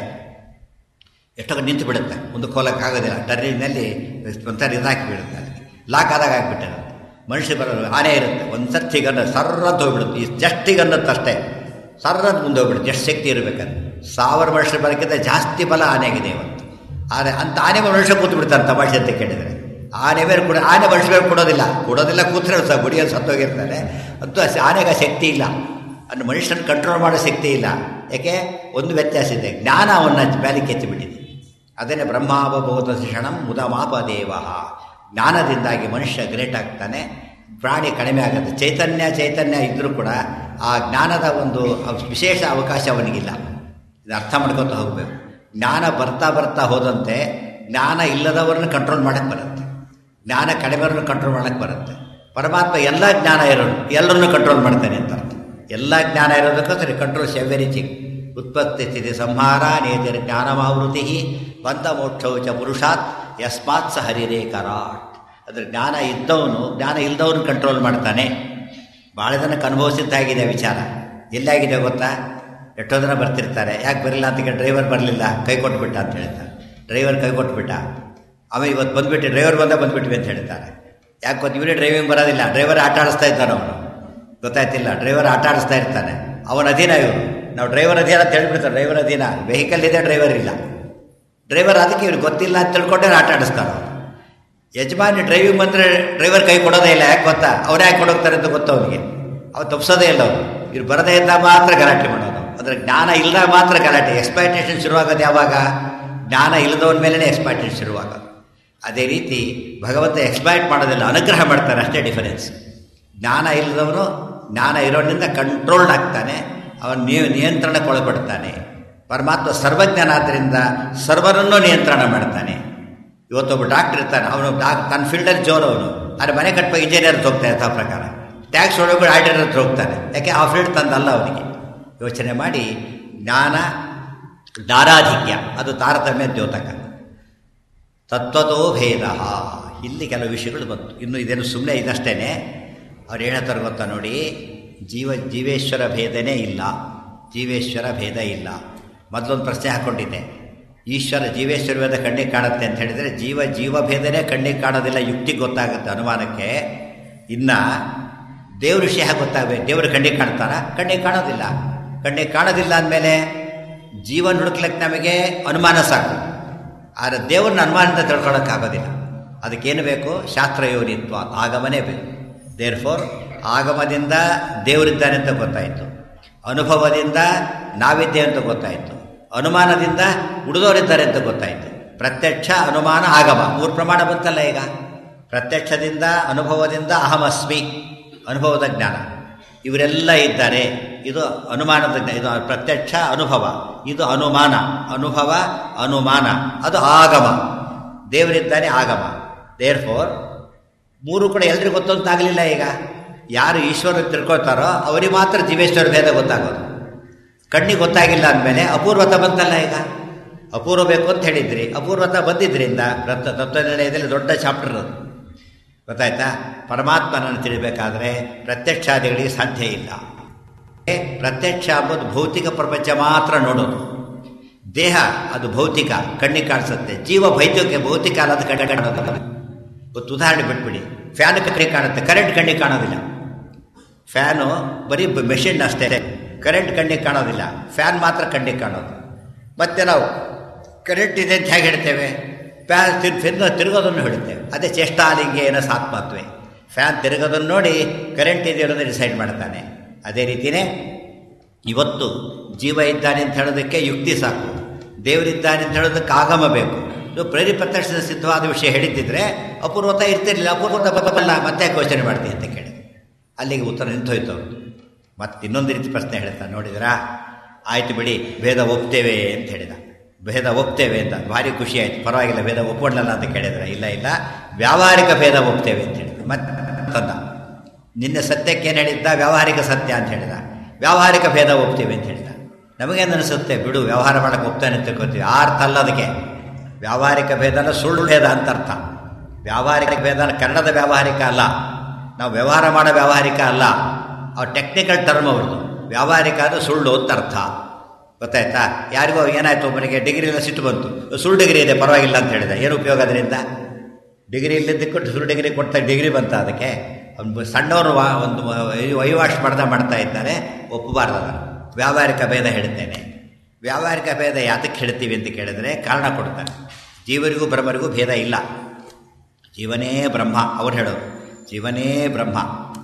ಎಷ್ಟೊಂದು ನಿಂತು ಬಿಡುತ್ತೆ ಮುಂದಕ್ಕೆ ಹೋಗಕ್ಕಾಗೋದಿಲ್ಲ ಟರ್ನಿನಲ್ಲಿ ಒಂಥರ ಇದಾಕಿ ಬಿಡುತ್ತೆ ಲಾಕ್ ಆದಾಗ ಆಗಿಬಿಟ್ಟಿರುತ್ತೆ ಮನುಷ್ಯ ಬರೋದು ಆನೆ ಇರುತ್ತೆ ಒಂದು ಸರ್ತಿ ಗನ್ನ ಸರ್ರಂತ ಹೋಗ್ಬಿಡುತ್ತೆ ಈ ಜಸ್ಟಿಗೆ ಅನ್ನತ್ತೆ ಅಷ್ಟೇ ಸರ್ರಂತ ಮುಂದೆ ಹೋಗ್ಬಿಡುತ್ತೆ ಎಷ್ಟು ಶಕ್ತಿ ಇರಬೇಕಂದ್ರೆ ಸಾವಿರ ವರ್ಷ ಬರೋಕ್ಕಿಂತ ಜಾಸ್ತಿ ಬಲ ಆನೆಗಿದೆ ಇವತ್ತು ಆದರೆ ಅಂಥ ಆನೆ ಮನುಷ್ಯ ಕೂತು ಬಿಡ್ತಾರೆ ತಮಾಷೆ ಅಂತ ಕೇಳಿದರೆ ಆನೆ ಮೇಲೆ ಕೂಡ ಆನೆ ಮನುಷ್ಯ ಮೇಲೆ ಕೊಡೋದಿಲ್ಲ ಕೊಡೋದಿಲ್ಲ ಕೂತ್ರೆ ಸಹ ಗುಡಿಯಲ್ಲಿ ಸತ್ತೋಗಿರ್ತಾರೆ ಅಂತೂ ಆನೆಗೆ ಆ ಶಕ್ತಿ ಇಲ್ಲ ಅನ್ನು ಮನುಷ್ಯನ ಕಂಟ್ರೋಲ್ ಮಾಡೋ ಶಕ್ತಿ ಇಲ್ಲ ಯಾಕೆ ಒಂದು ವ್ಯತ್ಯಾಸ ಇದೆ ಜ್ಞಾನ ಅವನ್ನ ಮೇಲಕ್ಕೆ ಎತ್ತಿಬಿಟ್ಟಿದೆ ಅದನ್ನೇ ಬ್ರಹ್ಮಾವಬೋಧ ಶಿಕ್ಷಣಂ ಮುದಮಾಪ ದೇವ ಜ್ಞಾನದಿಂದಾಗಿ ಮನುಷ್ಯ ಗ್ರೇಟ್ ಆಗ್ತಾನೆ ಪ್ರಾಣಿ ಕಡಿಮೆ ಆಗುತ್ತೆ ಚೈತನ್ಯ ಚೈತನ್ಯ ಇದ್ದರೂ ಕೂಡ ಆ ಜ್ಞಾನದ ಒಂದು ವಿಶೇಷ ಅವಕಾಶ ಅವನಿಗಿಲ್ಲ ಇದು ಅರ್ಥ ಮಾಡ್ಕೊತ ಹೋಗಬೇಕು ಜ್ಞಾನ ಬರ್ತಾ ಬರ್ತಾ ಹೋದಂತೆ ಜ್ಞಾನ ಇಲ್ಲದವರನ್ನು ಕಂಟ್ರೋಲ್ ಮಾಡೋಕ್ಕೆ ಬರುತ್ತೆ ಜ್ಞಾನ ಕಡಿಮೆಯವ್ರನ್ನ ಕಂಟ್ರೋಲ್ ಮಾಡೋಕ್ಕೆ ಬರುತ್ತೆ ಪರಮಾತ್ಮ ಎಲ್ಲ ಜ್ಞಾನ ಇರೋನು ಎಲ್ಲರನ್ನೂ ಕಂಟ್ರೋಲ್ ಮಾಡ್ತಾನೆ ಅಂತ ಅರ್ಥ ಎಲ್ಲ ಜ್ಞಾನ ಇರೋದಕ್ಕೋಸ್ಕರ ಕಂಟ್ರೋಲ್ ಶೆವೆರಿಚಿಂಗ್ ಉತ್ಪತ್ತಿ ಸ್ಥಿತಿ ಸಂಹಾರ ನೇತಿರ್ ಜ್ಞಾನಮಾವೃತಿ ಬಂಧ ಮೋಕ್ಷೌಚ ಪುರುಷಾತ್ ಯಸ್ಮಾತ್ ಸ ಹರಿರೇ ಕರಾಟ್ ಅದ್ರ ಜ್ಞಾನ ಇದ್ದವನು ಜ್ಞಾನ ಇಲ್ಲದವನು ಕಂಟ್ರೋಲ್ ಮಾಡ್ತಾನೆ ಭಾಳ ಜನಕ್ಕೆ ಅನುಭವಿಸಿದ್ದಾಗಿದೆ ವಿಚಾರ ಎಲ್ಲಾಗಿದೆ ಗೊತ್ತಾ ಎಷ್ಟೋ ಜನ ಬರ್ತಿರ್ತಾರೆ ಯಾಕೆ ಬರಲಿಲ್ಲ ಅಂತ ಡ್ರೈವರ್ ಬರಲಿಲ್ಲ ಕೈ ಕೊಟ್ಬಿಟ್ಟ ಅಂತ ಹೇಳ್ತಾರೆ ಡ್ರೈವರ್ ಕೈ ಕೊಟ್ಬಿಟ್ಟ ಆಮೇಲೆ ಇವತ್ತು ಬಂದ್ಬಿಟ್ಟು ಡ್ರೈವರ್ ಬಂದ ಬಂದ್ಬಿಟ್ವಿ ಅಂತ ಹೇಳ್ತಾರೆ ಯಾಕೆ ಗೊತ್ತು ಇವರೇ ಡ್ರೈವಿಂಗ್ ಬರೋದಿಲ್ಲ ಡ್ರೈವರ್ ಆಟ ಆಡಿಸ್ತಾ ಇದ್ದಾನೆ ಅವನು ಗೊತ್ತಾಯ್ತಿಲ್ಲ ಡ್ರೈವರ್ ಆಟ ಆಡಿಸ್ತಾ ಇರ್ತಾನೆ ಅವನ ಅಧೀನ ಇವರು ನಾವು ಡ್ರೈವರ್ ಅಧೀನ ಅಂತ ಹೇಳ್ಬಿಡ್ತಾರೆ ಡ್ರೈವರ್ ಅಧೀನ ವೆಹಿಕಲ್ ಇದೆ ಡ್ರೈವರ್ ಇಲ್ಲ ಡ್ರೈವರ್ ಅದಕ್ಕೆ ಇವ್ರಿಗೆ ಗೊತ್ತಿಲ್ಲ ಅಂತ ತಿಳ್ಕೊಂಡೆ ಆಟ ಆಡಿಸ್ತಾರೆ ಅವರು ಯಜಮಾನಿ ಡ್ರೈವಿಂಗ್ ಬಂದರೆ ಡ್ರೈವರ್ ಕೈ ಕೊಡೋದೇ ಇಲ್ಲ ಯಾಕೆ ಗೊತ್ತಾ ಅವರೇ ಯಾಕೆ ಕೊಡೋಗ್ತಾರೆ ಅಂತ ಗೊತ್ತು ಅವನಿಗೆ ಅವ್ರು ತಪ್ಪಿಸೋದೇ ಇಲ್ಲ ಅವರು ಇವ್ರು ಬರದೇ ಇದ್ದಾಗ ಮಾತ್ರ ಗಲಾಟೆ ಮಾಡೋದು ಅಂದರೆ ಜ್ಞಾನ ಇಲ್ಲದಾಗ ಮಾತ್ರ ಗಲಾಟೆ ಎಕ್ಸ್ಪೈಟೇಷನ್ ಶುರುವಾಗೋದು ಯಾವಾಗ ಜ್ಞಾನ ಇಲ್ಲದವನ ಮೇಲೇ ಎಕ್ಸ್ಪೈಟೇಷನ್ ಶುರುವಾಗೋದು ಅದೇ ರೀತಿ ಭಗವಂತ ಎಕ್ಸ್ಪೈಟ್ ಮಾಡೋದಿಲ್ಲ ಅನುಗ್ರಹ ಮಾಡ್ತಾನೆ ಅಷ್ಟೇ ಡಿಫರೆನ್ಸ್ ಜ್ಞಾನ ಇಲ್ಲದವನು ಜ್ಞಾನ ಇರೋದ್ರಿಂದ ಕಂಟ್ರೋಲ್ಡ್ ಆಗ್ತಾನೆ ಅವನು ನಿಯಂತ್ರಣಕ್ಕೆ ಒಳಪಡ್ತಾನೆ ಪರಮಾತ್ಮ ಸರ್ವಜ್ಞನಾದ್ದರಿಂದ ಸರ್ವರನ್ನೂ ನಿಯಂತ್ರಣ ಮಾಡ್ತಾನೆ ಇವತ್ತೊಬ್ಬ ಡಾಕ್ಟರ್ ಇರ್ತಾನೆ ಅವನು ಡಾಕ್ ತನ್ನ ಫೀಲ್ಡಲ್ಲಿ ಜೋರು ಅವನು ಆದರೆ ಮನೆ ಕಟ್ಟುವ ಇಂಜಿನಿಯರ್ ಹೋಗ್ತಾನೆ ಯಥಾ ಪ್ರಕಾರ ಟ್ಯಾಕ್ಸ್ ಒಳಗೆ ಆರ್ಡರ್ ಹತ್ರ ಹೋಗ್ತಾನೆ ಯಾಕೆ ಆ ಫೀಲ್ಡ್ ತಂದಲ್ಲ ಅವನಿಗೆ ಯೋಚನೆ ಮಾಡಿ ಜ್ಞಾನ ದಾರಾಧಿಕ್ಯ ಅದು ತಾರತಮ್ಯ ದ್ಯೋತಕ ತತ್ವತೋ ಭೇದ ಇಲ್ಲಿ ಕೆಲವು ವಿಷಯಗಳು ಬಂತು ಇನ್ನು ಇದೇನು ಸುಮ್ಮನೆ ಇದಷ್ಟೇ ಅವ್ರು ಹೇಳ್ತಾರೆ ಗೊತ್ತಾ ನೋಡಿ ಜೀವ ಜೀವೇಶ್ವರ ಭೇದನೇ ಇಲ್ಲ ಜೀವೇಶ್ವರ ಭೇದ ಇಲ್ಲ ಮೊದಲೊಂದು ಪ್ರಶ್ನೆ ಹಾಕ್ಕೊಂಡಿದ್ದೆ ಈಶ್ವರ ಜೀವೇಶ್ವರ ಭೇದ ಕಣ್ಣಿಗೆ ಕಾಣುತ್ತೆ ಅಂತ ಹೇಳಿದರೆ ಜೀವ ಜೀವಭೇದನೇ ಕಣ್ಣಿಗೆ ಕಾಣೋದಿಲ್ಲ ಯುಕ್ತಿ ಗೊತ್ತಾಗುತ್ತೆ ಅನುಮಾನಕ್ಕೆ ಇನ್ನು ದೇವ್ರ ವಿಷಯ ಗೊತ್ತಾಗಬೇಕು ದೇವರು ಕಣ್ಣಿಗೆ ಕಾಣ್ತಾರ ಕಣ್ಣಿಗೆ ಕಾಣೋದಿಲ್ಲ ಕಣ್ಣಿಗೆ ಕಾಣೋದಿಲ್ಲ ಅಂದಮೇಲೆ ಜೀವನ ಹುಡುಕ್ಲಿಕ್ಕೆ ನಮಗೆ ಅನುಮಾನ ಸಾಕು ಆದರೆ ದೇವ್ರನ್ನ ಅನುಮಾನದಿಂದ ತಿಳ್ಕೊಳ್ಳೋಕ್ಕಾಗೋದಿಲ್ಲ ಅದಕ್ಕೇನು ಬೇಕು ಶಾಸ್ತ್ರಯೋನಿತ್ವ ಆಗಮನೇ ಬೇಕು ದೇರ್ ಫೋರ್ ಆಗಮದಿಂದ ದೇವರಿದ್ದಾನೆ ಅಂತ ಗೊತ್ತಾಯಿತು ಅನುಭವದಿಂದ ನಾವಿದ್ದೆ ಅಂತ ಗೊತ್ತಾಯಿತು ಅನುಮಾನದಿಂದ ಉಳಿದವರಿದ್ದಾರೆ ಅಂತ ಗೊತ್ತಾಯಿತು ಪ್ರತ್ಯಕ್ಷ ಅನುಮಾನ ಆಗಮ ಮೂರು ಪ್ರಮಾಣ ಬಂತಲ್ಲ ಈಗ ಪ್ರತ್ಯಕ್ಷದಿಂದ ಅನುಭವದಿಂದ ಅಹಮಸ್ಮಿ ಅನುಭವದ ಜ್ಞಾನ ಇವರೆಲ್ಲ ಇದ್ದಾರೆ ಇದು ಅನುಮಾನದ ಜ್ಞಾನ ಇದು ಪ್ರತ್ಯಕ್ಷ ಅನುಭವ ಇದು ಅನುಮಾನ ಅನುಭವ ಅನುಮಾನ ಅದು ಆಗಮ ದೇವರಿದ್ದಾನೆ ಆಗಮ ದೇರ್ ಫೋರ್ ಮೂರು ಕೂಡ ಎಲ್ರಿಗೂ ಗೊತ್ತಂತಾಗಲಿಲ್ಲ ಈಗ ಯಾರು ಈಶ್ವರ ತಿಳ್ಕೊಳ್ತಾರೋ ಅವರಿಗೆ ಮಾತ್ರ ಜೀವೇಶ್ವರ ಭೇದ ಗೊತ್ತಾಗೋದು ಕಣ್ಣಿಗೆ ಗೊತ್ತಾಗಿಲ್ಲ ಅಂದಮೇಲೆ ಅಪೂರ್ವತ ಬಂತಲ್ಲ ಈಗ ಅಪೂರ್ವ ಬೇಕು ಅಂತ ಹೇಳಿದ್ರಿ ಅಪೂರ್ವತ ಬಂದಿದ್ದರಿಂದ ರತ್ನ ತತ್ವನಿರ್ಣಯದಲ್ಲಿ ದೊಡ್ಡ ಚಾಪ್ಟರ್ ಅದು ಗೊತ್ತಾಯ್ತಾ ಪರಮಾತ್ಮನನ್ನು ತಿಳಿಬೇಕಾದ್ರೆ ಪ್ರತ್ಯಕ್ಷಾದಿಗಳಿಗೆ ಸಾಧ್ಯ ಇಲ್ಲ ಪ್ರತ್ಯಕ್ಷ ಅಂಬುದು ಭೌತಿಕ ಪ್ರಪಂಚ ಮಾತ್ರ ನೋಡೋದು ದೇಹ ಅದು ಭೌತಿಕ ಕಣ್ಣಿಗೆ ಕಾಣಿಸುತ್ತೆ ಜೀವ ಭೌತಿಕ ಭೌತಿಕ ಅಲ್ಲದ ಕಣ್ಣಿಗೆ ಕಾಣೋದಿಲ್ಲ ಒಂದು ಉದಾಹರಣೆ ಬಿಟ್ಬಿಡಿ ಫ್ಯಾನ್ ಕಣ್ಣಿಗೆ ಕಾಣುತ್ತೆ ಕರೆಂಟ್ ಕಣ್ಣಿಗೆ ಕಾಣೋದಿಲ್ಲ ಫ್ಯಾನು ಬರೀ ಮೆಷಿನ್ ಅಷ್ಟೇ ಕರೆಂಟ್ ಕಣ್ಣಿಗೆ ಕಾಣೋದಿಲ್ಲ ಫ್ಯಾನ್ ಮಾತ್ರ ಕಣ್ಣಿಗೆ ಕಾಣೋದು ಮತ್ತೆ ನಾವು ಕರೆಂಟ್ ಇದೆ ಅಂತ ಹೇಗೆ ಹೇಳ್ತೇವೆ ಫ್ಯಾನ್ ತಿರ್ ಫಿನ್ ತಿರುಗೋದನ್ನು ಹೇಳ್ತೇವೆ ಅದೇ ಚೇಷ್ಟಾಲಿಂಗೆ ಏನೋ ಸಾತ್ಮತ್ವೆ ಫ್ಯಾನ್ ತಿರುಗೋದನ್ನು ನೋಡಿ ಕರೆಂಟ್ ಇದೆ ಅನ್ನೋದು ಡಿಸೈಡ್ ಮಾಡ್ತಾನೆ ಅದೇ ರೀತಿಯೇ ಇವತ್ತು ಜೀವ ಇದ್ದಾನೆ ಅಂತ ಹೇಳೋದಕ್ಕೆ ಯುಕ್ತಿ ಸಾಕು ದೇವರಿದ್ದಾನೆ ಅಂತ ಹೇಳೋದಕ್ಕೆ ಆಗಮ ಬೇಕು ಇದು ಪ್ರೇರಿ ಪ್ರತ್ಯಕ್ಷ ಸಿದ್ಧವಾದ ವಿಷಯ ಹೇಳಿದ್ದಿದ್ರೆ ಅಪೂರ್ವತ ಇರ್ತಿರ್ಲಿಲ್ಲ ಅಪೂರ್ವತ ಬಲ್ಲ ಮತ್ತೆ ಯೋಚನೆ ಮಾಡ್ತೀನಿ ಅಂತ ಕೇಳಿ ಅಲ್ಲಿಗೆ ಉತ್ತರ ನಿಂತೋಯ್ತು ಅವ್ರದ್ದು ಮತ್ತೆ ಇನ್ನೊಂದು ರೀತಿ ಪ್ರಶ್ನೆ ಹೇಳ್ತಾನೆ ನೋಡಿದ್ರಾ ಆಯ್ತು ಬಿಡಿ ಭೇದ ಒಪ್ತೇವೆ ಅಂತ ಹೇಳಿದ ಭೇದ ಒಪ್ತೇವೆ ಅಂತ ಭಾರಿ ಖುಷಿ ಆಯ್ತು ಪರವಾಗಿಲ್ಲ ಭೇದ ಒಪ್ಕೊಳ್ಳಲ್ಲ ಅಂತ ಕೇಳಿದ್ರೆ ಇಲ್ಲ ಇಲ್ಲ ವ್ಯಾವಹಾರಿಕ ಭೇದ ಒಪ್ತೇವೆ ಅಂತ ಹೇಳಿದ ಮತ್ತೆ ತಂದ ನಿನ್ನೆ ಸತ್ಯಕ್ಕೆ ಏನು ಹೇಳಿದ್ದ ವ್ಯಾವಹಾರಿಕ ಸತ್ಯ ಅಂತ ಹೇಳಿದ ವ್ಯಾವಹಾರಿಕ ಭೇದ ಒಪ್ತೇವೆ ಅಂತ ಹೇಳಿದ ನಮಗೇನು ಅನಿಸುತ್ತೆ ಬಿಡು ವ್ಯವಹಾರ ಮಾಡೋಕ್ಕೆ ಒಪ್ತಾನೆ ಅಂತ ತಿಳ್ಕೊತೀವಿ ಆ ಅರ್ಥ ಅಲ್ಲ ಅದಕ್ಕೆ ವ್ಯಾವಹಾರಿಕ ಭೇದನ ಸುಳ್ಳು ಭೇದ ಅಂತ ಅರ್ಥ ವ್ಯಾವಹಾರಿಕ ಭೇದನ ಕನ್ನಡದ ವ್ಯಾವಹಾರಿಕ ಅಲ್ಲ ನಾವು ವ್ಯವಹಾರ ಮಾಡೋ ವ್ಯಾವಹಾರಿಕ ಅಲ್ಲ ಅವ್ರ ಟೆಕ್ನಿಕಲ್ ಟರ್ಮ್ ಅವ್ರದ್ದು ವ್ಯಾವಹಾರಿಕ ಅದು ಸುಳ್ಳು ಅಂತ ಅರ್ಥ ಗೊತ್ತಾಯ್ತಾ ಯಾರಿಗೋ ಏನಾಯ್ತು ಒಬ್ಬನಿಗೆ ಡಿಗ್ರಿ ಎಲ್ಲ ಸಿಟ್ಟು ಬಂತು ಸುಳ್ಳು ಡಿಗ್ರಿ ಇದೆ ಪರವಾಗಿಲ್ಲ ಅಂತ ಹೇಳಿದೆ ಏನು ಉಪಯೋಗ ಅದರಿಂದ ಡಿಗ್ರಿ ಇಲ್ಲಿದ್ದಕ್ಕೆ ಸುಳ್ಳು ಡಿಗ್ರಿ ಕೊಡ್ತಾ ಡಿಗ್ರಿ ಬಂತ ಅದಕ್ಕೆ ಒಂದು ಸಣ್ಣವರು ವಾ ಒಂದು ವಹಿವಾಟು ಮಾಡ್ದ ಮಾಡ್ತಾ ಇದ್ದಾರೆ ಒಪ್ಪಬಾರ್ದು ಅದನ್ನು ವ್ಯಾವಹಾರಿಕ ಭೇದ ಹೇಳ್ತೇನೆ ವ್ಯಾವಹಾರಿಕ ಭೇದ ಯಾತಕ್ಕೆ ಹೇಳ್ತೀವಿ ಅಂತ ಕೇಳಿದ್ರೆ ಕಾರಣ ಕೊಡ್ತಾರೆ ಜೀವರಿಗೂ ಬ್ರಹ್ಮರಿಗೂ ಭೇದ ಇಲ್ಲ ಜೀವನೇ ಬ್ರಹ್ಮ ಅವ್ರು ಹೇಳೋರು ಜೀವನೇ ಬ್ರಹ್ಮ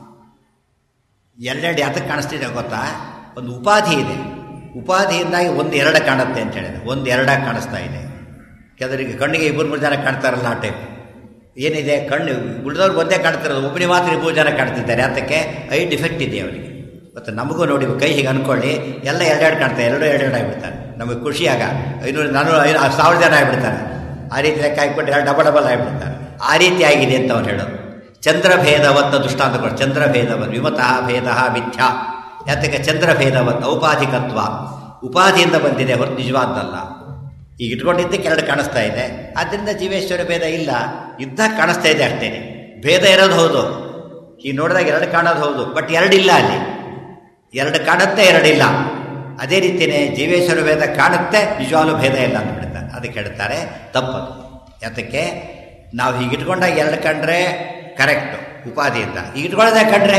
ಎರಡೆರಡು ಯಾತಕ್ಕೆ ಕಾಣಿಸ್ತಿದೆ ಗೊತ್ತಾ ಒಂದು ಉಪಾಧಿ ಇದೆ ಉಪಾಧಿಯಿಂದಾಗಿ ಒಂದು ಎರಡ ಕಾಣುತ್ತೆ ಅಂತ ಹೇಳಿದೆ ಒಂದು ಎರಡಾಗಿ ಕಾಣಿಸ್ತಾ ಇದೆ ಕೆಲವರಿಗೆ ಕಣ್ಣಿಗೆ ಇಬ್ಬರು ಮೂರು ಜನ ಕಾಣ್ತಾರಲ್ಲ ಆ ಟೈಪ್ ಏನಿದೆ ಕಣ್ಣು ಉಳಿದವ್ರು ಒಂದೇ ಕಾಣ್ತಿರೋದು ಒಬ್ಬನಿಗೆ ಮಾತ್ರ ಇಬ್ಬರು ಜನ ಕಾಣ್ತಿದ್ದಾರೆ ಅದಕ್ಕೆ ಐ ಡಿಫೆಕ್ಟ್ ಇದೆ ಅವರಿಗೆ ಮತ್ತು ನಮಗೂ ನೋಡಿ ಕೈ ಹೀಗೆ ಅಂದ್ಕೊಳ್ಳಿ ಎಲ್ಲ ಎರಡೆರಡು ಕಾಣ್ತಾರೆ ಎರಡು ಎರಡೆರಡು ಆಗಿಬಿಡ್ತಾರೆ ನಮಗೆ ಖುಷಿಯಾಗ ಐನೂರು ನಾನ್ನೂರು ಐದು ಸಾವಿರ ಜನ ಆಗಿಬಿಡ್ತಾರೆ ಆ ರೀತಿ ಲೆಕ್ಕ ಹಾಕ್ಬಿಟ್ಟು ಎರಡು ಡಬಲ್ ಡಬಲ್ ಆಗಿಬಿಡ್ತಾರೆ ಆ ರೀತಿ ಆಗಿದೆ ಅಂತ ಅವ್ರು ಹೇಳೋದು ಚಂದ್ರಭೇದವತ್ತ ದೃಷ್ಟಾಂತಗಳು ಚಂದ್ರಭೇದವತ್ ವಿಮತಃ ಭೇದ ಮಿಥ್ಯಾ ಯಾತಕ್ಕೆ ಚಂದ್ರಭೇದವತ್ ಔಪಾಧಿಕತ್ವ ಉಪಾಧಿಯಿಂದ ಬಂದಿದೆ ಹೊರತು ನಿಜವಾದ್ದಲ್ಲ ಈಗ ಇಟ್ಕೊಂಡಿದ್ದಕ್ಕೆ ಎರಡು ಕಾಣಿಸ್ತಾ ಇದೆ ಆದ್ದರಿಂದ ಜೀವೇಶ್ವರ ಭೇದ ಇಲ್ಲ ಇದ್ದ ಕಾಣಿಸ್ತಾ ಇದೆ ಅಷ್ಟೇ ಭೇದ ಇರೋದು ಹೌದು ಈಗ ನೋಡಿದಾಗ ಎರಡು ಕಾಣೋದು ಹೌದು ಬಟ್ ಎರಡಿಲ್ಲ ಅಲ್ಲಿ ಎರಡು ಕಾಣುತ್ತೆ ಎರಡಿಲ್ಲ ಅದೇ ರೀತಿಯೇ ಜೀವೇಶ್ವರ ಭೇದ ಕಾಣುತ್ತೆ ನಿಜವಾಗ್ಲೂ ಭೇದ ಇಲ್ಲ ಅಂತ ಬಿಡ್ತಾರೆ ಅದಕ್ಕೆ ಹೇಳ್ತಾರೆ ತಪ್ಪದು ಯಾತಕ್ಕೆ ನಾವು ಹೀಗೆ ಇಟ್ಕೊಂಡಾಗ ಎರಡು ಕಂಡ್ರೆ ಕರೆಕ್ಟು ಉಪಾಧಿಯಿಂದ ಈಗ ಇಟ್ಕೊಳ್ಳೋದೇ ಕಂಡ್ರೆ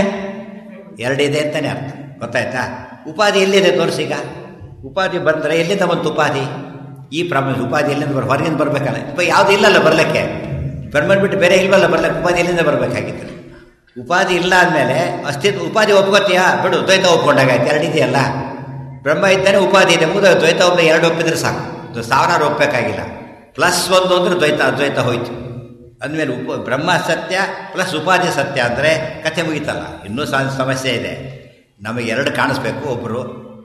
ಎರಡಿದೆ ಅಂತಲೇ ಅರ್ಥ ಗೊತ್ತಾಯ್ತಾ ಉಪಾಧಿ ಎಲ್ಲಿದೆ ತೋರಿಸೀಗ ಉಪಾಧಿ ಬಂದರೆ ಎಲ್ಲಿಂದ ಬಂತು ಉಪಾಧಿ ಈ ಪ್ರಮ ಉಪಾಧಿ ಎಲ್ಲಿಂದ ಬರ್ ಹೊರಗಿಂದ ಬರಬೇಕಲ್ಲ ಇಪ್ಪ ಯಾವುದು ಇಲ್ಲಲ್ಲ ಬರಲಿಕ್ಕೆ ಬಿಟ್ಟು ಬೇರೆ ಇಲ್ವಲ್ಲ ಬರ್ಲಿಕ್ಕೆ ಉಪಾಧಿ ಎಲ್ಲಿಂದ ಬರಬೇಕಾಗಿತ್ತು ಉಪಾಧಿ ಇಲ್ಲ ಅಂದಮೇಲೆ ಅಸ್ತಿತ್ವ ಉಪಾಧಿ ಒಪ್ಕೋತೀಯಾ ಬಿಡು ದ್ವೈತ ಒಪ್ಕೊಂಡಾಗಾಯ್ತು ಎರಡಿದೆಯಲ್ಲ ಬ್ರಹ್ಮ ಇದ್ದಾನೆ ಉಪಾಧಿ ಇದೆ ಮುಗಿದ ದ್ವೈತ ಒಬ್ಬ ಎರಡು ಒಪ್ಪಿದ್ರೆ ಸಾಕು ಸಾವಿರಾರು ಒಪ್ಪಬೇಕಾಗಿಲ್ಲ ಪ್ಲಸ್ ಒಂದು ಅಂದರೆ ದ್ವೈತ ಅದ್ವೈತ ಹೋಯ್ತು ಅಂದಮೇಲೆ ಉಪ ಬ್ರಹ್ಮ ಸತ್ಯ ಪ್ಲಸ್ ಉಪಾಧಿ ಸತ್ಯ ಅಂದರೆ ಕಥೆ ಮುಗೀತಲ್ಲ ಇನ್ನೂ ಸಮಸ್ಯೆ ಇದೆ ನಮಗೆ ಎರಡು ಕಾಣಿಸ್ಬೇಕು ಒಬ್ಬರು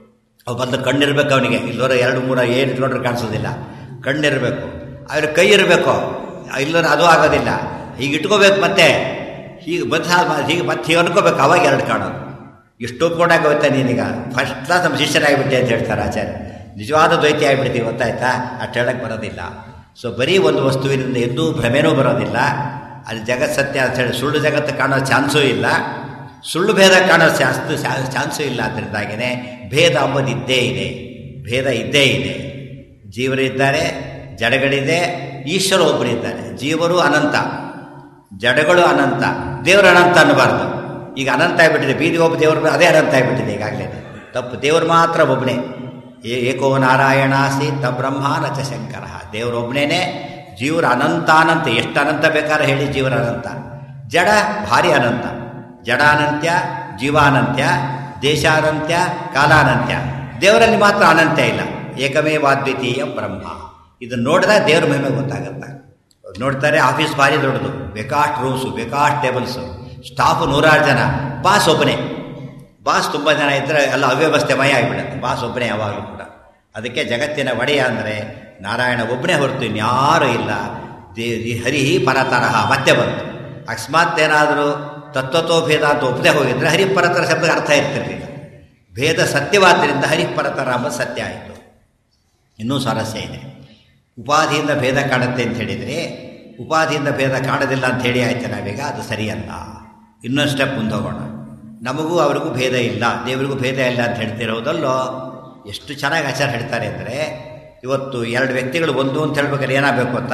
ಬಂದು ಕಣ್ಣಿರ್ಬೇಕು ಅವನಿಗೆ ಇಲ್ಲೋರ ಎರಡು ಮೂರ ಏನು ಇಟ್ಕೊಂಡ್ರೆ ಕಾಣಿಸೋದಿಲ್ಲ ಕಣ್ಣಿರಬೇಕು ಅವ್ರ ಕೈ ಇರಬೇಕು ಇಲ್ಲೋರ ಅದು ಆಗೋದಿಲ್ಲ ಹೀಗೆ ಇಟ್ಕೋಬೇಕು ಮತ್ತೆ ಹೀಗೆ ಬಂದು ಹೀಗೆ ಮತ್ತೆ ಹೀಗೆ ಅನ್ಕೋಬೇಕು ಅವಾಗ ಎರಡು ಕಾಣೋದು ಎಷ್ಟು ಒಪ್ಕೊಂಡಾಗ ಗೊತ್ತಾ ನೀನೀಗ ಫಸ್ಟ್ ಕ್ಲಾಸ್ ನಮ್ಮ ಶಿಷ್ಯನಾಗಿಬಿಟ್ಟೆ ಅಂತ ಹೇಳ್ತಾರೆ ಆಚಾರ್ಯ ನಿಜವಾದ ದ್ವೈತಿ ಆಗಿಬಿಡ್ತೀವಿ ಗೊತ್ತಾಯ್ತಾ ಅಷ್ಟು ಹೇಳಕ್ಕೆ ಬರೋದಿಲ್ಲ ಸೊ ಬರೀ ಒಂದು ವಸ್ತುವಿನಿಂದ ಎಂದೂ ಭ್ರಮೆನೂ ಬರೋದಿಲ್ಲ ಅಲ್ಲಿ ಜಗತ್ ಸತ್ಯ ಅಂತ ಹೇಳಿ ಸುಳ್ಳು ಜಗತ್ತು ಕಾಣೋ ಚಾನ್ಸೂ ಇಲ್ಲ ಸುಳ್ಳು ಭೇದ ಕಾಣೋ ಶಾಸ್ತು ಚಾನ್ಸೂ ಇಲ್ಲ ಅದರಿಂದಾಗಿಯೇ ಭೇದ ಅಂಬುದು ಇದ್ದೇ ಇದೆ ಭೇದ ಇದ್ದೇ ಇದೆ ಜೀವರಿದ್ದಾರೆ ಜಡಗಳಿದೆ ಈಶ್ವರ ಒಬ್ಬರಿದ್ದಾನೆ ಜೀವರು ಅನಂತ ಜಡಗಳು ಅನಂತ ದೇವರು ಅನಂತ ಅನ್ನಬಾರ್ದು ಈಗ ಅನಂತ ಆಗಿಬಿಟ್ಟಿದೆ ಬೀದಿಗೆ ಒಬ್ಬ ದೇವರು ಅದೇ ಅನಂತ ಆಗಿಬಿಟ್ಟಿದೆ ಈಗಾಗಲೇ ತಪ್ಪು ದೇವರು ಮಾತ್ರ ಒಬ್ಬನೇ ಏಕೋ ನಾರಾಯಣಾಸಿ ತ ಬ್ರಹ್ಮ ನಚ ಶಂಕರ ದೇವರೊಬ್ಬನೇ ಜೀವರ ಅನಂತ ಅನಂತ ಎಷ್ಟು ಅನಂತ ಬೇಕಾದ್ರೆ ಹೇಳಿ ಜೀವರ ಅನಂತ ಜಡ ಭಾರಿ ಅನಂತ ಜಡಾನಂತ್ಯ ಜೀವಾನಂತ್ಯ ದೇಶಾನಂತ್ಯ ಕಾಲಾನಂತ್ಯ ದೇವರಲ್ಲಿ ಮಾತ್ರ ಅನಂತ್ಯ ಇಲ್ಲ ಏಕಮೇವಾದ್ವಿತೀಯ ಬ್ರಹ್ಮ ಇದನ್ನು ನೋಡಿದಾಗ ದೇವ್ರ ಮಹಿಮೆ ಗೊತ್ತಾಗುತ್ತೆ ನೋಡ್ತಾರೆ ಆಫೀಸ್ ಭಾರಿ ದೊಡ್ಡದು ಬೇಕಾಷ್ಟು ರೂಮ್ಸು ಬೇಕಾಷ್ಟು ಟೇಬಲ್ಸು ಸ್ಟಾಫು ನೂರಾರು ಜನ ಬಾಸ್ ಒಬ್ಬನೇ ಬಾಸ್ ತುಂಬ ಜನ ಇದ್ದರೆ ಎಲ್ಲ ಅವ್ಯವಸ್ಥೆ ಮಯ ಆಗಿಬಿಡುತ್ತೆ ಬಾಸ್ ಒಬ್ಬನೇ ಯಾವಾಗಲೂ ಕೂಡ ಅದಕ್ಕೆ ಜಗತ್ತಿನ ಒಡೆಯ ಅಂದರೆ ನಾರಾಯಣ ಒಬ್ಬನೇ ಹೊರತು ಇನ್ಯಾರೂ ಇಲ್ಲ ದೇ ಹರಿ ಪರತರಹ ಮತ್ತೆ ಬಂತು ಅಕಸ್ಮಾತ್ ಏನಾದರೂ ತತ್ವತೋ ಭೇದ ಅಂತ ಒಪ್ಪದೆ ಹೋಗಿದ್ರೆ ಹರಿಪರತರ ಶಬ್ದಕ್ಕೆ ಅರ್ಥ ಇರ್ತಿರ್ಲಿಲ್ಲ ಭೇದ ಸತ್ಯವಾದ್ದರಿಂದ ಹರಿಪರತರ ಎಂಬ ಸತ್ಯ ಆಯಿತು ಇನ್ನೂ ಸ್ವಾರಸ್ಯ ಇದೆ ಉಪಾಧಿಯಿಂದ ಭೇದ ಕಾಣುತ್ತೆ ಅಂತ ಹೇಳಿದರೆ ಉಪಾಧಿಯಿಂದ ಭೇದ ಕಾಣೋದಿಲ್ಲ ಅಂತ ಹೇಳಿ ಆಯ್ತು ನಾವೀಗ ಅದು ಸರಿಯಲ್ಲ ಇನ್ನೊಂದು ಸ್ಟೆಪ್ ಮುಂದೆ ಹೋಗೋಣ ನಮಗೂ ಅವರಿಗೂ ಭೇದ ಇಲ್ಲ ದೇವರಿಗೂ ಭೇದ ಇಲ್ಲ ಅಂತ ಹೇಳ್ತಿರೋದಲ್ಲೋ ಎಷ್ಟು ಚೆನ್ನಾಗಿ ಆಚಾರ ಹೇಳ್ತಾರೆ ಅಂದರೆ ಇವತ್ತು ಎರಡು ವ್ಯಕ್ತಿಗಳು ಒಂದು ಅಂತ ಹೇಳ್ಬೇಕಾದ್ರೆ ಏನಾಗಬೇಕು ಅಂತ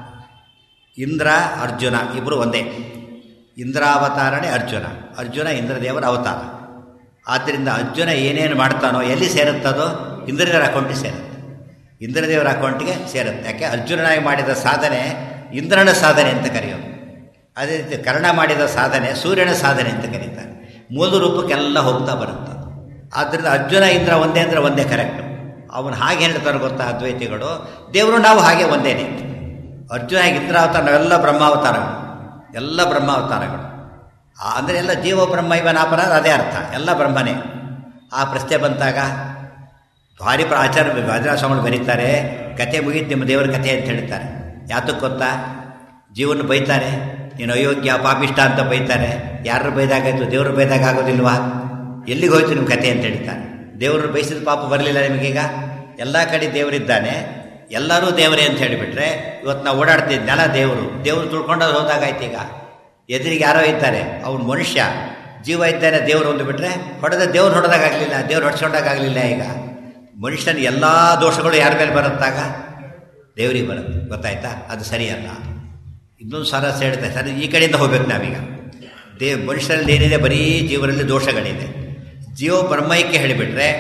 ಇಂದ್ರ ಅರ್ಜುನ ಇಬ್ಬರು ಒಂದೇ ಇಂದ್ರಾವತಾರನೇ ಅರ್ಜುನ ಅರ್ಜುನ ಇಂದ್ರದೇವರ ಅವತಾರ ಆದ್ದರಿಂದ ಅರ್ಜುನ ಏನೇನು ಮಾಡ್ತಾನೋ ಎಲ್ಲಿ ಸೇರುತ್ತದೋ ಇಂದ್ರದೇವರ ಅಕೌಂಟಿಗೆ ಸೇರುತ್ತೆ ಇಂದ್ರದೇವರ ಅಕೌಂಟಿಗೆ ಸೇರುತ್ತೆ ಯಾಕೆ ಅರ್ಜುನನಾಗಿ ಮಾಡಿದ ಸಾಧನೆ ಇಂದ್ರನ ಸಾಧನೆ ಅಂತ ಕರೆಯೋದು ಅದೇ ರೀತಿ ಕರ್ಣ ಮಾಡಿದ ಸಾಧನೆ ಸೂರ್ಯನ ಸಾಧನೆ ಅಂತ ಕರೀತಾರೆ ಮೂಲ ರೂಪಕ್ಕೆಲ್ಲ ಹೋಗ್ತಾ ಬರುತ್ತೆ ಆದ್ದರಿಂದ ಅರ್ಜುನ ಇಂದ್ರ ಒಂದೇ ಅಂದರೆ ಒಂದೇ ಕರೆಕ್ಟು ಅವನು ಹಾಗೆ ಹೇಳ್ತಾರೆ ಗೊತ್ತಾ ಅದ್ವೈತಿಗಳು ದೇವರು ನಾವು ಹಾಗೆ ಒಂದೇನೆ ಅರ್ಜುನ ಇಂದ್ರಾವತಾರ ನಾವೆಲ್ಲ ಬ್ರಹ್ಮಾವತಾರಗಳು ಎಲ್ಲ ಬ್ರಹ್ಮಾವತಾರಗಳು ಅಂದರೆ ಎಲ್ಲ ಜೀವ ಬ್ರಹ್ಮ ಇವನಾಪನ ಅದೇ ಅರ್ಥ ಎಲ್ಲ ಬ್ರಹ್ಮನೇ ಆ ಪ್ರಶ್ನೆ ಬಂದಾಗ ಭಾರಿ ಆಚಾರ ಸ್ವಾಮಿಗಳು ಬರೀತಾರೆ ಕತೆ ಮುಗೀತು ನಿಮ್ಮ ದೇವರ ಕಥೆ ಅಂತ ಹೇಳ್ತಾರೆ ಯಾತಕ್ಕೆ ಗೊತ್ತಾ ಜೀವನ ಬೈತಾರೆ ನೀನು ಅಯೋಗ್ಯ ಪಾಪಿಷ್ಟ ಅಂತ ಬೈತಾರೆ ಯಾರು ಬೈದಾಗಾಯ್ತು ದೇವರು ಬೈದಾಗ ಆಗೋದಿಲ್ವಾ ಎಲ್ಲಿಗೆ ಹೋಯ್ತು ನಿಮ್ಮ ಕತೆ ಅಂತ ಹೇಳ್ತಾರೆ ದೇವರು ಬಯಸಿದ ಪಾಪ ಬರಲಿಲ್ಲ ನಿಮಗೀಗ ಎಲ್ಲ ಕಡೆ ದೇವರಿದ್ದಾನೆ ಎಲ್ಲರೂ ದೇವರೇ ಅಂತ ಹೇಳಿಬಿಟ್ರೆ ಇವತ್ತು ನಾವು ಓಡಾಡ್ತಿದ್ದ ನೆಲ ದೇವರು ದೇವರು ತುಳ್ಕೊಂಡವ್ರು ಹೋದಾಗಾಯ್ತು ಈಗ ಎದುರಿಗೆ ಯಾರೋ ಇದ್ದಾರೆ ಅವ್ನು ಮನುಷ್ಯ ಜೀವ ಇದ್ದಾನೆ ದೇವರು ಒಂದು ಬಿಟ್ಟರೆ ಹೊಡೆದ ದೇವ್ರು ಹೊಡೆದಾಗಲಿಲ್ಲ ದೇವ್ರು ಹೊಡ್ಸ್ಕೊಂಡಾಗಲಿಲ್ಲ ಈಗ ಮನುಷ್ಯನ ಎಲ್ಲ ದೋಷಗಳು ಯಾರ ಮೇಲೆ ಬರುತ್ತಾಗ ದೇವರಿಗೆ ಬರುತ್ತೆ ಗೊತ್ತಾಯ್ತಾ ಅದು ಸರಿಯಲ್ಲ ಇನ್ನೊಂದು ಸರಸ್ ಹೇಳ್ತಾರೆ ಸರಿ ಈ ಕಡೆಯಿಂದ ಹೋಗ್ಬೇಕು ನಾವೀಗ ದೇ ಮನುಷ್ಯರಲ್ಲಿ ಏನಿದೆ ಬರೀ ಜೀವನಲ್ಲಿ ದೋಷಗಳಿದೆ ಜೀವ ಬ್ರಹ್ಮೈಕ್ಯ ಹೇಳಿಬಿಟ್ರೆ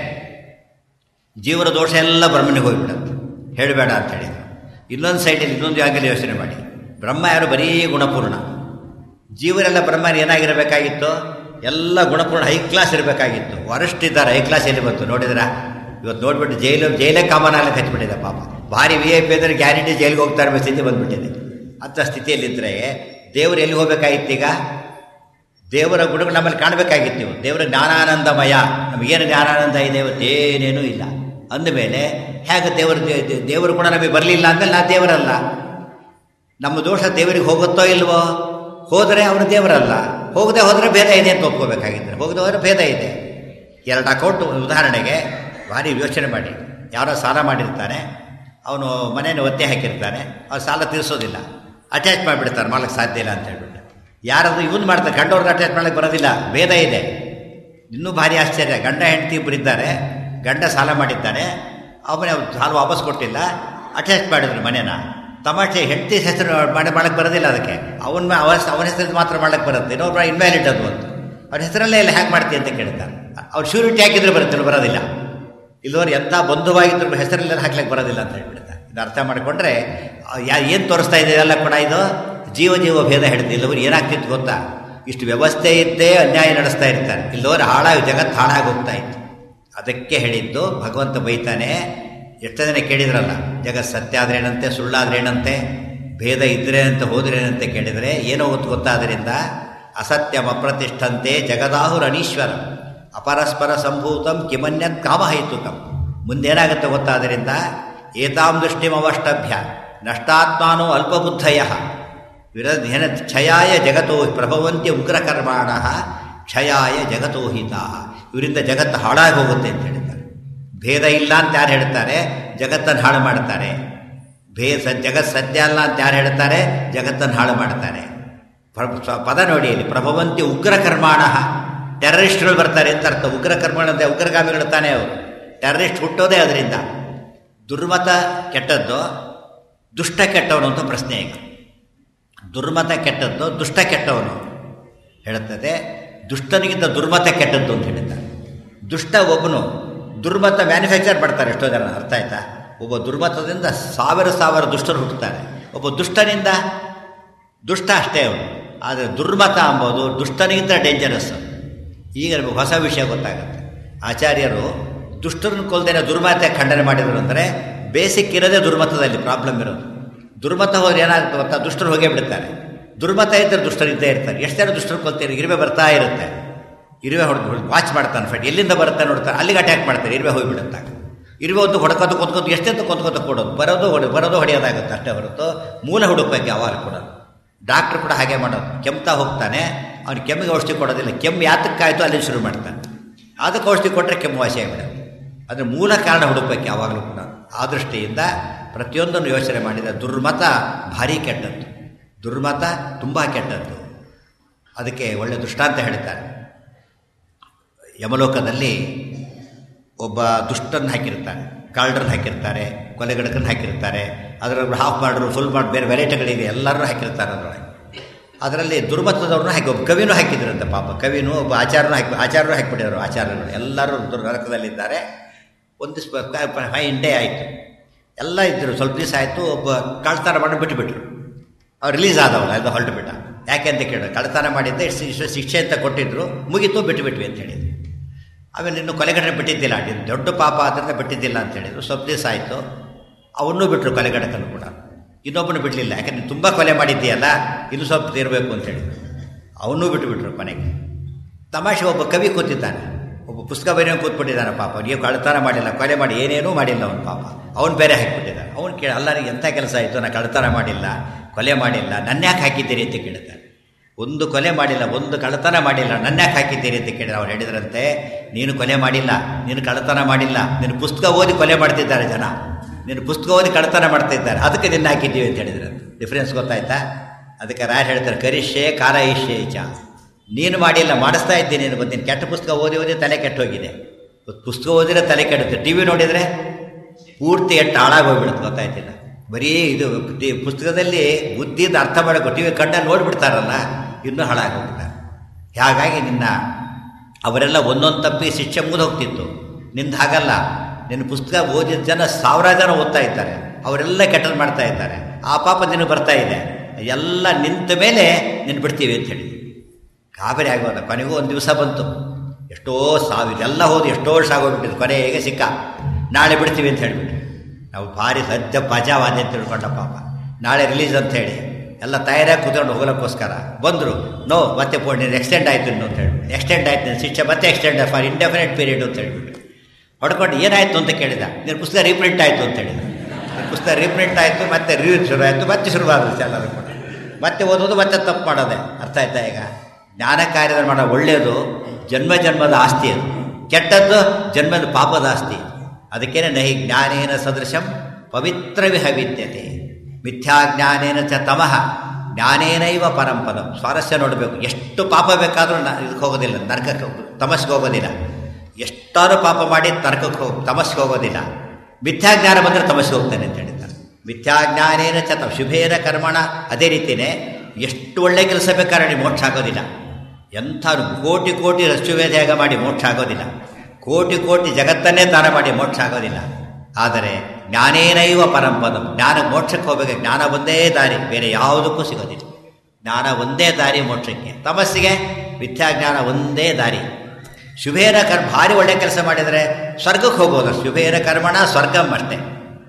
ಜೀವನ ದೋಷ ಎಲ್ಲ ಬ್ರಹ್ಮನಿಗೆ ಹೋಗಿಬಿಡುತ್ತೆ ಹೇಳಬೇಡ ಅಂತ ಹೇಳಿದ್ರು ಇನ್ನೊಂದು ಸೈಡಲ್ಲಿ ಇನ್ನೊಂದು ಆಗಲಿ ಯೋಚನೆ ಮಾಡಿ ಬ್ರಹ್ಮ ಯಾರು ಬರೀ ಗುಣಪೂರ್ಣ ಜೀವರೆಲ್ಲ ಬ್ರಹ್ಮನ ಏನಾಗಿರಬೇಕಾಗಿತ್ತು ಎಲ್ಲ ಗುಣಪೂರ್ಣ ಹೈ ಕ್ಲಾಸ್ ಇರಬೇಕಾಗಿತ್ತು ವರಸ್ಟ್ ಇದ್ದಾರೆ ಹೈ ಕ್ಲಾಸ್ ಎಲ್ಲಿ ಬಂತು ನೋಡಿದ್ರ ಇವತ್ತು ನೋಡ್ಬಿಟ್ಟು ಜೈಲು ಜೈಲೇ ಕಾಮನಾಲ ಕಚ್ಚಿಬಿಟ್ಟಿದೆ ಪಾಪ ಭಾರಿ ವಿ ಐ ಪಿ ಅಂದರೆ ಗ್ಯಾರಂಟಿ ಜೈಲಿಗೆ ಹೋಗ್ತಾ ಇರೋ ಸ್ಥಿತಿ ಬಂದ್ಬಿಟ್ಟಿದೆ ಅಂಥ ಸ್ಥಿತಿಯಲ್ಲಿದ್ದರೆ ದೇವರು ಎಲ್ಲಿ ಹೋಗ್ಬೇಕಾಗಿತ್ತು ಈಗ ದೇವರ ಗುಣಗಳು ನಮ್ಮಲ್ಲಿ ಕಾಣಬೇಕಾಗಿತ್ತು ನೀವು ದೇವರ ಜ್ಞಾನಾನಂದಮಯ ನಮಗೇನು ಜ್ಞಾನಾನಂದ ಇದೆ ಇವತ್ತೇನೇನೂ ಇಲ್ಲ ಅಂದಮೇಲೆ ಹೇಗೆ ದೇವರ ದೇವರ ಗುಣ ನಮಗೆ ಬರಲಿಲ್ಲ ಅಂದಮೇಲೆ ನಾ ದೇವರಲ್ಲ ನಮ್ಮ ದೋಷ ದೇವರಿಗೆ ಹೋಗುತ್ತೋ ಇಲ್ವೋ ಹೋದರೆ ಅವನು ದೇವರಲ್ಲ ಹೋಗದೆ ಹೋದರೆ ಭೇದ ಇದೆ ಅಂತ ಒಪ್ಕೋಬೇಕಾಗಿದ್ದರೆ ಹೋಗದೆ ಹೋದರೆ ಭೇದ ಇದೆ ಎರಡು ಅಕೌಂಟ್ ಉದಾಹರಣೆಗೆ ಭಾರಿ ಯೋಚನೆ ಮಾಡಿ ಯಾರೋ ಸಾಲ ಮಾಡಿರ್ತಾನೆ ಅವನು ಮನೆಯನ್ನು ಒತ್ತೆ ಹಾಕಿರ್ತಾನೆ ಅವ್ರು ಸಾಲ ತೀರಿಸೋದಿಲ್ಲ ಅಟ್ಯಾಚ್ ಮಾಡಿಬಿಡ್ತಾರೆ ಮಾಡಕ್ಕೆ ಸಾಧ್ಯ ಇಲ್ಲ ಅಂತ ಹೇಳ್ಬಿಟ್ಟು ಯಾರಾದರೂ ಇವನು ಮಾಡ್ತಾರೆ ಗಂಡವ್ರಿಗೆ ಅಟ್ಯಾಚ್ ಮಾಡಕ್ಕೆ ಬರೋದಿಲ್ಲ ಭೇದ ಇದೆ ಇನ್ನೂ ಭಾರಿ ಆಶ್ಚರ್ಯ ಗಂಡ ಹೆಂಡತಿ ಇಬ್ಬರಿದ್ದಾರೆ ಗಂಡ ಸಾಲ ಮಾಡಿದ್ದಾನೆ ಅವನೇ ಸಾಲ ವಾಪಸ್ ಕೊಟ್ಟಿಲ್ಲ ಅಟ್ಯಾಚ್ ಮಾಡಿದ್ರು ಮನೇನ ತಮಾಷೆ ಹೆಂಡತಿ ಹೆಸರು ಮಾಡಿ ಮಾಡಕ್ಕೆ ಬರೋದಿಲ್ಲ ಅದಕ್ಕೆ ಅವನ ಅವನ ಅವನ ಹೆಸರು ಮಾತ್ರ ಮಾಡಕ್ಕೆ ಬರುತ್ತೆ ಇನ್ನೊಬ್ಬ ಇನ್ವ್ಯಾಲಿಡ್ ಅದು ಅಂತ ಅವ್ರ ಹೆಸರಲ್ಲೇ ಎಲ್ಲ ಹ್ಯಾಕ್ ಮಾಡ್ತೀವಿ ಅಂತ ಕೇಳ್ತಾರೆ ಅವ್ರು ಶ್ಯೂರಿಟಿ ಹಾಕಿದ್ರೆ ಬರುತ್ತೆ ಬರೋದಿಲ್ಲ ಇಲ್ಲದವ್ರು ಎಂಥ ಬಂಧುವಾಗಿದ್ರು ಹೆಸರಲ್ಲೆಲ್ಲ ಹಾಕ್ಲಿಕ್ಕೆ ಬರೋದಿಲ್ಲ ಅಂತ ಹೇಳ್ಬಿಡ್ತಾರೆ ಇದು ಅರ್ಥ ಮಾಡಿಕೊಂಡ್ರೆ ಯಾ ಏನು ತೋರಿಸ್ತಾ ಇದೆ ಎಲ್ಲ ಕೂಡ ಇದು ಜೀವ ಜೀವ ಭೇದ ಹೇಳ್ತಿಲ್ಲ ಇಲ್ಲವರು ಏನಾಗ್ತಿತ್ತು ಗೊತ್ತಾ ಇಷ್ಟು ವ್ಯವಸ್ಥೆ ಇದ್ದೇ ಅನ್ಯಾಯ ನಡೆಸ್ತಾ ಇರ್ತಾರೆ ಇಲ್ಲದವ್ರು ಹಾಳಾಗಿ ಜಗತ್ತು ಹಾಳಾಗಿ ಹೋಗ್ತಾ ಇತ್ತು ಅದಕ್ಕೆ ಹೇಳಿದ್ದು ಭಗವಂತ ಬೈತಾನೆ ಎಷ್ಟೋ ಜನ ಕೇಳಿದ್ರಲ್ಲ ಜಗತ್ ಸತ್ಯ ಆದ್ರೇನಂತೆ ಸುಳ್ಳಾದ್ರೇನಂತೆ ಭೇದ ಇದ್ರೇನಂತೆ ಹೋದ್ರೇನಂತೆ ಕೇಳಿದರೆ ಏನೋ ಗೊತ್ತು ಗೊತ್ತಾದ್ರಿಂದ ಅಸತ್ಯಂ ಅಪ್ರತಿಷ್ಠಂತೆ ಜಗದಾಹುರನೀಶ್ವರ ಅಪರಸ್ಪರ ಸಂಭೂತಂ ಕಿಮನ್ಯತ್ ಕಾಮಹೈತುಕಂ ಮುಂದೇನಾಗುತ್ತೆ ಗೊತ್ತಾದ್ದರಿಂದ ಏತಾಂ ದೃಷ್ಟಿಮವಷ್ಟಭ್ಯ ನಷ್ಟಾತ್ಮಾನೋ ಅಲ್ಪಬುದ್ಧಯ ವಿರಧೇನ ಕ್ಷಯಾಯ ಜಗತೋ ಪ್ರಭವಂತ್ಯ ಉಗ್ರಕರ್ಮಾಣ ಕ್ಷಯಾಯ ಜಗತೋಹಿತ ಇವರಿಂದ ಜಗತ್ತು ಹಾಳಾಗಿ ಹೋಗುತ್ತೆ ಅಂತ ಹೇಳಿದ್ದಾರೆ ಭೇದ ಇಲ್ಲ ಅಂತ ಯಾರು ಹೇಳ್ತಾರೆ ಜಗತ್ತನ್ನು ಹಾಳು ಮಾಡ್ತಾರೆ ಭೇ ಸ ಜಗತ್ ಸತ್ಯ ಅಲ್ಲ ಅಂತ ಯಾರು ಹೇಳ್ತಾರೆ ಜಗತ್ತನ್ನು ಹಾಳು ಮಾಡ್ತಾರೆ ಪದ ನೋಡಿ ಇಲ್ಲಿ ಪ್ರಭವಂತಿ ಉಗ್ರ ಕರ್ಮಾಣ ಟೆರರಿಸ್ಟ್ಗಳು ಬರ್ತಾರೆ ಅಂತ ಅರ್ಥ ಉಗ್ರ ಕರ್ಮಾಣ ಅಂದರೆ ಉಗ್ರಗಾಮಿಗಳು ತಾನೇ ಅವರು ಟೆರರಿಸ್ಟ್ ಹುಟ್ಟೋದೇ ಅದರಿಂದ ದುರ್ಮತ ಕೆಟ್ಟದ್ದು ದುಷ್ಟ ಕೆಟ್ಟವನು ಅಂತ ಪ್ರಶ್ನೆ ಈಗ ದುರ್ಮತ ಕೆಟ್ಟದ್ದು ದುಷ್ಟ ಕೆಟ್ಟವನು ಹೇಳುತ್ತದೆ ದುಷ್ಟನಿಗಿಂತ ದುರ್ಮತ ಕೆಟ್ಟದ್ದು ಅಂತ ಹೇಳಿದ್ದಾರೆ ದುಷ್ಟ ಒಬ್ಬನು ದುರ್ಮತ ಮ್ಯಾನುಫ್ಯಾಕ್ಚರ್ ಮಾಡ್ತಾರೆ ಎಷ್ಟೋ ಜನ ಅರ್ಥ ಆಯ್ತಾ ಒಬ್ಬ ದುರ್ಮತದಿಂದ ಸಾವಿರ ಸಾವಿರ ದುಷ್ಟರು ಹುಟ್ಟುತ್ತಾರೆ ಒಬ್ಬ ದುಷ್ಟನಿಂದ ದುಷ್ಟ ಅಷ್ಟೇ ಅವನು ಆದರೆ ದುರ್ಮತ ಅಂಬೋದು ದುಷ್ಟನಿಗಿಂತ ಡೇಂಜರಸ್ ಈಗ ನಮಗೆ ಹೊಸ ವಿಷಯ ಗೊತ್ತಾಗುತ್ತೆ ಆಚಾರ್ಯರು ದುಷ್ಟರನ್ನು ಕೊಲ್ದೇನೆ ದುರ್ಮತ ಖಂಡನೆ ಮಾಡಿದರು ಅಂದರೆ ಬೇಸಿಕ್ ಇರೋದೇ ದುರ್ಮತದಲ್ಲಿ ಪ್ರಾಬ್ಲಮ್ ಇರೋದು ದುರ್ಮತ ಹೋದ್ರೆ ಏನಾಗುತ್ತೆ ಗೊತ್ತಾ ದುಷ್ಟರು ಹೋಗೇ ಬಿಡ್ತಾರೆ ದುರ್ಮತ ಇದ್ದರೆ ದುಷ್ಟರು ಇದ್ದೇ ಇರ್ತಾರೆ ಎಷ್ಟು ಜನ ದುಷ್ಟರು ಕೊಲ್ತೀರಿ ಇರುವೆ ಬರ್ತಾ ಇರುತ್ತೆ ಇರುವೆ ಹೊಡೆದು ವಾಚ್ ಮಾಡ್ತಾನೆ ಫೈಟ್ ಎಲ್ಲಿಂದ ಬರುತ್ತೆ ನೋಡ್ತಾರೆ ಅಲ್ಲಿಗೆ ಅಟ್ಯಾಕ್ ಮಾಡ್ತಾರೆ ಇರುವೆ ಹೋಗಿಬಿಡುತ್ತೆ ಇರುವೆ ಒಂದು ಹೊಡ್ಕೋದು ಕೊತ್ಕೋದು ಎಷ್ಟೆಂತ ಕೊತ್ಕೋತ ಕೊಡೋದು ಬರೋದು ಹೊಡೆ ಬರೋದು ಹೊಡೆಯೋದಾಗುತ್ತೆ ಅಷ್ಟೇ ಹೊರತು ಮೂಲ ಹುಡುಕ್ಬೇಕು ಯಾವಾಗ ಕೊಡೋದು ಡಾಕ್ಟ್ರು ಕೂಡ ಹಾಗೆ ಮಾಡೋದು ಕೆಮ್ತಾ ಹೋಗ್ತಾನೆ ಅವ್ನು ಕೆಮ್ಮಿಗೆ ಔಷಧಿ ಕೊಡೋದಿಲ್ಲ ಕೆಮ್ಮು ಯಾತಕ್ಕಾಯ್ತು ಅಲ್ಲಿ ಶುರು ಮಾಡ್ತಾನೆ ಅದಕ್ಕೆ ಔಷಧಿ ಕೊಟ್ಟರೆ ಕೆಮ್ಮು ವಾಸಿ ಆಗಿಬಿಡುತ್ತೆ ಅದರ ಮೂಲ ಕಾರಣ ಹುಡುಕ್ಬೇಕು ಯಾವಾಗಲೂ ಕೂಡ ಆ ದೃಷ್ಟಿಯಿಂದ ಪ್ರತಿಯೊಂದನ್ನು ಯೋಚನೆ ಮಾಡಿದ ದುರ್ಮತ ಭಾರಿ ಕೆಟ್ಟದ್ದು ದುರ್ಮತ ತುಂಬ ಕೆಟ್ಟದ್ದು ಅದಕ್ಕೆ ಒಳ್ಳೆ ದೃಷ್ಟಾಂತ ಹೇಳ್ತಾರೆ ಯಮಲೋಕದಲ್ಲಿ ಒಬ್ಬ ದುಷ್ಟನ್ನು ಹಾಕಿರ್ತಾನೆ ಕಾಲ್ಡ್ರನ್ನ ಹಾಕಿರ್ತಾರೆ ಕೊಲೆಗಡಕನ್ನು ಹಾಕಿರ್ತಾರೆ ಅದರಲ್ಲಿ ಹಾಫ್ ಮಾಡ್ರು ಫುಲ್ ಮಾಡಿ ಬೇರೆ ವೆರೈಟಿಗಳಿವೆ ಎಲ್ಲರೂ ಹಾಕಿರ್ತಾರೆ ಅದರೊಳಗೆ ಅದರಲ್ಲಿ ದುರ್ಮತದವ್ರನ್ನೂ ಹಾಕಿ ಒಬ್ಬ ಕವಿನೂ ಹಾಕಿದ್ರಂತೆ ಪಾಪ ಕವಿನೂ ಒಬ್ಬ ಆಚಾರನೂ ಹಾಕಿ ಆಚಾರನೂ ಹಾಕಿಬಿಟ್ಟಿದ್ರು ಆಚಾರ್ಯರು ಎಲ್ಲರೂ ನರಕದಲ್ಲಿದ್ದಾರೆ ಒಂದು ಫೈನ್ ಡೇ ಆಯಿತು ಎಲ್ಲ ಇದ್ದರು ಸ್ವಲ್ಪ ದಿವಸ ಆಯಿತು ಒಬ್ಬ ಕಳ್ತನ ಮಾಡಿ ಬಿಟ್ಟುಬಿಟ್ರು ಅವ್ರು ರಿಲೀಸ್ ಆದವಲ್ಲ ಅದು ಹೊರಟು ಬಿಟ್ಟ ಯಾಕೆ ಅಂತ ಕೇಳಿದ್ರು ಕಳ್ತನ ಮಾಡಿದ್ದೆ ಇಷ್ಟು ಇಷ್ಟು ಶಿಕ್ಷೆ ಅಂತ ಕೊಟ್ಟಿದ್ರು ಮುಗೀತು ಬಿಟ್ಟುಬಿಟ್ವಿ ಅಂತ ಹೇಳಿದ್ರು ಆಮೇಲೆ ಇನ್ನು ಕೊಲೆಗಡನೆ ಬಿಟ್ಟಿದ್ದಿಲ್ಲ ನೀನು ದೊಡ್ಡ ಪಾಪ ಆದ್ದರಿಂದ ಬಿಟ್ಟಿದ್ದಿಲ್ಲ ಅಂತ ಹೇಳಿದ್ರು ಸ್ವಲ್ಪ ದಿವಸ ಆಯಿತು ಅವನ್ನೂ ಬಿಟ್ಟರು ಕೊಲೆಗಡಕನ್ನು ಕೂಡ ಇನ್ನೊಬ್ಬನು ಬಿಡಲಿಲ್ಲ ಯಾಕಂದ್ರೆ ತುಂಬ ಕೊಲೆ ಮಾಡಿದ್ದೀಯಲ್ಲ ಇನ್ನು ಸ್ವಲ್ಪ ತೀರಬೇಕು ಅಂತ ಹೇಳಿದ್ರು ಅವನ್ನೂ ಬಿಟ್ಟುಬಿಟ್ರು ಕೊನೆಗೆ ತಮಾಷೆ ಒಬ್ಬ ಕವಿ ಕೂತಿದ್ದಾನೆ ಒಬ್ಬ ಪುಸ್ತಕ ಬರೆಯೋ ಕೂತ್ಬಿಟ್ಟಿದ್ದಾನೆ ಪಾಪ ನೀವು ಕಳ್ತನ ಮಾಡಿಲ್ಲ ಕೊಲೆ ಮಾಡಿ ಏನೇನೂ ಮಾಡಿಲ್ಲ ಅವನು ಪಾಪ ಅವನು ಬೇರೆ ಹಾಕಿಬಿಟ್ಟಿದ್ದಾನೆ ಅವನು ಕೇಳಿ ಅಲ್ಲರಿಗೆ ಎಂಥ ಕೆಲಸ ಆಯಿತು ನಾನು ಕಳ್ತನ ಮಾಡಿಲ್ಲ ಕೊಲೆ ಮಾಡಿಲ್ಲ ನನ್ನ ಯಾಕೆ ಹಾಕಿದ್ದೀರಿ ಅಂತ ಕೇಳಿದ್ದಾನೆ ಒಂದು ಕೊಲೆ ಮಾಡಿಲ್ಲ ಒಂದು ಕಳ್ಳತನ ಮಾಡಿಲ್ಲ ನನ್ನ ಯಾಕೆ ಹಾಕಿದ್ದೀರಿ ಅಂತ ಕೇಳಿದ್ರೆ ಅವ್ರು ಹೇಳಿದ್ರಂತೆ ನೀನು ಕೊಲೆ ಮಾಡಿಲ್ಲ ನೀನು ಕಳ್ಳತನ ಮಾಡಿಲ್ಲ ನಿನ್ನ ಪುಸ್ತಕ ಓದಿ ಕೊಲೆ ಮಾಡ್ತಿದ್ದಾರೆ ಜನ ನೀನು ಪುಸ್ತಕ ಓದಿ ಕಳ್ಳತನ ಮಾಡ್ತಿದ್ದಾರೆ ಅದಕ್ಕೆ ನಿನ್ನ ಹಾಕಿದ್ದೀವಿ ಅಂತ ಹೇಳಿದ್ರಂತೆ ಡಿಫ್ರೆನ್ಸ್ ಗೊತ್ತಾಯ್ತಾ ಅದಕ್ಕೆ ರಾಯ್ ಹೇಳ್ತಾರೆ ಕರಿಷ್ಯೆ ಕಾರ ಇಷ್ಯೆ ಚ ನೀನು ಮಾಡಿಲ್ಲ ಮಾಡಿಸ್ತಾ ಇದ್ದೀನಿ ನೀನು ಬಂದು ಕೆಟ್ಟ ಪುಸ್ತಕ ಓದಿ ಓದಿ ತಲೆ ಕೆಟ್ಟೋಗಿದೆ ಪುಸ್ತಕ ಓದಿದ್ರೆ ತಲೆ ಕೆಡುತ್ತೆ ಟಿ ವಿ ನೋಡಿದರೆ ಪೂರ್ತಿ ಎಷ್ಟು ಹಾಳಾಗೋಗ್ಬಿಡುತ್ತೆ ಗೊತ್ತಾಯ್ತಿಲ್ಲ ಬರೀ ಇದು ಪುಸ್ತಕದಲ್ಲಿ ಬುದ್ಧಿಯಿಂದ ಅರ್ಥ ಮಾಡಬೇಕು ಟಿ ವಿ ಕಣ್ಣಲ್ಲಿ ನೋಡಿಬಿಡ್ತಾರಲ್ಲ ಇನ್ನೂ ಹಾಳಾಗೋಗ್ಬಿಡ್ತಾರೆ ಹಾಗಾಗಿ ನಿನ್ನ ಅವರೆಲ್ಲ ಒಂದೊಂದು ತಪ್ಪಿ ಶಿಕ್ಷೆ ಮುಗಿದು ಹೋಗ್ತಿತ್ತು ನಿಂದು ಹಾಗಲ್ಲ ನಿನ್ನ ಪುಸ್ತಕ ಓದಿದ ಜನ ಸಾವಿರ ಜನ ಓದ್ತಾ ಇದ್ದಾರೆ ಅವರೆಲ್ಲ ಕೆಟ್ಟದ್ದು ಮಾಡ್ತಾ ಇದ್ದಾರೆ ಆ ಪಾಪ ನಿನಗೆ ಬರ್ತಾ ಇದೆ ಎಲ್ಲ ನಿಂತ ಮೇಲೆ ನಿನ್ನ ಬಿಡ್ತೀವಿ ಅಂತ ಹೇಳಿ ಗಾಬರಿ ಆಗೋದ ಕೊನೆಗೂ ಒಂದು ದಿವಸ ಬಂತು ಎಷ್ಟೋ ಸಾವಿರ ಎಲ್ಲ ಹೋದು ಎಷ್ಟೋ ವರ್ಷ ಆಗೋಗ್ಬಿಟ್ಟಿದ್ದು ಕೊನೆಗೆ ಸಿಕ್ಕ ನಾಳೆ ಬಿಡ್ತೀವಿ ಅಂತ ಹೇಳಿಬಿಟ್ಟು ನಾವು ಭಾರಿ ಸದ್ಯ ಬಜಾವಾದ ಅಂತ ತಿಳ್ಕೊಂಡ ಪಾಪ ನಾಳೆ ರಿಲೀಸ್ ಅಂತ ಹೇಳಿ ಎಲ್ಲ ತಯಾರಾಗಿ ಕೂತ್ಕೊಂಡು ಹೋಗ್ಲಿಕ್ಕೋಸ್ಕರ ಬಂದರು ನೋ ಮತ್ತೆ ಪೋ ನೀನು ಎಕ್ಸ್ಟೆಂಡ್ ಆಯಿತು ಇನ್ನು ಅಂತ ಹೇಳ್ಬಿಟ್ಟು ಎಕ್ಸ್ಟೆಂಡ್ ಆಯ್ತು ನೀನು ಶಿಕ್ಷೆ ಮತ್ತೆ ಎಕ್ಸ್ಟೆಂಡ್ ಫಾರ್ ಇಂಡೆಫಿನೆಟ್ ಪೀರಿಯಡ್ ಅಂತ ಹೇಳ್ಬಿಟ್ಟು ಹೊಡ್ಕೊಂಡು ಏನಾಯಿತು ಅಂತ ಕೇಳಿದ ನಿನ್ನ ಪುಸ್ತಕ ರೀಪ್ರಿಂಟ್ ಆಯಿತು ಅಂತ ಹೇಳಿದ ನಿನ್ನ ಪುಸ್ತಕ ರೀಪ್ರಿಂಟ್ ಆಯಿತು ಮತ್ತೆ ರಿವ್ಯೂ ಶುರು ಆಯಿತು ಮತ್ತೆ ಶುರುವಾಗುತ್ತೆ ಎಲ್ಲರೂ ಕೂಡ ಮತ್ತೆ ಓದೋದು ಮತ್ತೆ ತಪ್ಪು ಮಾಡೋದೆ ಅರ್ಥ ಆಯ್ತಾ ಈಗ ಜ್ಞಾನ ಕಾರ್ಯದ ಮಾಡೋ ಒಳ್ಳೆಯದು ಜನ್ಮ ಜನ್ಮದ ಆಸ್ತಿ ಅದು ಕೆಟ್ಟದ್ದು ಜನ್ಮದ ಪಾಪದ ಆಸ್ತಿ ಅದಕ್ಕೇನೆ ನಹಿ ಜ್ಞಾನೇನ ಸದೃಶಂ ಪವಿತ್ರ ವಿಹವಿದ್ಯತೆ ಮಿಥ್ಯಾಜ್ಞಾನೇನ ಚ ತಮಃ ಜ್ಞಾನೇನೈವ ಪರಂಪದಂ ಸ್ವಾರಸ್ಯ ನೋಡಬೇಕು ಎಷ್ಟು ಪಾಪ ಬೇಕಾದರೂ ನ ಇದಕ್ಕೆ ಹೋಗೋದಿಲ್ಲ ನರಕಕ್ಕೆ ತಮಸ್ಗೆ ಹೋಗೋದಿಲ್ಲ ಎಷ್ಟಾರು ಪಾಪ ಮಾಡಿ ನರಕಕ್ಕೆ ಹೋಗಿ ತಮಸ್ಗೆ ಹೋಗೋದಿಲ್ಲ ಮಿಥ್ಯಾಜ್ಞಾನ ಬಂದರೆ ತಮಸ್ಗೆ ಹೋಗ್ತಾನೆ ಅಂತ ಹೇಳಿದ್ದಾರೆ ಮಿಥ್ಯಾಜ್ಞಾನೇನ ಚ ತಮ ಶುಭೇನ ಕರ್ಮಣ ಅದೇ ರೀತಿಯೇ ಎಷ್ಟು ಒಳ್ಳೆ ಕೆಲಸ ಬೇಕಾದ್ರೆ ಮೋಕ್ಷ ಆಗೋದಿಲ್ಲ ಎಂಥ ಕೋಟಿ ಕೋಟಿ ರಶ್ಯುವೇದ್ಯಾಗ ಮಾಡಿ ಮೋಕ್ಷ ಆಗೋದಿಲ್ಲ ಕೋಟಿ ಕೋಟಿ ಜಗತ್ತನ್ನೇ ದಾನ ಮಾಡಿ ಮೋಕ್ಷ ಆಗೋದಿಲ್ಲ ಆದರೆ ಜ್ಞಾನೇನೈವ ಪರಂಪದಂ ಜ್ಞಾನ ಮೋಕ್ಷಕ್ಕೆ ಹೋಗಬೇಕು ಜ್ಞಾನ ಒಂದೇ ದಾರಿ ಬೇರೆ ಯಾವುದಕ್ಕೂ ಸಿಗೋದಿಲ್ಲ ಜ್ಞಾನ ಒಂದೇ ದಾರಿ ಮೋಕ್ಷಕ್ಕೆ ತಮಸ್ಸಿಗೆ ಮಿಥ್ಯಾಜ್ಞಾನ ಒಂದೇ ದಾರಿ ಶುಭೇರ ಕರ್ ಭಾರಿ ಒಳ್ಳೆ ಕೆಲಸ ಮಾಡಿದರೆ ಸ್ವರ್ಗಕ್ಕೆ ಹೋಗೋದು ಶುಭೇರ ಕರ್ಮಣ ಸ್ವರ್ಗಂ ಅಷ್ಟೇ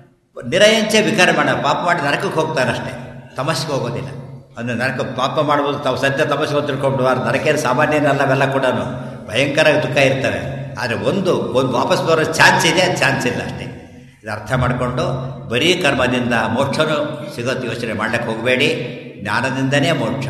ನಿರಯಂಚೆ ವಿಕರ್ಮಣ ಪಾಪ ಮಾಡಿ ನರಕಕ್ಕೆ ಹೋಗ್ತಾನಷ್ಟೇ ತಮಸ್ಸಿಗೆ ಹೋಗೋದಿಲ್ಲ ಅಂದರೆ ನರಕ ಪಾಪ ಮಾಡ್ಬೋದು ತಾವು ಸತ್ಯ ತಮಸ್ಸಿಗೆ ತಿಳ್ಕೊಂಡು ನರಕೇನು ಸಾಮಾನ್ಯನಲ್ಲ ಅವೆಲ್ಲ ಕೂಡ ಭಯಂಕರ ದುಃಖ ಇರ್ತವೆ ಆದರೆ ಒಂದು ಒಂದು ವಾಪಸ್ ಬರೋ ಚಾನ್ಸ್ ಇದೆ ಚಾನ್ಸ್ ಇಲ್ಲ ಅಷ್ಟೇ ಇದು ಅರ್ಥ ಮಾಡಿಕೊಂಡು ಬರೀ ಕರ್ಮದಿಂದ ಮೋಕ್ಷನೂ ಸಿಗೋದು ಯೋಚನೆ ಮಾಡ್ಲಿಕ್ಕೆ ಹೋಗಬೇಡಿ ಜ್ಞಾನದಿಂದನೇ ಮೋಕ್ಷ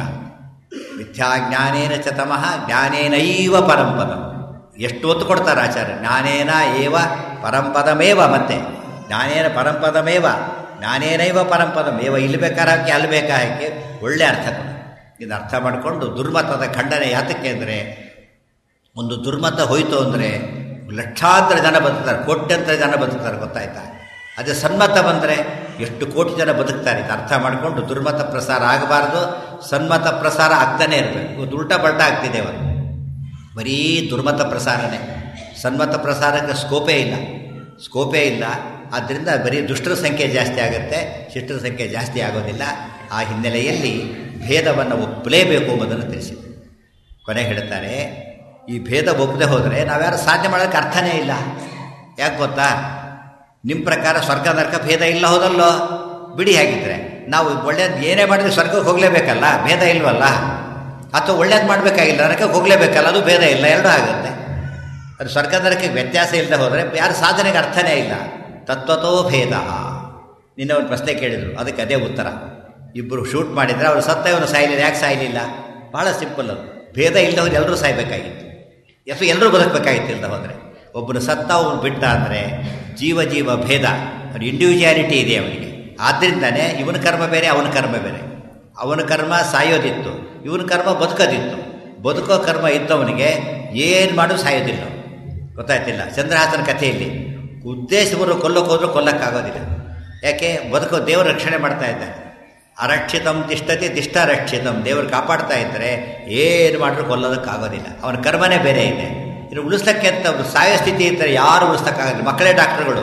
ಮಿಥ್ಯಾಜ್ಞಾನೇನ ಚ ತಮಃ ಜ್ಞಾನೇನೈವ ಪರಂಪದಂ ಎಷ್ಟು ಒತ್ತು ಕೊಡ್ತಾರೆ ಆಚಾರ್ಯ ಜ್ಞಾನೇನ ಏವ ಪರಂಪದಮೇವ ಮತ್ತೆ ಜ್ಞಾನೇನ ಪರಂಪದಮೇವ ಜ್ಞಾನೇನೈವ ಪರಂಪದಂ ಏವ ಇಲ್ಲಿ ಬೇಕಾದ್ರೆ ಹಾಕಿ ಅಲ್ಲಿ ಬೇಕಾ ಹಾಕಿ ಒಳ್ಳೆ ಅರ್ಥ ಕೊಡ ಇದು ಅರ್ಥ ಮಾಡಿಕೊಂಡು ದುರ್ಮತದ ಖಂಡನೆ ಯಾತಕ್ಕೆ ಅಂದರೆ ಒಂದು ದುರ್ಮತ ಹೋಯಿತು ಅಂದರೆ ಲಕ್ಷಾಂತರ ಜನ ಬದುಕ್ತಾರೆ ಕೋಟ್ಯಂತರ ಜನ ಬದುಕ್ತಾರೆ ಗೊತ್ತಾಯ್ತಾ ಅದೇ ಸನ್ಮತ ಬಂದರೆ ಎಷ್ಟು ಕೋಟಿ ಜನ ಬದುಕ್ತಾರೆ ಇದು ಅರ್ಥ ಮಾಡಿಕೊಂಡು ದುರ್ಮತ ಪ್ರಸಾರ ಆಗಬಾರ್ದು ಸನ್ಮತ ಪ್ರಸಾರ ಆಗ್ತಾನೆ ಇರಬೇಕು ಇವತ್ತು ಉಲ್ಟಾ ಪಲ್ಟಾ ಆಗ್ತಿದೆ ಅವರು ಬರೀ ದುರ್ಮತ ಪ್ರಸಾರನೇ ಸನ್ಮತ ಪ್ರಸಾರಕ್ಕೆ ಸ್ಕೋಪೇ ಇಲ್ಲ ಸ್ಕೋಪೇ ಇಲ್ಲ ಆದ್ದರಿಂದ ಬರೀ ದುಷ್ಟರ ಸಂಖ್ಯೆ ಜಾಸ್ತಿ ಆಗುತ್ತೆ ಶಿಷ್ಟರ ಸಂಖ್ಯೆ ಜಾಸ್ತಿ ಆಗೋದಿಲ್ಲ ಆ ಹಿನ್ನೆಲೆಯಲ್ಲಿ ಭೇದವನ್ನು ಒಪ್ಪಲೇಬೇಕು ಎಂಬುದನ್ನು ತಿಳಿಸಿದೆ ಕೊನೆಗೆ ಹೇಳ್ತಾರೆ ಈ ಭೇದ ಒಪ್ಪದೆ ಹೋದರೆ ನಾವ್ಯಾರು ಸಾಧನೆ ಮಾಡೋಕ್ಕೆ ಅರ್ಥನೇ ಇಲ್ಲ ಯಾಕೆ ಗೊತ್ತಾ ನಿಮ್ಮ ಪ್ರಕಾರ ಸ್ವರ್ಗ ನರಕ ಭೇದ ಇಲ್ಲ ಹೋದಲ್ಲೋ ಬಿಡಿ ಹಾಗಿದ್ರೆ ನಾವು ಒಳ್ಳೇದು ಏನೇ ಮಾಡಿದ್ರೆ ಸ್ವರ್ಗಕ್ಕೆ ಹೋಗಲೇಬೇಕಲ್ಲ ಭೇದ ಇಲ್ವಲ್ಲ ಅಥವಾ ಒಳ್ಳೇದು ಮಾಡಬೇಕಾಗಿಲ್ಲ ನರಕಕ್ಕೆ ಹೋಗಲೇಬೇಕಲ್ಲ ಅದು ಭೇದ ಇಲ್ಲ ಎರಡೂ ಆಗುತ್ತೆ ಅದು ಸ್ವರ್ಗ ನರಕಕ್ಕೆ ವ್ಯತ್ಯಾಸ ಇಲ್ಲದೆ ಹೋದರೆ ಯಾರು ಸಾಧನೆಗೆ ಅರ್ಥನೇ ಇಲ್ಲ ತತ್ವತೋ ಭೇದ ನಿನ್ನೆ ಒಂದು ಪ್ರಶ್ನೆ ಕೇಳಿದರು ಅದಕ್ಕೆ ಅದೇ ಉತ್ತರ ಇಬ್ಬರು ಶೂಟ್ ಮಾಡಿದರೆ ಅವರು ಸತ್ತ ಇವನು ಸಾಯಲಿಲ್ಲ ಯಾಕೆ ಸಾಯಲಿಲ್ಲ ಭಾಳ ಸಿಂಪಲ್ ಅದು ಭೇದ ಇಲ್ಲದೆ ಹೋದ್ರೆ ಎಲ್ಲರೂ ಸಾಯಬೇಕಾಗಿತ್ತು ಅಥವಾ ಎಲ್ಲರೂ ಬದುಕಬೇಕಾಗಿತ್ತು ಇಲ್ಲದೆ ಹೋದರೆ ಒಬ್ಬನು ಸತ್ತ ಅವನು ಬಿಟ್ಟ ಅಂದರೆ ಜೀವ ಜೀವ ಭೇದ ಅದು ಇಂಡಿವಿಜುವಾಲಿಟಿ ಇದೆ ಅವನಿಗೆ ಆದ್ದರಿಂದನೇ ಇವನ ಕರ್ಮ ಬೇರೆ ಅವನ ಕರ್ಮ ಬೇರೆ ಅವನ ಕರ್ಮ ಸಾಯೋದಿತ್ತು ಇವನ ಕರ್ಮ ಬದುಕೋದಿತ್ತು ಬದುಕೋ ಕರ್ಮ ಇದ್ದವನಿಗೆ ಏನು ಮಾಡೋದು ಸಾಯೋದಿಲ್ಲ ಗೊತ್ತಾಯ್ತಿಲ್ಲ ಚಂದ್ರಹಾಸನ ಕಥೆಯಲ್ಲಿ ಉದ್ದೇಶವನ್ನು ಕೊಲ್ಲಕ್ಕೆ ಹೋದ್ರೂ ಕೊಲ್ಲಕ್ಕಾಗೋದಿಲ್ಲ ಯಾಕೆ ಬದುಕೋ ದೇವರು ರಕ್ಷಣೆ ಮಾಡ್ತಾ ಇದ್ದಾರೆ ಅರಕ್ಷಿತಂ ತಿಷ್ಟತಿ ತಿಷ್ಟ ರಕ್ಷಿತಂ ದೇವರು ಕಾಪಾಡ್ತಾ ಇದ್ದರೆ ಏನು ಮಾಡಿದ್ರು ಕೊಲ್ಲೋದಕ್ಕಾಗೋದಿಲ್ಲ ಅವನ ಕರ್ಮನೇ ಬೇರೆ ಇದೆ ಇನ್ನು ಉಳಿಸ್ಲಿಕ್ಕೆ ಅಂತ ಸಾಯೋ ಸ್ಥಿತಿ ಇದ್ದರೆ ಯಾರು ಉಳಿಸ್ಲಿಕ್ಕಾಗಲ್ಲ ಮಕ್ಕಳೇ ಡಾಕ್ಟರ್ಗಳು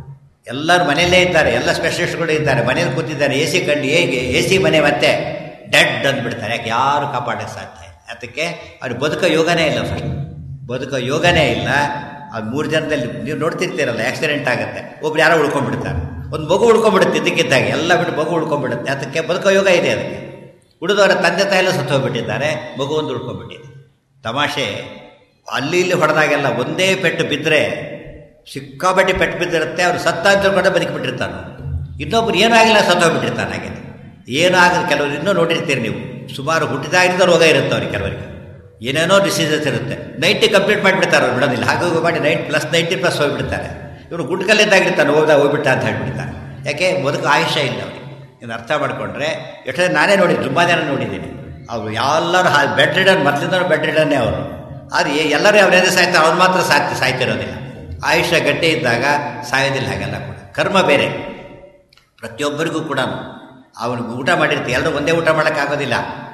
ಎಲ್ಲರೂ ಮನೆಯಲ್ಲೇ ಇದ್ದಾರೆ ಎಲ್ಲ ಸ್ಪೆಷಲಿಸ್ಟ್ಗಳು ಇದ್ದಾರೆ ಮನೇಲಿ ಕೂತಿದ್ದಾರೆ ಎ ಸಿ ಕಂಡು ಹೇಗೆ ಎ ಸಿ ಮನೆ ಮತ್ತೆ ಡೆಡ್ ಅಂದ್ಬಿಡ್ತಾರೆ ಯಾಕೆ ಯಾರು ಕಾಪಾಡೋಕ್ಕೆ ಸಾಧ್ಯ ಇಲ್ಲ ಅದಕ್ಕೆ ಅವ್ರಿಗೆ ಬದುಕೋ ಯೋಗನೇ ಇಲ್ಲ ಫಸ್ಟ್ ಬದುಕೋ ಯೋಗನೇ ಇಲ್ಲ ಅದು ಮೂರು ಜನದಲ್ಲಿ ನೀವು ನೋಡ್ತಿರ್ತೀರಲ್ಲ ಆಕ್ಸಿಡೆಂಟ್ ಆಗುತ್ತೆ ಒಬ್ರು ಯಾರೋ ಉಳ್ಕೊಂಡ್ಬಿಡ್ತಾರೆ ಒಂದು ಮಗು ಉಳ್ಕೊಂಡ್ಬಿಡುತ್ತೆ ಇದಕ್ಕಿದ್ದಾಗ ಎಲ್ಲ ಬಿಟ್ಟು ಮಗು ಉಳ್ಕೊಂಡ್ಬಿಡುತ್ತೆ ಅದಕ್ಕೆ ಬದುಕೋ ಯೋಗ ಇದೆ ಅದಕ್ಕೆ ಉಳಿದವರ ತಂದೆ ತಾಯಿಲ್ಲ ಸತ್ತು ಹೋಗ್ಬಿಟ್ಟಿದ್ದಾರೆ ಮಗು ಒಂದು ಉಳ್ಕೊಂಡ್ಬಿಟ್ಟಿದೆ ತಮಾಷೆ ಅಲ್ಲಿ ಇಲ್ಲಿ ಹೊಡೆದಾಗೆಲ್ಲ ಒಂದೇ ಪೆಟ್ಟು ಬಿದ್ದರೆ ಸಿಕ್ಕಾಬಟ್ಟಿ ಪೆಟ್ಟು ಬಿದ್ದಿರುತ್ತೆ ಅವ್ರು ಸತ್ತ ಅಂತ ತಿಳ್ಕೊಂಡೆ ಬದುಕಿಬಿಟ್ಟಿರ್ತಾನೆ ಇನ್ನೊಬ್ರು ಏನೂ ಆಗಿಲ್ಲ ಸತ್ತೋಗ್ಬಿಟ್ಟಿರ್ತಾನೆ ಹಾಗೆ ಏನೂ ಆಗದು ಕೆಲವರು ಇನ್ನೂ ನೋಡಿರ್ತೀರಿ ನೀವು ಸುಮಾರು ಹುಟ್ಟಿದಾಗಿಂದ ರೋಗ ಇರುತ್ತೆ ಅವ್ರಿಗೆ ಕೆಲವರಿಗೆ ಏನೇನೋ ಡಿಸೀಸಸ್ ಇರುತ್ತೆ ನೈಂಟಿ ಕಂಪ್ಲೀಟ್ ಮಾಡಿಬಿಡ್ತಾರೆ ಅವ್ರು ಬಿಡೋದಿಲ್ಲ ಹಾಗೆ ಮಾಡಿ ನೈಟ್ ಪ್ಲಸ್ ನೈಂಟಿ ಪ್ಲಸ್ ಹೋಗ್ಬಿಡ್ತಾರೆ ಇವರು ಗುಡ್ಕಲ್ಲಿದ್ದಾಗಿರ್ತಾನೆ ಹೋಗ್ದಾಗ ಹೋಗ್ಬಿಟ್ಟ ಅಂತ ಹೇಳ್ಬಿಡ್ತಾರೆ ಯಾಕೆ ಬದುಕು ಆಯುಷ್ಯ ಇಲ್ಲ ಅವ್ರಿಗೆ ಇದನ್ನು ಅರ್ಥ ಮಾಡಿಕೊಂಡ್ರೆ ಎಷ್ಟೋ ನಾನೇ ನೋಡಿದ್ದೀನಿ ತುಂಬ ಜನ ನೋಡಿದ್ದೀನಿ ಅವರು ಎಲ್ಲರೂ ಹಾ ಬೆಡ್ ರಿಡನ್ ಮೊದಲಿಂದ ಬೆಡ್ ರಿಡನ್ನೇ ಅವರು ಆದರೆ ಎಲ್ಲರೂ ಅವರೇನೇ ಸಾಯ್ತಾರೆ ಅವ್ರು ಮಾತ್ರ ಸಾಯ್ತಿ ಸಾಯ್ತಿರೋದಿಲ್ಲ ಆಯುಷ್ಯ ಗಟ್ಟಿ ಇದ್ದಾಗ ಸಾಯೋದಿಲ್ಲ ಹಾಗೆಲ್ಲ ಕೂಡ ಕರ್ಮ ಬೇರೆ ಪ್ರತಿಯೊಬ್ಬರಿಗೂ ಕೂಡ ಅವನಿಗೆ ಊಟ ಮಾಡಿರ್ತೀವಿ ಎಲ್ಲರೂ ಒಂದೇ ಊಟ ಮಾಡೋಕ್ಕಾಗೋದಿಲ್ಲ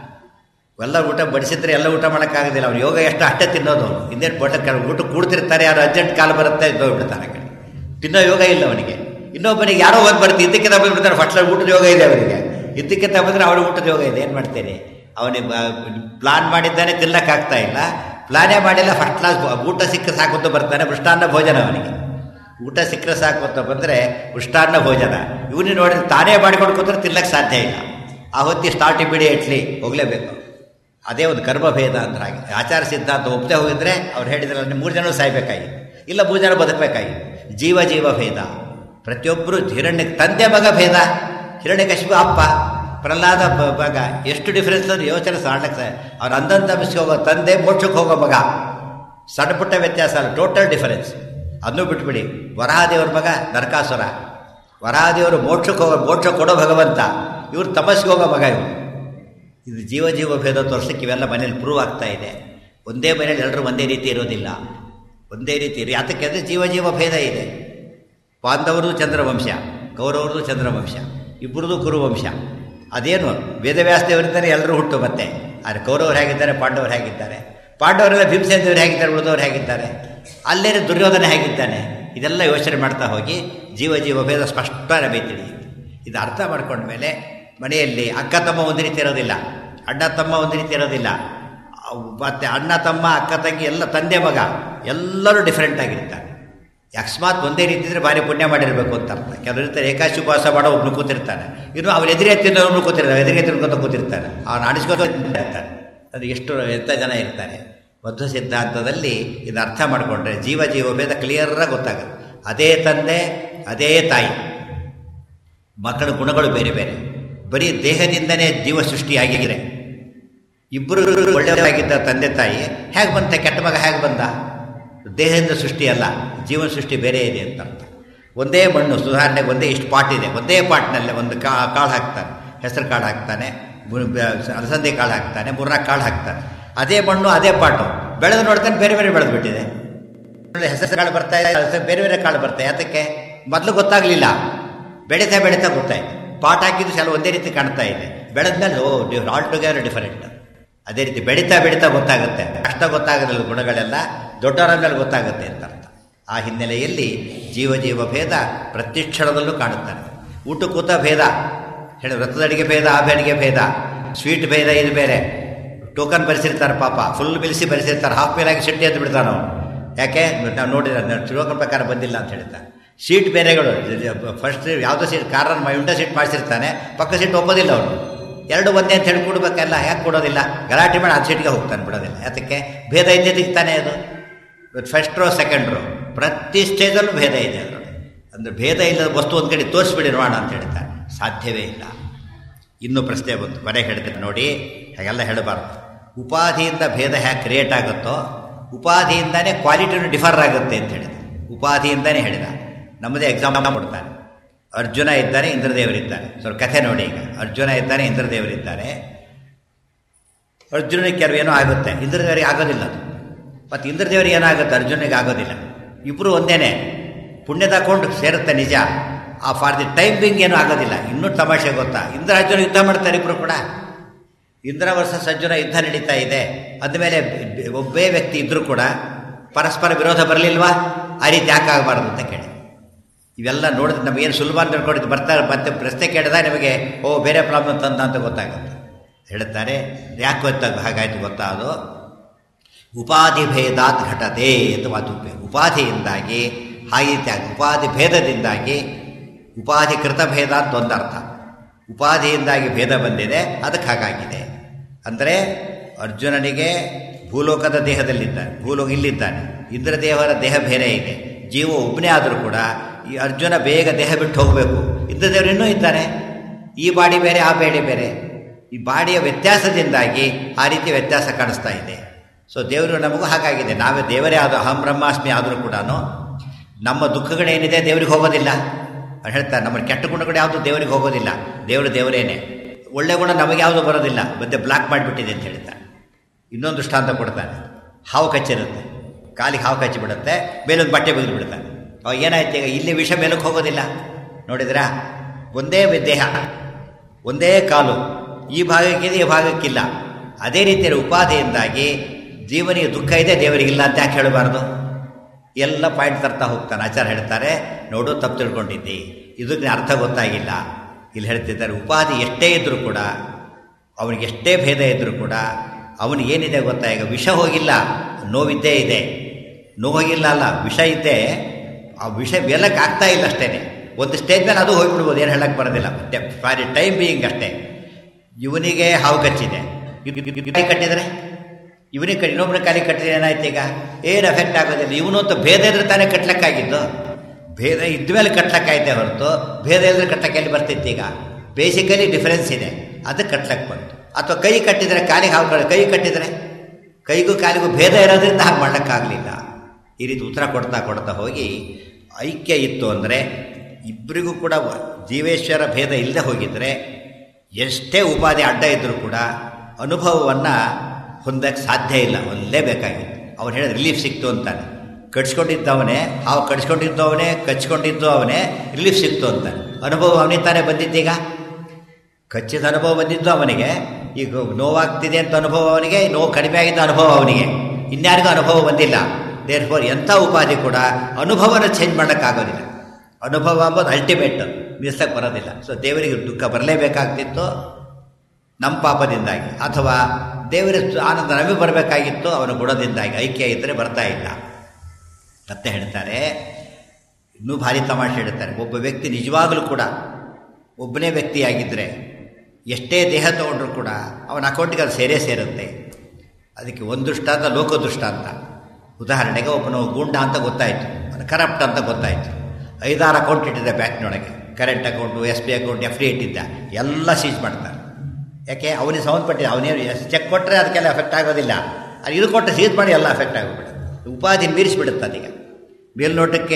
ಎಲ್ಲ ಊಟ ಬಡಿಸಿದ್ರೆ ಎಲ್ಲ ಊಟ ಮಾಡೋಕ್ಕಾಗೋದಿಲ್ಲ ಅವ್ನು ಯೋಗ ಎಷ್ಟು ಅಷ್ಟೇ ತಿನ್ನೋದು ಅವನು ಹಿಂದೇನು ಬಟ್ಟ ಊಟ ಕೂಡ್ತಿರ್ತಾರೆ ಯಾರು ಅರ್ಜೆಂಟ್ ಕಾಲು ಬರುತ್ತೆ ಹೋಗ್ಬಿಡ್ತಾನೆ ಕಡೆ ತಿನ್ನೋ ಯೋಗ ಇಲ್ಲ ಅವನಿಗೆ ಇನ್ನೊಬ್ಬನಿಗೆ ಯಾರೋ ಓದ್ ಬರ್ತೀವಿ ಇದಕ್ಕಿಂತ ಬಂದ್ಬಿಡ್ತಾರೆ ಫಸ್ಟ್ ಊಟದ ಯೋಗ ಇದೆ ಅವನಿಗೆ ಇದಕ್ಕಿಂತ ಬಂದರೆ ಅವನಿಗೆ ಊಟದ ಯೋಗ ಇದೆ ಏನು ಮಾಡ್ತೇನೆ ಅವನಿಗೆ ಪ್ಲಾನ್ ಮಾಡಿದ್ದಾನೆ ತಿನ್ನಕ್ಕಾಗ್ತಾ ಇಲ್ಲ ಪ್ಲಾನೇ ಮಾಡಿಲ್ಲ ಫಸ್ಟ್ ಕ್ಲಾಸ್ ಊಟ ಸಿಕ್ಕ ಸಾಕು ಅಂತ ಬರ್ತಾನೆ ಮೃಷ್ಟಾನ್ನ ಭೋಜನ ಅವನಿಗೆ ಊಟ ಸಿಕ್ಕರೆ ಸಾಕು ಅಂತ ಬಂದರೆ ಮೃಷ್ಟಾನ್ನ ಭೋಜನ ಇವನಿಗೆ ನೋಡಿದ್ರೆ ತಾನೇ ಮಾಡಿಕೊಂಡು ಕೂತ್ರೆ ತಿನ್ನಕ್ಕೆ ಸಾಧ್ಯ ಇಲ್ಲ ಆ ಹೊತ್ತಿ ಸ್ಟಾರ್ಟ್ ಇಮಿಡಿಯೇಟ್ಲಿ ಹೋಗಲೇಬೇಕು ಅದೇ ಒಂದು ಕರ್ಮಭೇದ ಅಂದ್ರೆ ಹಾಗೆ ಆಚಾರ ಸಿದ್ಧಾಂತ ಒಪ್ಪದೆ ಹೋಗಿದ್ರೆ ಅವ್ರು ಹೇಳಿದ್ರಲ್ಲ ನೀವು ಮೂರು ಜನ ಸಾಯ್ಬೇಕಾಗಿತ್ತು ಇಲ್ಲ ಮೂರು ಜನ ಬದುಕಬೇಕಾಗಿತ್ತು ಜೀವ ಜೀವ ಭೇದ ಪ್ರತಿಯೊಬ್ಬರು ಹಿರಣ್ಯ ತಂದೆ ಮಗ ಭೇದ ಹಿರಣ್ಯಕಶಿಪು ಅಪ್ಪ ಪ್ರಹ್ಲಾದ ಮಗ ಎಷ್ಟು ಡಿಫ್ರೆನ್ಸ್ ಅಂದ್ರೆ ಯೋಚನೆ ಸಾಡ್ಲಕ್ಕೆ ಅವ್ರು ಅಂದಂತ ಮಿಸ್ಗೆ ಹೋಗೋ ತಂದೆ ಮೋಕ್ಷಕ್ಕೆ ಹೋಗೋ ಮಗ ಸಣ್ಣ ಪುಟ್ಟ ವ್ಯತ್ಯಾಸ ಅಲ್ಲ ಟೋಟಲ್ ಡಿಫರೆನ್ಸ್ ಅದನ್ನೂ ಬಿಟ್ಬಿಡಿ ವರಹಾದೇವ್ರ ಮಗ ನರಕಾಸುರ ವರಹಾದೇವರು ಮೋಕ್ಷಕ್ಕೆ ಹೋಗೋ ಮೋಕ್ಷ ಕೊಡೋ ಭಗವಂತ ಇವ್ರು ತಪಸ್ಸಿಗೆ ಹೋಗೋ ಮಗ ಇವರು ಇದು ಜೀವ ಜೀವ ಭೇದ ತೋರ್ಸಕ್ಕೆ ಇವೆಲ್ಲ ಮನೇಲಿ ಪ್ರೂವ್ ಆಗ್ತಾ ಇದೆ ಒಂದೇ ಮನೇಲಿ ಎಲ್ಲರೂ ಒಂದೇ ರೀತಿ ಇರೋದಿಲ್ಲ ಒಂದೇ ರೀತಿ ಇರಿ ಯಾತಕ್ಕೆ ಅಂದರೆ ಜೀವ ಜೀವ ಭೇದ ಇದೆ ಪಾಂಡವರು ಚಂದ್ರವಂಶ ಕೌರವರದು ಚಂದ್ರವಂಶ ಇಬ್ಬರದು ಕುರುವಂಶ ಅದೇನು ವೇದವ್ಯಾಸದೇವರಿಂದಲೇ ಎಲ್ಲರೂ ಹುಟ್ಟು ಮತ್ತೆ ಆದರೆ ಕೌರವರು ಹೇಗಿದ್ದಾರೆ ಪಾಂಡವರು ಹೇಗಿದ್ದಾರೆ ಪಾಂಡವರೆಲ್ಲ ಭೀಮಸೇನ ದೇವರು ಹೇಗಿದ್ದಾರೆ ಉಳಿದವರು ಹೇಗಿದ್ದಾರೆ ಅಲ್ಲೇ ದುರ್ಯೋಧನ ಹೇಗಿದ್ದಾನೆ ಇದೆಲ್ಲ ಯೋಚನೆ ಮಾಡ್ತಾ ಹೋಗಿ ಜೀವ ಜೀವ ಭೇದ ಸ್ಪಷ್ಟ ನಮಗೆ ತಿಳಿಯುತ್ತೆ ಇದು ಅರ್ಥ ಮಾಡ್ಕೊಂಡ್ಮೇಲೆ ಮನೆಯಲ್ಲಿ ಅಕ್ಕ ತಮ್ಮ ಒಂದು ರೀತಿ ಇರೋದಿಲ್ಲ ಅಣ್ಣ ತಮ್ಮ ಒಂದು ರೀತಿ ಇರೋದಿಲ್ಲ ಮತ್ತು ಅಣ್ಣ ತಮ್ಮ ಅಕ್ಕ ತಂಗಿ ಎಲ್ಲ ತಂದೆ ಮಗ ಎಲ್ಲರೂ ಡಿಫ್ರೆಂಟ್ ಆಗಿರ್ತಾರೆ ಅಕಸ್ಮಾತ್ ಒಂದೇ ರೀತಿ ಇದ್ರೆ ಭಾರಿ ಪುಣ್ಯ ಮಾಡಿರಬೇಕು ಅಂತ ಅರ್ಥ ಕೆಲವರು ಇರ್ತಾರೆ ಏಕಾಶಿ ಉಪವಾಸ ಮಾಡೋ ಒಬ್ನು ಕೂತಿರ್ತಾನೆ ಇನ್ನು ಅವ್ರು ಎದುರೇ ತಿನ್ನೋನು ಕೂತಿರ್ತಾರೆ ಎದುರಿಗೆ ತಿನ್ಕೊತ ಕೂತಿರ್ತಾನೆ ಅವ್ನು ಆಡಿಸ್ಕೊತ ಇರ್ತಾನೆ ಅದು ಎಷ್ಟು ಎಂಥ ಜನ ಇರ್ತಾರೆ ಮಧ್ವ ಸಿದ್ಧಾಂತದಲ್ಲಿ ಇದು ಅರ್ಥ ಮಾಡಿಕೊಂಡ್ರೆ ಜೀವ ಜೀವ ಭೇದ ಕ್ಲಿಯರಾಗಿ ಗೊತ್ತಾಗುತ್ತೆ ಅದೇ ತಂದೆ ಅದೇ ತಾಯಿ ಮಕ್ಕಳ ಗುಣಗಳು ಬೇರೆ ಬೇರೆ ಬರೀ ದೇಹದಿಂದನೇ ಜೀವ ಸೃಷ್ಟಿಯಾಗಿದೆ ಇಬ್ಬರು ಒಳ್ಳೆಯದಾಗಿದ್ದ ತಂದೆ ತಾಯಿ ಹೇಗೆ ಬಂತೆ ಕೆಟ್ಟ ಮಗ ಹೇಗೆ ಬಂದ ದೇಹದಿಂದ ಸೃಷ್ಟಿ ಅಲ್ಲ ಜೀವನ ಸೃಷ್ಟಿ ಬೇರೆ ಇದೆ ಅಂತ ಅರ್ಥ ಒಂದೇ ಮಣ್ಣು ಸುಧಾರಣೆಗೆ ಒಂದೇ ಇಷ್ಟು ಪಾಟ್ ಇದೆ ಒಂದೇ ಪಾಟ್ನಲ್ಲೇ ಒಂದು ಕಾ ಕಾಳು ಹಾಕ್ತಾನೆ ಹೆಸರು ಕಾಳು ಹಾಕ್ತಾನೆ ಅಲಸಂದೆ ಕಾಳು ಹಾಕ್ತಾನೆ ಮೂರ್ನಾಲ್ಕು ಕಾಳು ಹಾಕ್ತಾನೆ ಅದೇ ಮಣ್ಣು ಅದೇ ಪಾಟು ಬೆಳೆದು ನೋಡ್ತಾನೆ ಬೇರೆ ಬೇರೆ ಬೆಳೆದು ಬಿಟ್ಟಿದೆ ಹೆಸರು ಕಾಳು ಬರ್ತಾ ಇದೆ ಬೇರೆ ಬೇರೆ ಕಾಳು ಬರ್ತಾ ಯಾತಕ್ಕೆ ಮೊದಲು ಗೊತ್ತಾಗಲಿಲ್ಲ ಬೆಳೀತಾ ಬೆಳೀತಾ ಗೊತ್ತಾಯ್ತು ಪಾಟ್ ಹಾಕಿದ್ದು ಎಲ್ಲ ಒಂದೇ ರೀತಿ ಕಾಣ್ತಾ ಇದೆ ಬೆಳೆದ್ಮೇಲೆ ಓ ಆಲ್ ಟುಗೆದರ್ ಡಿಫರೆಂಟ್ ಅದೇ ರೀತಿ ಬೆಳೀತಾ ಬೆಳೀತಾ ಗೊತ್ತಾಗುತ್ತೆ ಕಷ್ಟ ಗೊತ್ತಾಗೋದಿಲ್ಲ ಗುಣಗಳೆಲ್ಲ ದೊಡ್ಡವರ ಮೇಲೆ ಗೊತ್ತಾಗುತ್ತೆ ಅಂತ ಅರ್ಥ ಆ ಹಿನ್ನೆಲೆಯಲ್ಲಿ ಜೀವ ಜೀವ ಭೇದ ಪ್ರತಿ ಕ್ಷಣದಲ್ಲೂ ಕಾಣುತ್ತಾನೆ ಊಟ ಕೂತ ಭೇದ ಹೇಳಿ ವ್ರತದಡಿಗೆ ಭೇದ ಆ ಬೇಡಿಗೆ ಭೇದ ಸ್ವೀಟ್ ಭೇದ ಇದು ಬೇರೆ ಟೋಕನ್ ಬರೆಸಿರ್ತಾರೆ ಪಾಪ ಫುಲ್ ಬಿಲಿಸಿ ಬರೆಸಿರ್ತಾರೆ ಹಾಫ್ ಮೇಲ್ ಆಗಿ ಸಿಟ್ಟಿ ಎದ್ದು ಬಿಡ್ತಾನೆ ಅವನು ಯಾಕೆ ನಾವು ನೋಡಿದ್ರೆ ಟೋಕನ್ ಪ್ರಕಾರ ಬಂದಿಲ್ಲ ಅಂತ ಹೇಳ್ತಾನೆ ಸೀಟ್ ಬೇರೆಗಳು ಫಸ್ಟ್ ಯಾವುದೋ ಸೀಟ್ ಕಾರನ್ನು ವಿಂಡೋ ಸೀಟ್ ಮಾಡಿಸಿರ್ತಾನೆ ಪಕ್ಕ ಸೀಟ್ ಒಪ್ಪೋದಿಲ್ಲ ಅವನು ಎರಡು ಒಂದೇ ಅಂತ ಹೇಳಿ ಕೊಡ್ಬೇಕಲ್ಲ ಯಾಕೆ ಕೊಡೋದಿಲ್ಲ ಗಲಾಟೆ ಮಾಡಿ ಆ ಸೀಟ್ಗೆ ಹೋಗ್ತಾನೆ ಬಿಡೋದಿಲ್ಲ ಯಾತಕ್ಕೆ ಭೇದ ಇದ್ದಿದ್ದಕ್ಕೆ ತಾನೇ ಅದು ಫಸ್ಟ್ ರೋ ಸೆಕೆಂಡ್ ರೋ ಪ್ರತಿ ಸ್ಟೇಜಲ್ಲೂ ಭೇದ ಇದೆ ಅದರಲ್ಲಿ ಅಂದರೆ ಭೇದ ಇಲ್ಲದ ವಸ್ತು ಒಂದು ಕಡೆ ತೋರಿಸ್ಬಿಡಿ ನೋಡೋಣ ಅಂತ ಹೇಳ್ತಾರೆ ಸಾಧ್ಯವೇ ಇಲ್ಲ ಇನ್ನೂ ಪ್ರಶ್ನೆ ಬಂತು ಮನೆಗೆ ಹೇಳ್ತೀನಿ ನೋಡಿ ಹಾಗೆಲ್ಲ ಹೇಳಬಾರ್ದು ಉಪಾಧಿಯಿಂದ ಭೇದ ಹ್ಯಾಕೆ ಕ್ರಿಯೇಟ್ ಆಗುತ್ತೋ ಉಪಾಧಿಯಿಂದನೇ ಕ್ವಾಲಿಟಿನೂ ಡಿಫರ್ ಆಗುತ್ತೆ ಅಂತ ಹೇಳಿದ ಉಪಾಧಿಯಿಂದನೇ ಹೇಳಿದ ನಮ್ಮದೇ ಎಕ್ಸಾಮ್ ಕೊಡ್ತಾನೆ ಅರ್ಜುನ ಇದ್ದಾನೆ ಇಂದ್ರದೇವರಿದ್ದಾರೆ ಸ್ವಲ್ಪ ಕಥೆ ನೋಡಿ ಈಗ ಅರ್ಜುನ ಇದ್ದಾನೆ ಇಂದ್ರದೇವರಿದ್ದಾರೆ ಅರ್ಜುನಿಗೆ ಕೆಲವೇನೋ ಆಗುತ್ತೆ ಇಂದ್ರದೇವರಿಗೆ ಆಗೋದಿಲ್ಲ ಅದು ಮತ್ತು ಇಂದ್ರದೇವರಿಗೆ ಏನಾಗುತ್ತೆ ಅರ್ಜುನಿಗೆ ಆಗೋದಿಲ್ಲ ಇಬ್ಬರು ಒಂದೇನೆ ಪುಣ್ಯ ತಗೊಂಡು ಸೇರುತ್ತೆ ನಿಜ ಆ ಫಾರ್ ದಿ ಟೈಮ್ ಬಿಂಗ್ ಏನೂ ಆಗೋದಿಲ್ಲ ಇನ್ನೂ ತಮಾಷೆ ಗೊತ್ತಾ ಇಂದ್ರ ಅರ್ಜುನ ಯುದ್ಧ ಮಾಡ್ತಾರೆ ಇಬ್ಬರು ಕೂಡ ಇಂದ್ರ ವರ್ಸಸ್ ಅರ್ಜುನ ಯುದ್ಧ ನಡೀತಾ ಇದೆ ಅದ್ಮೇಲೆ ಒಬ್ಬೇ ವ್ಯಕ್ತಿ ಇದ್ದರೂ ಕೂಡ ಪರಸ್ಪರ ವಿರೋಧ ಬರಲಿಲ್ವಾ ಆ ರೀತಿ ಯಾಕಾಗಬಾರ್ದು ಅಂತ ಕೇಳಿ ಇವೆಲ್ಲ ನೋಡಿದ್ರೆ ನಮಗೇನು ಸುಲಭ ಅಂತ ತಿಳ್ಕೊಂಡಿದ್ದು ಬರ್ತಾರೆ ಮತ್ತೆ ಪ್ರಶ್ನೆ ಕೇಳಿದಾಗ ನಿಮಗೆ ಓ ಬೇರೆ ಪ್ರಾಬ್ಲಮ್ ತಂದ ಅಂತ ಗೊತ್ತಾಗುತ್ತೆ ಹೇಳ್ತಾರೆ ಯಾಕೆ ಗೊತ್ತಾಗ ಹಾಗಾಯ್ತು ಗೊತ್ತಾ ಅದು ಉಪಾಧಿ ಭೇದಾತ್ ಘಟತೆ ಅಂತ ಮಾತು ಉಪಾಧಿಯಿಂದಾಗಿ ಹಾಗೀತಿ ಉಪಾಧಿ ಭೇದದಿಂದಾಗಿ ಉಪಾಧಿ ಕೃತ ಭೇದ ಅಂತ ಒಂದರ್ಥ ಉಪಾಧಿಯಿಂದಾಗಿ ಭೇದ ಬಂದಿದೆ ಅದಕ್ಕೆ ಹಾಗಾಗಿದೆ ಅಂದರೆ ಅರ್ಜುನನಿಗೆ ಭೂಲೋಕದ ದೇಹದಲ್ಲಿದ್ದಾನೆ ಭೂಲೋಕ ಇಲ್ಲಿದ್ದಾನೆ ಇಂದ್ರದೇವರ ದೇಹ ಬೇರೆ ಇದೆ ಜೀವ ಒಬ್ಬನೇ ಆದರೂ ಕೂಡ ಈ ಅರ್ಜುನ ಬೇಗ ದೇಹ ಬಿಟ್ಟು ಹೋಗಬೇಕು ಇಂದ್ರದೇವರು ಇನ್ನೂ ಇದ್ದಾರೆ ಈ ಬಾಡಿ ಬೇರೆ ಆ ಬೇಡಿ ಬೇರೆ ಈ ಬಾಡಿಯ ವ್ಯತ್ಯಾಸದಿಂದಾಗಿ ಆ ರೀತಿ ವ್ಯತ್ಯಾಸ ಕಾಣಿಸ್ತಾ ಇದೆ ಸೊ ದೇವರು ನಮಗೂ ಹಾಗಾಗಿದೆ ನಾವೇ ದೇವರೇ ಆದ ಅಹಂ ಬ್ರಹ್ಮಾಸ್ಮಿ ಆದರೂ ಕೂಡ ನಮ್ಮ ದುಃಖಗಳೇನಿದೆ ದೇವರಿಗೆ ಹೋಗೋದಿಲ್ಲ ಅವ್ರು ಹೇಳ್ತಾರೆ ನಮ್ಮ ಕೆಟ್ಟ ಗುಣಗಳು ಯಾವುದು ದೇವರಿಗೆ ಹೋಗೋದಿಲ್ಲ ದೇವರು ದೇವರೇನೆ ಒಳ್ಳೆ ಗುಣ ನಮಗೆ ಯಾವುದು ಬರೋದಿಲ್ಲ ಮತ್ತೆ ಬ್ಲಾಕ್ ಮಾಡಿಬಿಟ್ಟಿದೆ ಅಂತ ಹೇಳ್ತಾರೆ ಇನ್ನೊಂದು ದೃಷ್ಟಾಂತ ಕೊಡ್ತಾನೆ ಹಾವು ಕಚ್ಚಿರುತ್ತೆ ಕಾಲಿಗೆ ಹಾವು ಕಚ್ಚಿ ಬಿಡುತ್ತೆ ಮೇಲೊಂದು ಬಟ್ಟೆ ಬಗೆದು ಬಿಡ್ತಾನೆ ಅವಾಗ ಏನಾಯ್ತು ಈಗ ಇಲ್ಲಿ ವಿಷ ಮೇಲಕ್ಕೆ ಹೋಗೋದಿಲ್ಲ ನೋಡಿದ್ರಾ ಒಂದೇ ದೇಹ ಒಂದೇ ಕಾಲು ಈ ಭಾಗಕ್ಕಿದೆ ಈ ಭಾಗಕ್ಕಿಲ್ಲ ಅದೇ ರೀತಿಯ ಉಪಾಧಿಯಿಂದಾಗಿ ಜೀವನಿಗೆ ದುಃಖ ಇದೆ ದೇವರಿಗಿಲ್ಲ ಅಂತ ಯಾಕೆ ಹೇಳಬಾರ್ದು ಎಲ್ಲ ಪಾಯಿಂಟ್ ತರ್ತಾ ಹೋಗ್ತಾನೆ ಆಚಾರ ಹೇಳ್ತಾರೆ ನೋಡು ತಪ್ಪು ತಿಳ್ಕೊಂಡಿದ್ದಿ ಇದಕ್ಕೆ ಅರ್ಥ ಗೊತ್ತಾಗಿಲ್ಲ ಇಲ್ಲಿ ಹೇಳ್ತಿದ್ದಾರೆ ಉಪಾಧಿ ಎಷ್ಟೇ ಇದ್ದರೂ ಕೂಡ ಅವನಿಗೆ ಎಷ್ಟೇ ಭೇದ ಇದ್ದರೂ ಕೂಡ ಅವನಿಗೆ ಏನಿದೆ ಗೊತ್ತಾ ಈಗ ವಿಷ ಹೋಗಿಲ್ಲ ನೋವಿದ್ದೇ ಇದೆ ನೋವಾಗಿಲ್ಲ ಅಲ್ಲ ವಿಷ ಇದ್ದೇ ಆ ವಿಷ ಬೆಲ್ಲಕ್ಕೆ ಆಗ್ತಾ ಇಲ್ಲ ಅಷ್ಟೇ ಒಂದು ಸ್ಟೇಜ್ ಮೇಲೆ ಅದು ಹೋಗ್ಬಿಡ್ಬೋದು ಏನು ಹೇಳಕ್ಕೆ ಬರೋದಿಲ್ಲ ಫಾರ್ ಎ ಟೈಮ್ ಬೀಯಿಂಗ್ ಅಷ್ಟೇ ಇವನಿಗೆ ಹಾವು ಕಚ್ಚಿದೆ ಕೈ ಕಟ್ಟಿದರೆ ಇವನಿಗೆ ಕಟ್ಟಿ ಇನ್ನೊಬ್ಬನ ಕಾಲಿ ಕಟ್ಟಿದ್ರೆ ಏನಾಯ್ತು ಈಗ ಏನು ಎಫೆಕ್ಟ್ ಆಗೋದಿಲ್ಲ ಇವನು ಅಂತ ಭೇದ ಇದ್ರೆ ತಾನೇ ಕಟ್ಲಕ್ಕಾಗಿದ್ದು ಭೇದ ಇದ್ಮೇಲೆ ಕಟ್ಲಕ್ಕಾಯ್ತೆ ಹೊರತು ಭೇದ ಇಲ್ಲದ್ರೆ ಕಟ್ಲಕ್ಕೆ ಎಲ್ಲಿ ಬರ್ತಿತ್ತು ಈಗ ಬೇಸಿಕಲಿ ಡಿಫರೆನ್ಸ್ ಇದೆ ಅದಕ್ಕೆ ಕಟ್ಲಕ್ಕೆ ಬಂತು ಅಥವಾ ಕೈ ಕಟ್ಟಿದರೆ ಕಾಲಿಗೆ ಹಾವು ಕೈ ಕಟ್ಟಿದರೆ ಕೈಗೂ ಕಾಲಿಗೂ ಭೇದ ಇರೋದ್ರಿಂದ ಹಾಗೆ ಮಾಡ್ಲಿಕ್ಕಾಗಲಿಲ್ಲ ಈ ರೀತಿ ಉತ್ತರ ಕೊಡ್ತಾ ಕೊಡ್ತಾ ಹೋಗಿ ಐಕ್ಯ ಇತ್ತು ಅಂದರೆ ಇಬ್ಬರಿಗೂ ಕೂಡ ಜೀವೇಶ್ವರ ಭೇದ ಇಲ್ಲದೆ ಹೋಗಿದ್ರೆ ಎಷ್ಟೇ ಉಪಾಧಿ ಅಡ್ಡ ಇದ್ದರೂ ಕೂಡ ಅನುಭವವನ್ನು ಹೊಂದಕ್ಕೆ ಸಾಧ್ಯ ಇಲ್ಲ ಹೊಂದಲೇಬೇಕಾಗಿತ್ತು ಅವ್ನು ಹೇಳಿದ ರಿಲೀಫ್ ಸಿಕ್ತು ಅಂತಾನೆ ಕಟ್ಸ್ಕೊಂಡಿದ್ದವನೇ ಹಾವು ಕಟ್ಸ್ಕೊಂಡಿದ್ದವನೇ ಕಚ್ಕೊಂಡಿದ್ದು ಅವನೇ ರಿಲೀಫ್ ಸಿಕ್ತು ಅಂತಾನೆ ಅನುಭವ ಅವನಿಗೆ ತಾನೇ ಬಂದಿದ್ದೀಗ ಕಚ್ಚಿದ ಅನುಭವ ಬಂದಿದ್ದು ಅವನಿಗೆ ಈಗ ನೋವಾಗ್ತಿದೆ ಅಂತ ಅನುಭವ ಅವನಿಗೆ ನೋವು ಕಡಿಮೆ ಆಗಿದ್ದ ಅನುಭವ ಅವನಿಗೆ ಇನ್ಯಾರಿಗೂ ಅನುಭವ ಬಂದಿಲ್ಲ ದೇರ್ ಫೋರ್ ಎಂಥ ಉಪಾಧಿ ಕೂಡ ಅನುಭವನ ಚೇಂಜ್ ಮಾಡೋಕ್ಕಾಗೋದಿಲ್ಲ ಅನುಭವ ಅಂಬೋದು ಅಲ್ಟಿಮೇಟ್ ನಿಲ್ಸಕ್ಕೆ ಬರೋದಿಲ್ಲ ಸೊ ದೇವರಿಗೆ ದುಃಖ ಬರಲೇಬೇಕಾಗ್ತಿತ್ತು ನಮ್ಮ ಪಾಪದಿಂದಾಗಿ ಅಥವಾ ದೇವರ ಆನಂದ ನಮಗೆ ಬರಬೇಕಾಗಿತ್ತು ಅವನ ಗುಣದಿಂದಾಗಿ ಐಕ್ಯ ಇದ್ದರೆ ಬರ್ತಾ ಇಲ್ಲ ಮತ್ತೆ ಹೇಳ್ತಾರೆ ಇನ್ನೂ ಭಾರಿ ತಮಾಷೆ ಹೇಳ್ತಾರೆ ಒಬ್ಬ ವ್ಯಕ್ತಿ ನಿಜವಾಗಲೂ ಕೂಡ ಒಬ್ಬನೇ ವ್ಯಕ್ತಿಯಾಗಿದ್ದರೆ ಎಷ್ಟೇ ದೇಹ ತಗೊಂಡ್ರು ಕೂಡ ಅವನ ಅಕೌಂಟಿಗೆ ಅದು ಸೇರೇ ಸೇರುತ್ತೆ ಅದಕ್ಕೆ ಒಂದು ದೃಷ್ಟಾಂತ ಲೋಕದೃಷ್ಟಾಂತ ಉದಾಹರಣೆಗೆ ಒಬ್ಬನು ಗೂಂಡ ಅಂತ ಗೊತ್ತಾಯಿತು ಅವನು ಕರಪ್ಟ್ ಅಂತ ಗೊತ್ತಾಯಿತು ಐದಾರು ಅಕೌಂಟ್ ಇಟ್ಟಿದ್ದೆ ಬ್ಯಾಂಕ್ನೊಳಗೆ current account S B account F D ಇಟ್ಟಿದ್ದ ಎಲ್ಲ ಸೀಜ್ ಮಾಡ್ತಾರೆ ಯಾಕೆ ಅವನಿಗೆ ಸಂಬಂಧಪಟ್ಟಿಲ್ಲ ಅವನೇನು ಚೆಕ್ ಕೊಟ್ಟರೆ ಅದಕ್ಕೆಲ್ಲ ಎಫೆಕ್ಟ್ ಆಗೋದಿಲ್ಲ ಅದು ಇದು ಕೊಟ್ಟರೆ ಸೀಜ್ ಮಾಡಿ ಎಲ್ಲ ಎಫೆಕ್ಟ್ ಆಗಿಬಿಡುತ್ತೆ ಉಪಾಧಿ ಮೀರಿಸಿಬಿಡುತ್ತೆ ಅದೀಗ ಮೇಲ್ನೋಟಕ್ಕೆ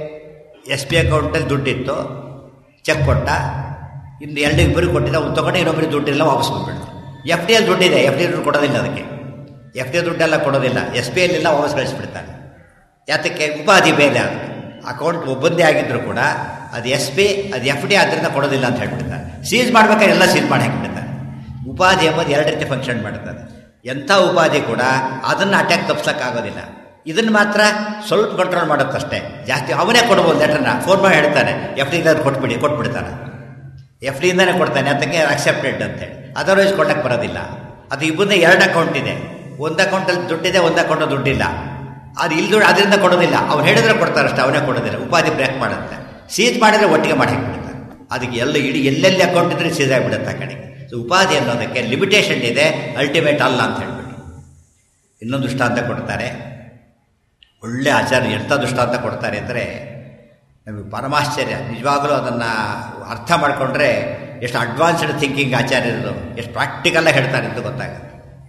ಎಸ್ ಬಿ ಅಕೌಂಟಲ್ಲಿ ದುಡ್ಡಿತ್ತು ಚೆಕ್ ಕೊಟ್ಟ ಇನ್ನು ಎರಡು ಇಬ್ಬರು ಕೊಟ್ಟಿದ್ದ ಅವ್ನು ತೊಗೊಂಡು ಇನ್ನೊಬ್ಬರಿಗೆ ದುಡ್ಡಿಲ್ಲ ವಾಪಸ್ ಬಂದ್ಬಿಡ್ತು ಎಫ್ ಡಿ ಎಲ್ ದುಡ್ಡಿದೆ ಎಫ್ ಡಿ ದುಡ್ಡು ಕೊಡೋದಿಲ್ಲ ಅದಕ್ಕೆ ಎಫ್ ಡಿ ದುಡ್ಡೆಲ್ಲ ಕೊಡೋದಿಲ್ಲ ಎಸ್ ಬಿ ಎಲ್ಲೆಲ್ಲ ವಾಪಸ್ ಕಳಿಸ್ಬಿಡ್ತಾನೆ ಯಾತಕ್ಕೆ ಉಪಾಧಿ ಬೇರೆ ಅದು ಅಕೌಂಟ್ ಒಬ್ಬಂದೇ ಆಗಿದ್ರು ಕೂಡ ಅದು ಎಸ್ ಪಿ ಅದು ಎಫ್ ಡಿ ಆದ್ದರಿಂದ ಕೊಡೋದಿಲ್ಲ ಅಂತ ಹೇಳ್ಬಿಡ್ತಾರೆ ಸೀಸ್ ಮಾಡ್ಬೇಕಾದ್ರೆ ಎಲ್ಲ ಸೀಸ್ ಮಾಡಿ ಹಾಕಿಬಿಡ್ತಾರೆ ಉಪಾಧಿ ಎಂಬುದು ಎರಡು ರೀತಿ ಫಂಕ್ಷನ್ ಮಾಡ್ತದೆ ಎಂಥ ಉಪಾಧಿ ಕೂಡ ಅದನ್ನು ಅಟ್ಯಾಕ್ ತಪ್ಪಿಸೋಕ್ಕಾಗೋದಿಲ್ಲ ಇದನ್ನು ಮಾತ್ರ ಸ್ವಲ್ಪ ಕಂಟ್ರೋಲ್ ಮಾಡುತ್ತಷ್ಟೇ ಜಾಸ್ತಿ ಅವನೇ ಕೊಡ್ಬೋದು ಲೆಟರ್ನ ಫೋನ್ ಮಾಡಿ ಹೇಳ್ತಾನೆ ಎಫ್ ಡಿ ಅದು ಕೊಟ್ಬಿಡಿ ಕೊಟ್ಬಿಡ್ತಾನೆ ಎಫ್ ಡಿಯಿಂದನೇ ಕೊಡ್ತಾನೆ ಅದಕ್ಕೆ ಅಕ್ಸೆಪ್ಟೆಡ್ ಅಂತೇಳಿ ಅದರ್ವೈಸ್ ಕೊಡಕ್ಕೆ ಬರೋದಿಲ್ಲ ಅದು ಇಬ್ಬರನ್ನ ಎರಡು ಅಕೌಂಟ್ ಇದೆ ಒಂದು ಅಕೌಂಟಲ್ಲಿ ದುಡ್ಡಿದೆ ಒಂದು ಅಕೌಂಟ್ ದುಡ್ಡಿಲ್ಲ ಅದು ಇಲ್ಲಿ ದುಡ್ಡು ಅದರಿಂದ ಕೊಡೋದಿಲ್ಲ ಅವ್ನು ಹೇಳಿದ್ರೆ ಕೊಡ್ತಾರಷ್ಟೇ ಅವನೇ ಕೊಡೋದಿಲ್ಲ ಉಪಾಧಿ ಬ್ರೇಕ್ ಮಾಡುತ್ತೆ ಸೀಜ್ ಮಾಡಿದರೆ ಒಟ್ಟಿಗೆ ಮಾಡಿ ಹಾಕ್ಬಿಡ್ತಾರೆ ಅದಕ್ಕೆ ಎಲ್ಲ ಇಡೀ ಎಲ್ಲೆಲ್ಲಿ ಅಕೌಂಟ್ ಇದ್ರೆ ಸೀಜ್ ಆಗಿಬಿಡುತ್ತೆ ಆ ಕಡೆಗೆ ಸೊ ಉಪಾಧಿ ಅನ್ನೋದಕ್ಕೆ ಲಿಮಿಟೇಷನ್ ಇದೆ ಅಲ್ಟಿಮೇಟ್ ಅಲ್ಲ ಅಂತ ಹೇಳ್ಬಿಟ್ಟು ಇನ್ನೊಂದು ದೃಷ್ಟಾಂತ ಕೊಡ್ತಾರೆ ಒಳ್ಳೆ ಆಚಾರ್ಯ ಎಂಥ ದೃಷ್ಟಾಂತ ಕೊಡ್ತಾರೆ ಅಂದರೆ ನಮಗೆ ಪರಮಾಶ್ಚರ್ಯ ನಿಜವಾಗಲೂ ಅದನ್ನು ಅರ್ಥ ಮಾಡಿಕೊಂಡ್ರೆ ಎಷ್ಟು ಅಡ್ವಾನ್ಸ್ಡ್ ಥಿಂಕಿಂಗ್ ಆಚಾರ್ಯರು ಎಷ್ಟು ಪ್ರಾಕ್ಟಿಕಲ್ಲಾಗಿ ಹೇಳ್ತಾರೆ ಅಂತ ಗೊತ್ತಾಗುತ್ತೆ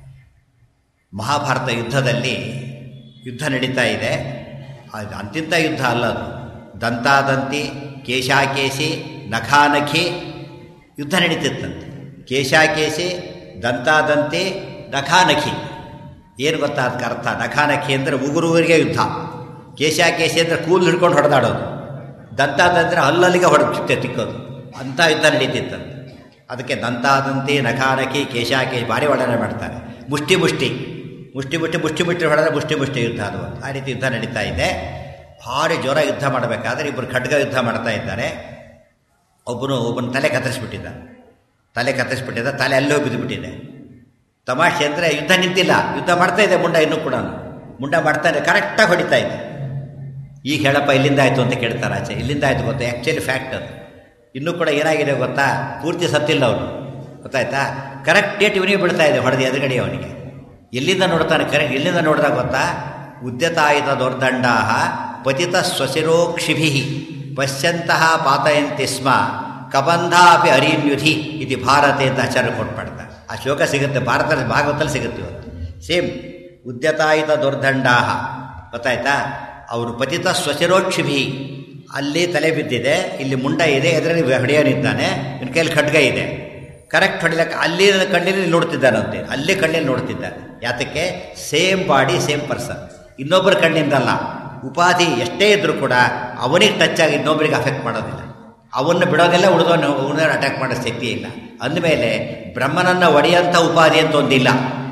ಮಹಾಭಾರತ ಯುದ್ಧದಲ್ಲಿ ಯುದ್ಧ ನಡೀತಾ ಇದೆ ಅದು ಅಂತಿಂಥ ಯುದ್ಧ ಅಲ್ಲ ಅದು ದಂತಾದಂತಿ ಕೇಶಾಕೇಶಿ ನಖಾನಖಿ ಯುದ್ಧ ನಡೀತಿತ್ತಂತೆ ಕೇಶಾಕೇಶಿ ದಂತಾದಂತಿ ನಖಾನಖಿ ಏನು ಗೊತ್ತಾ ಅದಕ್ಕೆ ಅರ್ಥ ನಖಾನಖಿ ಅಂದರೆ ಉಗುರುವರಿಗೆ ಯುದ್ಧ ಕೇಶಾಕೇಶಿ ಅಂದರೆ ಕೂದಲು ಹಿಡ್ಕೊಂಡು ಹೊಡೆದಾಡೋದು ದಂತಾದಂದ್ರೆ ಹಲ್ಲಲ್ಲಿಗೆ ಹೊಡೆದು ತಿಕ್ಕೋದು ಅಂಥ ಯುದ್ಧ ನಡೀತಿತ್ತಂತೆ ಅದಕ್ಕೆ ದಂತಾದಂತಿ ನಖಾನಖಿ ಕೇಶಾಕೇಶಿ ಭಾರಿ ವರ್ಣನೆ ಮಾಡ್ತಾರೆ ಮುಷ್ಟಿ ಮುಷ್ಟಿ ಮುಷ್ಟಿ ಮುಷ್ಟಿ ಮುಷ್ಟಿ ಮುಷ್ಟಿ ಹೊಡೆದ್ರೆ ಮುಷ್ಟಿ ಮುಷ್ಟಿ ಯುದ್ಧ ಅದು ಆ ರೀತಿ ಯುದ್ಧ ನಡೀತಾ ಇದೆ ಭಾರಿ ಜ್ವರ ಯುದ್ಧ ಮಾಡಬೇಕಾದ್ರೆ ಇಬ್ಬರು ಖಡ್ಗ ಯುದ್ಧ ಮಾಡ್ತಾ ಇದ್ದಾರೆ ಒಬ್ಬನು ಒಬ್ಬನ ತಲೆ ಕತ್ತರಿಸ್ಬಿಟ್ಟಿದ್ದ ತಲೆ ಕತ್ತರಿಸ್ಬಿಟ್ಟಿದ್ದ ತಲೆ ಅಲ್ಲೋ ಬಿದ್ದುಬಿಟ್ಟಿದೆ ತಮಾಷೆ ಅಂದರೆ ಯುದ್ಧ ನಿಂತಿಲ್ಲ ಯುದ್ಧ ಮಾಡ್ತಾ ಇದೆ ಮುಂಡ ಇನ್ನೂ ಕೂಡ ಮುಂಡ ಮಾಡ್ತಾ ಇದೆ ಕರೆಕ್ಟಾಗಿ ಹೊಡಿತಾ ಇದೆ ಈಗ ಹೇಳಪ್ಪ ಇಲ್ಲಿಂದ ಆಯಿತು ಅಂತ ಕೇಳ್ತಾರೆ ಆಚೆ ಇಲ್ಲಿಂದ ಆಯಿತು ಗೊತ್ತಾ ಆ್ಯಕ್ಚುಲಿ ಫ್ಯಾಕ್ಟ್ ಅದು ಇನ್ನೂ ಕೂಡ ಏನಾಗಿದೆ ಗೊತ್ತಾ ಪೂರ್ತಿ ಸತ್ತಿಲ್ಲ ಅವನು ಗೊತ್ತಾಯ್ತಾ ಕರೆಕ್ಟ್ ಡೇಟ್ ಇವನಿಗೆ ಬೀಳ್ತಾ ಇದೆ ಹೊಡೆದು ಎದುರುಗಡೆ ಅವನಿಗೆ ಎಲ್ಲಿಂದ ನೋಡ್ತಾನೆ ಕರೆಕ್ಟ್ ಎಲ್ಲಿಂದ ನೋಡಿದಾಗ ಗೊತ್ತಾ ಉದ್ಯತಾಯಿತ ದೊರ್ದಂಡಾ ಪತಿತ ಸ್ವಶಿರೋಕ್ಷಿಭಿ ಪಶ್ಯಂತಹ ಪಾತಯಂತಿ ಸ್ಮ ಕಬಂಧ ಅಪಿ ಅರಿನ್ಯುಧಿ ಇದು ಭಾರತೆ ಅಂತ ಆಚಾರ್ಯ ಕೊಟ್ಬಿಡ್ತಾರೆ ಆ ಶ್ಲೋಕ ಸಿಗುತ್ತೆ ಭಾರತದಲ್ಲಿ ಭಾಗವತಲ್ಲಿ ಸಿಗುತ್ತೆ ಇವತ್ತು ಸೇಮ್ ಉದ್ಯತಾಯಿತ ದುರ್ದಂಡಾ ಗೊತ್ತಾಯ್ತಾ ಅವರು ಪತಿತ ಸ್ವಶಿರೋಕ್ಷಿಭಿ ಅಲ್ಲಿ ತಲೆ ಬಿದ್ದಿದೆ ಇಲ್ಲಿ ಮುಂಡ ಇದೆ ಎದುರಲ್ಲಿ ಹೊಡೆಯೋನಿದ್ದಾನೆ ಇನ್ನ ಕೈಯಲ್ಲಿ ಖಡ್ಗ ಇದೆ ಕರೆಕ್ಟ್ ಹೊಡಿಲಕ್ಕೆ ಅಲ್ಲಿ ಕಣ್ಣಿನಲ್ಲಿ ನೋಡ್ತಿದ್ದಾನಂತೆ ಅಲ್ಲೇ ಕಣ್ಣಲ್ಲಿ ನೋಡ್ತಿದ್ದಾನೆ ಯಾತಕ್ಕೆ ಸೇಮ್ ಬಾಡಿ ಸೇಮ್ ಪರ್ಸನ್ ಇನ್ನೊಬ್ಬರ ಕಣ್ಣಿಂದಲ್ಲ ಉಪಾಧಿ ಎಷ್ಟೇ ಇದ್ರೂ ಕೂಡ ಅವನಿಗೆ ಟಚ್ ಆಗಿ ಇನ್ನೊಬ್ಬರಿಗೆ ಅಫೆಕ್ಟ್ ಮಾಡೋದಿಲ್ಲ ಅವನ್ನು ಬಿಡೋದೆಲ್ಲ ಉಳಿದವನು ಉಳಿದವನು ಅಟ್ಯಾಕ್ ಮಾಡೋ ಶಕ್ತಿ ಇಲ್ಲ ಅಂದಮೇಲೆ ಬ್ರಹ್ಮನನ್ನು ಒಡೆಯಂಥ ಉಪಾಧಿ ಅಂತ ಒಂದಿಲ್ಲ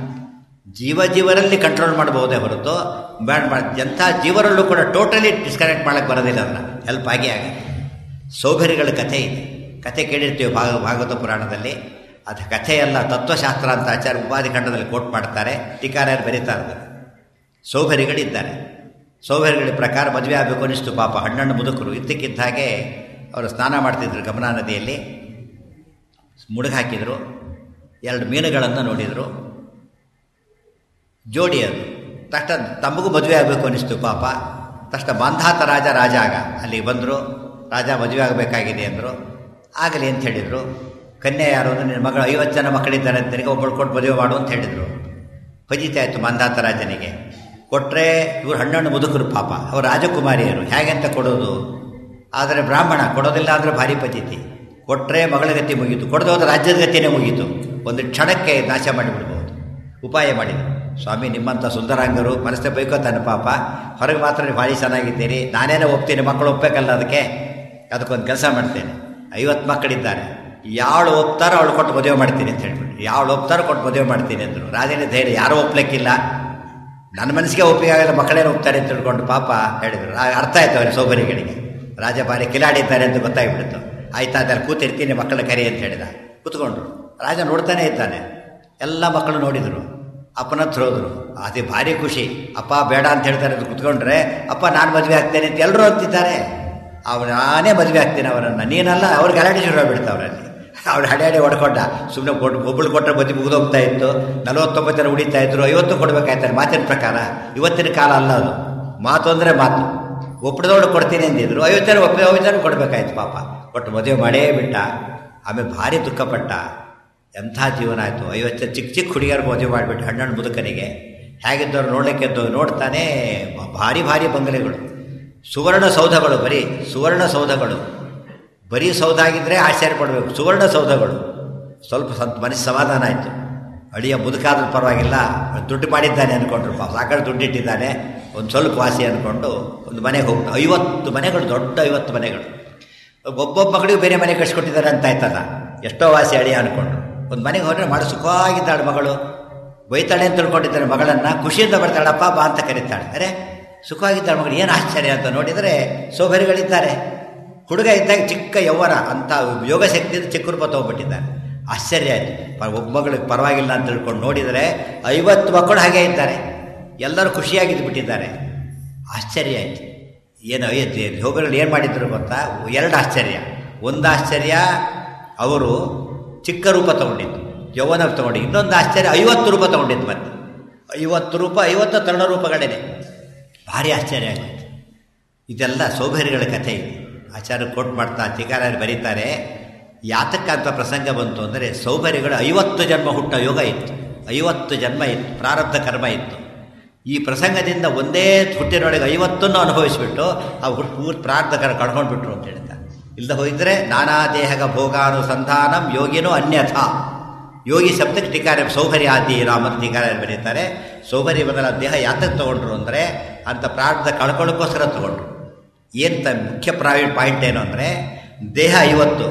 ಜೀವ ಜೀವರಲ್ಲಿ ಕಂಟ್ರೋಲ್ ಮಾಡಬಹುದೇ ಹೊರತು ಬ್ಯಾಡ್ ಮಾಡಿ ಎಂಥ ಜೀವರಲ್ಲೂ ಕೂಡ ಟೋಟಲಿ ಡಿಸ್ಕನೆಕ್ಟ್ ಮಾಡೋಕ್ಕೆ ಬರೋದಿಲ್ಲ ಅದನ್ನು ಹೆಲ್ಪ್ ಆಗಿ ಆಗಿ ಸೌಭರಿಗಳ ಕಥೆ ಇದೆ ಕಥೆ ಕೇಳಿರ್ತೀವಿ ಭಾಗ ಭಾಗವತ ಪುರಾಣದಲ್ಲಿ ಅದು ಕಥೆಯಲ್ಲ ತತ್ವಶಾಸ್ತ್ರ ಅಂತ ಆಚಾರ್ಯ ಉಪಾಧಿ ಖಂಡದಲ್ಲಿ ಕೋಟ್ ಮಾಡ್ತಾರೆ ಟೀಕಾರ್ಯರು ಬರೀತಾ ಇರ್ತಾರೆ ಸೌಭರಿಗಳಿದ್ದಾರೆ ಸೌಭರಿಗಳ ಪ್ರಕಾರ ಮದುವೆ ಆಗಬೇಕು ಅನಿಸ್ತು ಪಾಪ ಹಣ್ಣಣ್ಣು ಮುದುಕರು ಇದ್ದಕ್ಕಿದ್ದ ಹಾಗೆ ಅವರು ಸ್ನಾನ ಮಾಡ್ತಿದ್ರು ಗಮನಾ ನದಿಯಲ್ಲಿ ಮುಳುಗು ಹಾಕಿದರು ಎರಡು ಮೀನುಗಳನ್ನು ನೋಡಿದರು ಜೋಡಿ ಅದು ತಕ್ಷಣ ತಮಗೂ ಮದುವೆ ಆಗಬೇಕು ಅನಿಸ್ತು ಪಾಪ ತಕ್ಷಣ ಮಾಂಧಾತ ರಾಜ ರಾಜ ಆಗ ಅಲ್ಲಿಗೆ ಬಂದರು ರಾಜ ಮದುವೆ ಆಗಬೇಕಾಗಿದೆ ಅಂದರು ಆಗಲಿ ಅಂತ ಹೇಳಿದರು ಕನ್ಯೆ ಯಾರು ಅಂದರೆ ನಿನ್ನ ಮಗಳು ಐವತ್ತು ಜನ ಮಕ್ಕಳಿದ್ದಾರೆ ಅಂತ ನಿನಗೆ ಒಬ್ಬಳು ಕೊಟ್ಟು ಮದುವೆ ಮಾಡು ಅಂತ ಹೇಳಿದರು ಫಜಿತೆ ಆಯಿತು ಮಾಂಧಾತ ರಾಜನಿಗೆ ಕೊಟ್ಟರೆ ಇವರು ಹಣ್ಣಣ್ಣು ಮುದುಕರು ಪಾಪ ಅವರು ರಾಜಕುಮಾರಿಯರು ಹೇಗೆ ಅಂತ ಕೊಡೋದು ಆದರೆ ಬ್ರಾಹ್ಮಣ ಕೊಡೋದಿಲ್ಲ ಅಂದರೆ ಭಾರಿ ಪದ್ಧತಿ ಕೊಟ್ಟರೆ ಮಗಳ ಗತಿ ಮುಗೀತು ಕೊಡದೆ ಹೋದ ರಾಜ್ಯದ ಗತಿಯೇ ಮುಗೀತು ಒಂದು ಕ್ಷಣಕ್ಕೆ ನಾಶ ಮಾಡಿಬಿಡ್ಬೋದು ಉಪಾಯ ಮಾಡಿದರು ಸ್ವಾಮಿ ನಿಮ್ಮಂಥ ಸುಂದರಾಂಗರು ಮನಸ್ಸೇ ಬೈಕೋತಾನೆ ಪಾಪ ಹೊರಗೆ ಮಾತ್ರ ನೀವು ಭಾರಿ ಚೆನ್ನಾಗಿದ್ದೀರಿ ನಾನೇನೇ ಒಪ್ತೀನಿ ಮಕ್ಕಳು ಒಪ್ಪಬೇಕಲ್ಲ ಅದಕ್ಕೆ ಅದಕ್ಕೊಂದು ಕೆಲಸ ಮಾಡ್ತೇನೆ ಐವತ್ತು ಮಕ್ಕಳಿದ್ದಾರೆ ಯಾಳು ಒಪ್ತಾರೋ ಅವಳು ಕೊಟ್ಟು ಮದುವೆ ಮಾಡ್ತೀನಿ ಅಂತ ಹೇಳ್ಬಿಟ್ಟು ಯಾಳು ಒಪ್ತಾರೋ ಕೊಟ್ಟು ಮದುವೆ ಮಾಡ್ತೀನಿ ಅಂದರು ರಾಜನೇ ಧೈರ್ಯ ಯಾರೂ ಒಪ್ಲಿಕ್ಕಿಲ್ಲ ನನ್ನ ಮನಸ್ಸಿಗೆ ಒಪ್ಪಿಗೆ ಆಗಲ್ಲ ಮಕ್ಕಳೇನು ಒಪ್ತಾರೆ ಅಂತ ತಿಳ್ಕೊಂಡು ಪಾಪ ಹೇಳಿದರು ಅರ್ಥ ಆಯ್ತು ಅವ್ರಿಗೆ ಸೌಕರ್ಯಗಳಿಗೆ ರಾಜ ಬಾರಿ ಕಿಲಾಡಿದ್ದಾರೆ ಅಂತ ಗೊತ್ತಾಗ್ಬಿಡ್ತು ಆಯ್ತಾ ಅದಲ್ಲಿ ಕೂತಿರ್ತೀನಿ ಮಕ್ಕಳ ಕರಿ ಅಂತ ಹೇಳಿದ ಕೂತ್ಕೊಂಡ್ರು ರಾಜ ನೋಡ್ತಾನೆ ಇದ್ದಾನೆ ಎಲ್ಲ ಮಕ್ಕಳು ನೋಡಿದರು ಅಪ್ಪನ ಹತ್ರ ಹೋದರು ಅದೇ ಭಾರಿ ಖುಷಿ ಅಪ್ಪ ಬೇಡ ಅಂತ ಹೇಳ್ತಾರೆ ಅಂತ ಕುತ್ಕೊಂಡ್ರೆ ಅಪ್ಪ ನಾನು ಮದುವೆ ಆಗ್ತೇನೆ ಅಂತ ಎಲ್ಲರೂ ಅಂತಿದ್ದಾರೆ ಅವ್ರು ನಾನೇ ಮದುವೆ ಆಗ್ತೀನಿ ಅವರನ್ನು ನೀನಲ್ಲ ಅವ್ರಿಗೆ ಗಲಾಟೆ ಶುರು ಆಗ್ಬಿಡ್ತಾವ್ರಲ್ಲಿ ಅವ್ರು ಹಡೆ ಹೊಡ್ಕೊಂಡ ಸುಮ್ಮನೆ ಕೊಟ್ಟು ಒಬ್ಬಳು ಕೊಟ್ಟರೆ ಬದಿ ಮುಗಿದೋಗ್ತಾ ಇತ್ತು ನಲವತ್ತೊಂಬತ್ತು ಜನ ಉಳಿತಾ ಇದ್ರು ಐವತ್ತು ಕೊಡ್ಬೇಕಾಯ್ತಾರೆ ಮಾತಿನ ಪ್ರಕಾರ ಇವತ್ತಿನ ಕಾಲ ಅಲ್ಲ ಅದು ಮಾತು ಅಂದರೆ ಮಾತು ಒಪ್ಪದವಳು ಕೊಡ್ತೀನಿ ಅಂದಿದ್ರು ಐವತ್ತು ಜನ ಒಪ್ಪ ಐವತ್ತು ಜನ ಕೊಡಬೇಕಾಯ್ತು ಪಾಪ ಕೊಟ್ಟು ಮದುವೆ ಮಾಡೇ ಬಿಟ್ಟ ಆಮೇಲೆ ಭಾರಿ ದುಃಖಪಟ್ಟ ಎಂಥ ಜೀವನ ಆಯಿತು ಐವತ್ತು ಚಿಕ್ಕ ಚಿಕ್ಕ ಹುಡುಗಿಯರ್ಗೆ ಮದುವೆ ಮಾಡಿಬಿಟ್ಟು ಹಣ್ಣಣ್ಣು ಮುದುಕನಿಗೆ ಹೇಗಿದ್ದವ್ರು ನೋಡಲಿಕ್ಕೆ ಎದ್ದು ನೋಡ್ತಾನೆ ಭಾರಿ ಭಾರಿ ಬಂಗಲೆಗಳು ಸುವರ್ಣ ಸೌಧಗಳು ಬರೀ ಸುವರ್ಣ ಸೌಧಗಳು ಬರೀ ಸೌಧ ಆಗಿದ್ದರೆ ಆಶ್ಚರ್ಯ ಪಡಬೇಕು ಸುವರ್ಣ ಸೌಧಗಳು ಸ್ವಲ್ಪ ಸಂತ ಮನಸ್ಸು ಸಮಾಧಾನ ಆಯಿತು ಅಳಿಯ ಮುದುಕಾದ್ರೂ ಪರವಾಗಿಲ್ಲ ದುಡ್ಡು ಮಾಡಿದ್ದಾನೆ ಅಂದ್ಕೊಂಡ್ರು ಪಾಪ ಸಾಕಷ್ಟು ದುಡ್ಡಿಟ್ಟಿದ್ದಾನೆ ಒಂದು ಸ್ವಲ್ಪ ವಾಸಿ ಅಂದ್ಕೊಂಡು ಒಂದು ಮನೆಗೆ ಹೋಗ್ತು ಐವತ್ತು ಮನೆಗಳು ದೊಡ್ಡ ಐವತ್ತು ಮನೆಗಳು ಒಬ್ಬೊಬ್ಬ ಮಗಳಿಗೂ ಬೇರೆ ಮನೆ ಕಟ್ಸ್ಕೊಟ್ಟಿದ್ದಾರೆ ಅಂತ ಆಯ್ತದ ಎಷ್ಟೋ ವಾಸಿ ಅಳಿಯ ಅಂದ್ಕೊಂಡ್ರು ಒಂದು ಮನೆಗೆ ಹೋದರೆ ಮಾಡಿ ಸುಖವಾಗಿದ್ದಾಳೆ ಮಗಳು ಬೈತಾಳೆ ಅಂತ ತಿಳ್ಕೊಂಡಿದ್ದಾರೆ ಮಗಳನ್ನು ಖುಷಿಯಿಂದ ಬರ್ತಾಳಪ್ಪ ಬಾ ಅಂತ ಕರೀತಾಳೆ ಅರೆ ಸುಖವಾಗಿದ್ದಾಳೆ ಮಗಳು ಏನು ಆಶ್ಚರ್ಯ ಅಂತ ನೋಡಿದರೆ ಸೋಬರಿಗಳಿದ್ದಾರೆ ಹುಡುಗ ಇದ್ದಾಗ ಚಿಕ್ಕ ಯೌವನ ಅಂತ ಯೋಗ ಶಕ್ತಿಯಿಂದ ಚಿಕ್ಕ ರೂಪ ತೊಗೊಬಿಟ್ಟಿದ್ದಾರೆ ಆಶ್ಚರ್ಯ ಆಯಿತು ಒಬ್ಬ ಮಗಳಿಗೆ ಪರವಾಗಿಲ್ಲ ಅಂತ ತಿಳ್ಕೊಂಡು ನೋಡಿದರೆ ಐವತ್ತು ಮಕ್ಕಳು ಹಾಗೆ ಇದ್ದಾರೆ ಎಲ್ಲರೂ ಖುಷಿಯಾಗಿದ್ದು ಬಿಟ್ಟಿದ್ದಾರೆ ಆಶ್ಚರ್ಯ ಆಯಿತು ಏನು ಯೋಗಗಳು ಏನು ಮಾಡಿದ್ರು ಗೊತ್ತಾ ಎರಡು ಆಶ್ಚರ್ಯ ಒಂದು ಆಶ್ಚರ್ಯ ಅವರು ಚಿಕ್ಕ ರೂಪ ತಗೊಂಡಿದ್ದು ಯೌವನ ತಗೊಂಡು ಇನ್ನೊಂದು ಆಶ್ಚರ್ಯ ಐವತ್ತು ರೂಪ ತಗೊಂಡಿದ್ದು ಮತ್ತೆ ಐವತ್ತು ರೂಪ ಐವತ್ತು ತರುಣ ರೂಪಗಳೇನೆ ಭಾರಿ ಆಶ್ಚರ್ಯ ಆಗುತ್ತೆ ಇದೆಲ್ಲ ಸೌಭರ್ಯಗಳ ಕಥೆ ಇದೆ ಆಚಾರ್ಯ ಕೋಟ್ ಮಾಡ್ತಾ ಚಿಕಾರಲ್ಲಿ ಬರೀತಾರೆ ಯಾತಕ್ಕಂಥ ಪ್ರಸಂಗ ಬಂತು ಅಂದರೆ ಸೌಭರ್ಯಗಳು ಐವತ್ತು ಜನ್ಮ ಹುಟ್ಟ ಯೋಗ ಇತ್ತು ಐವತ್ತು ಜನ್ಮ ಇತ್ತು ಪ್ರಾರಬ್ಧ ಕರ್ಮ ಇತ್ತು ಈ ಪ್ರಸಂಗದಿಂದ ಒಂದೇ ಹುಟ್ಟಿನೊಳಗೆ ಐವತ್ತನ್ನು ಅನುಭವಿಸಿಬಿಟ್ಟು ಆ ಹುಟ್ಟು ಪ್ರಾರಬ್ಧ ಕರ್ಮ ಕಳ್ಕೊಂಡ್ಬಿಟ್ರು ಅಂತ ಹೇಳ್ತಾರೆ ಇಲ್ಲದೆ ಹೋಗಿದ್ರೆ ನಾನಾ ದೇಹಗ ಭೋಗಾನುಸಂಧಾನಂ ಯೋಗಿನೋ ಅನ್ಯಥಾ ಯೋಗಿ ಶಬ್ದಕ್ಕೆ ಟೀಕಾರ ಸೌಭರ್ಯ ಆದಿ ರಾಮ ಟೀಕಾರ ಬರೀತಾರೆ ಸೌಭರ್ಯ ಬದಲ ದೇಹ ಯಾತಕ್ಕೆ ತಗೊಂಡ್ರು ಅಂದರೆ ಅಂತ ಪ್ರಾರಬ್ಧ ಕಳ್ಕೊಳ್ಳೋಕ್ಕೋಸ್ಕರ ತಗೊಂಡ್ರು ಏನು ತ ಮುಖ್ಯ ಪ್ರಾವಿಟ್ ಪಾಯಿಂಟ್ ಏನು ಅಂದರೆ ದೇಹ ಐವತ್ತು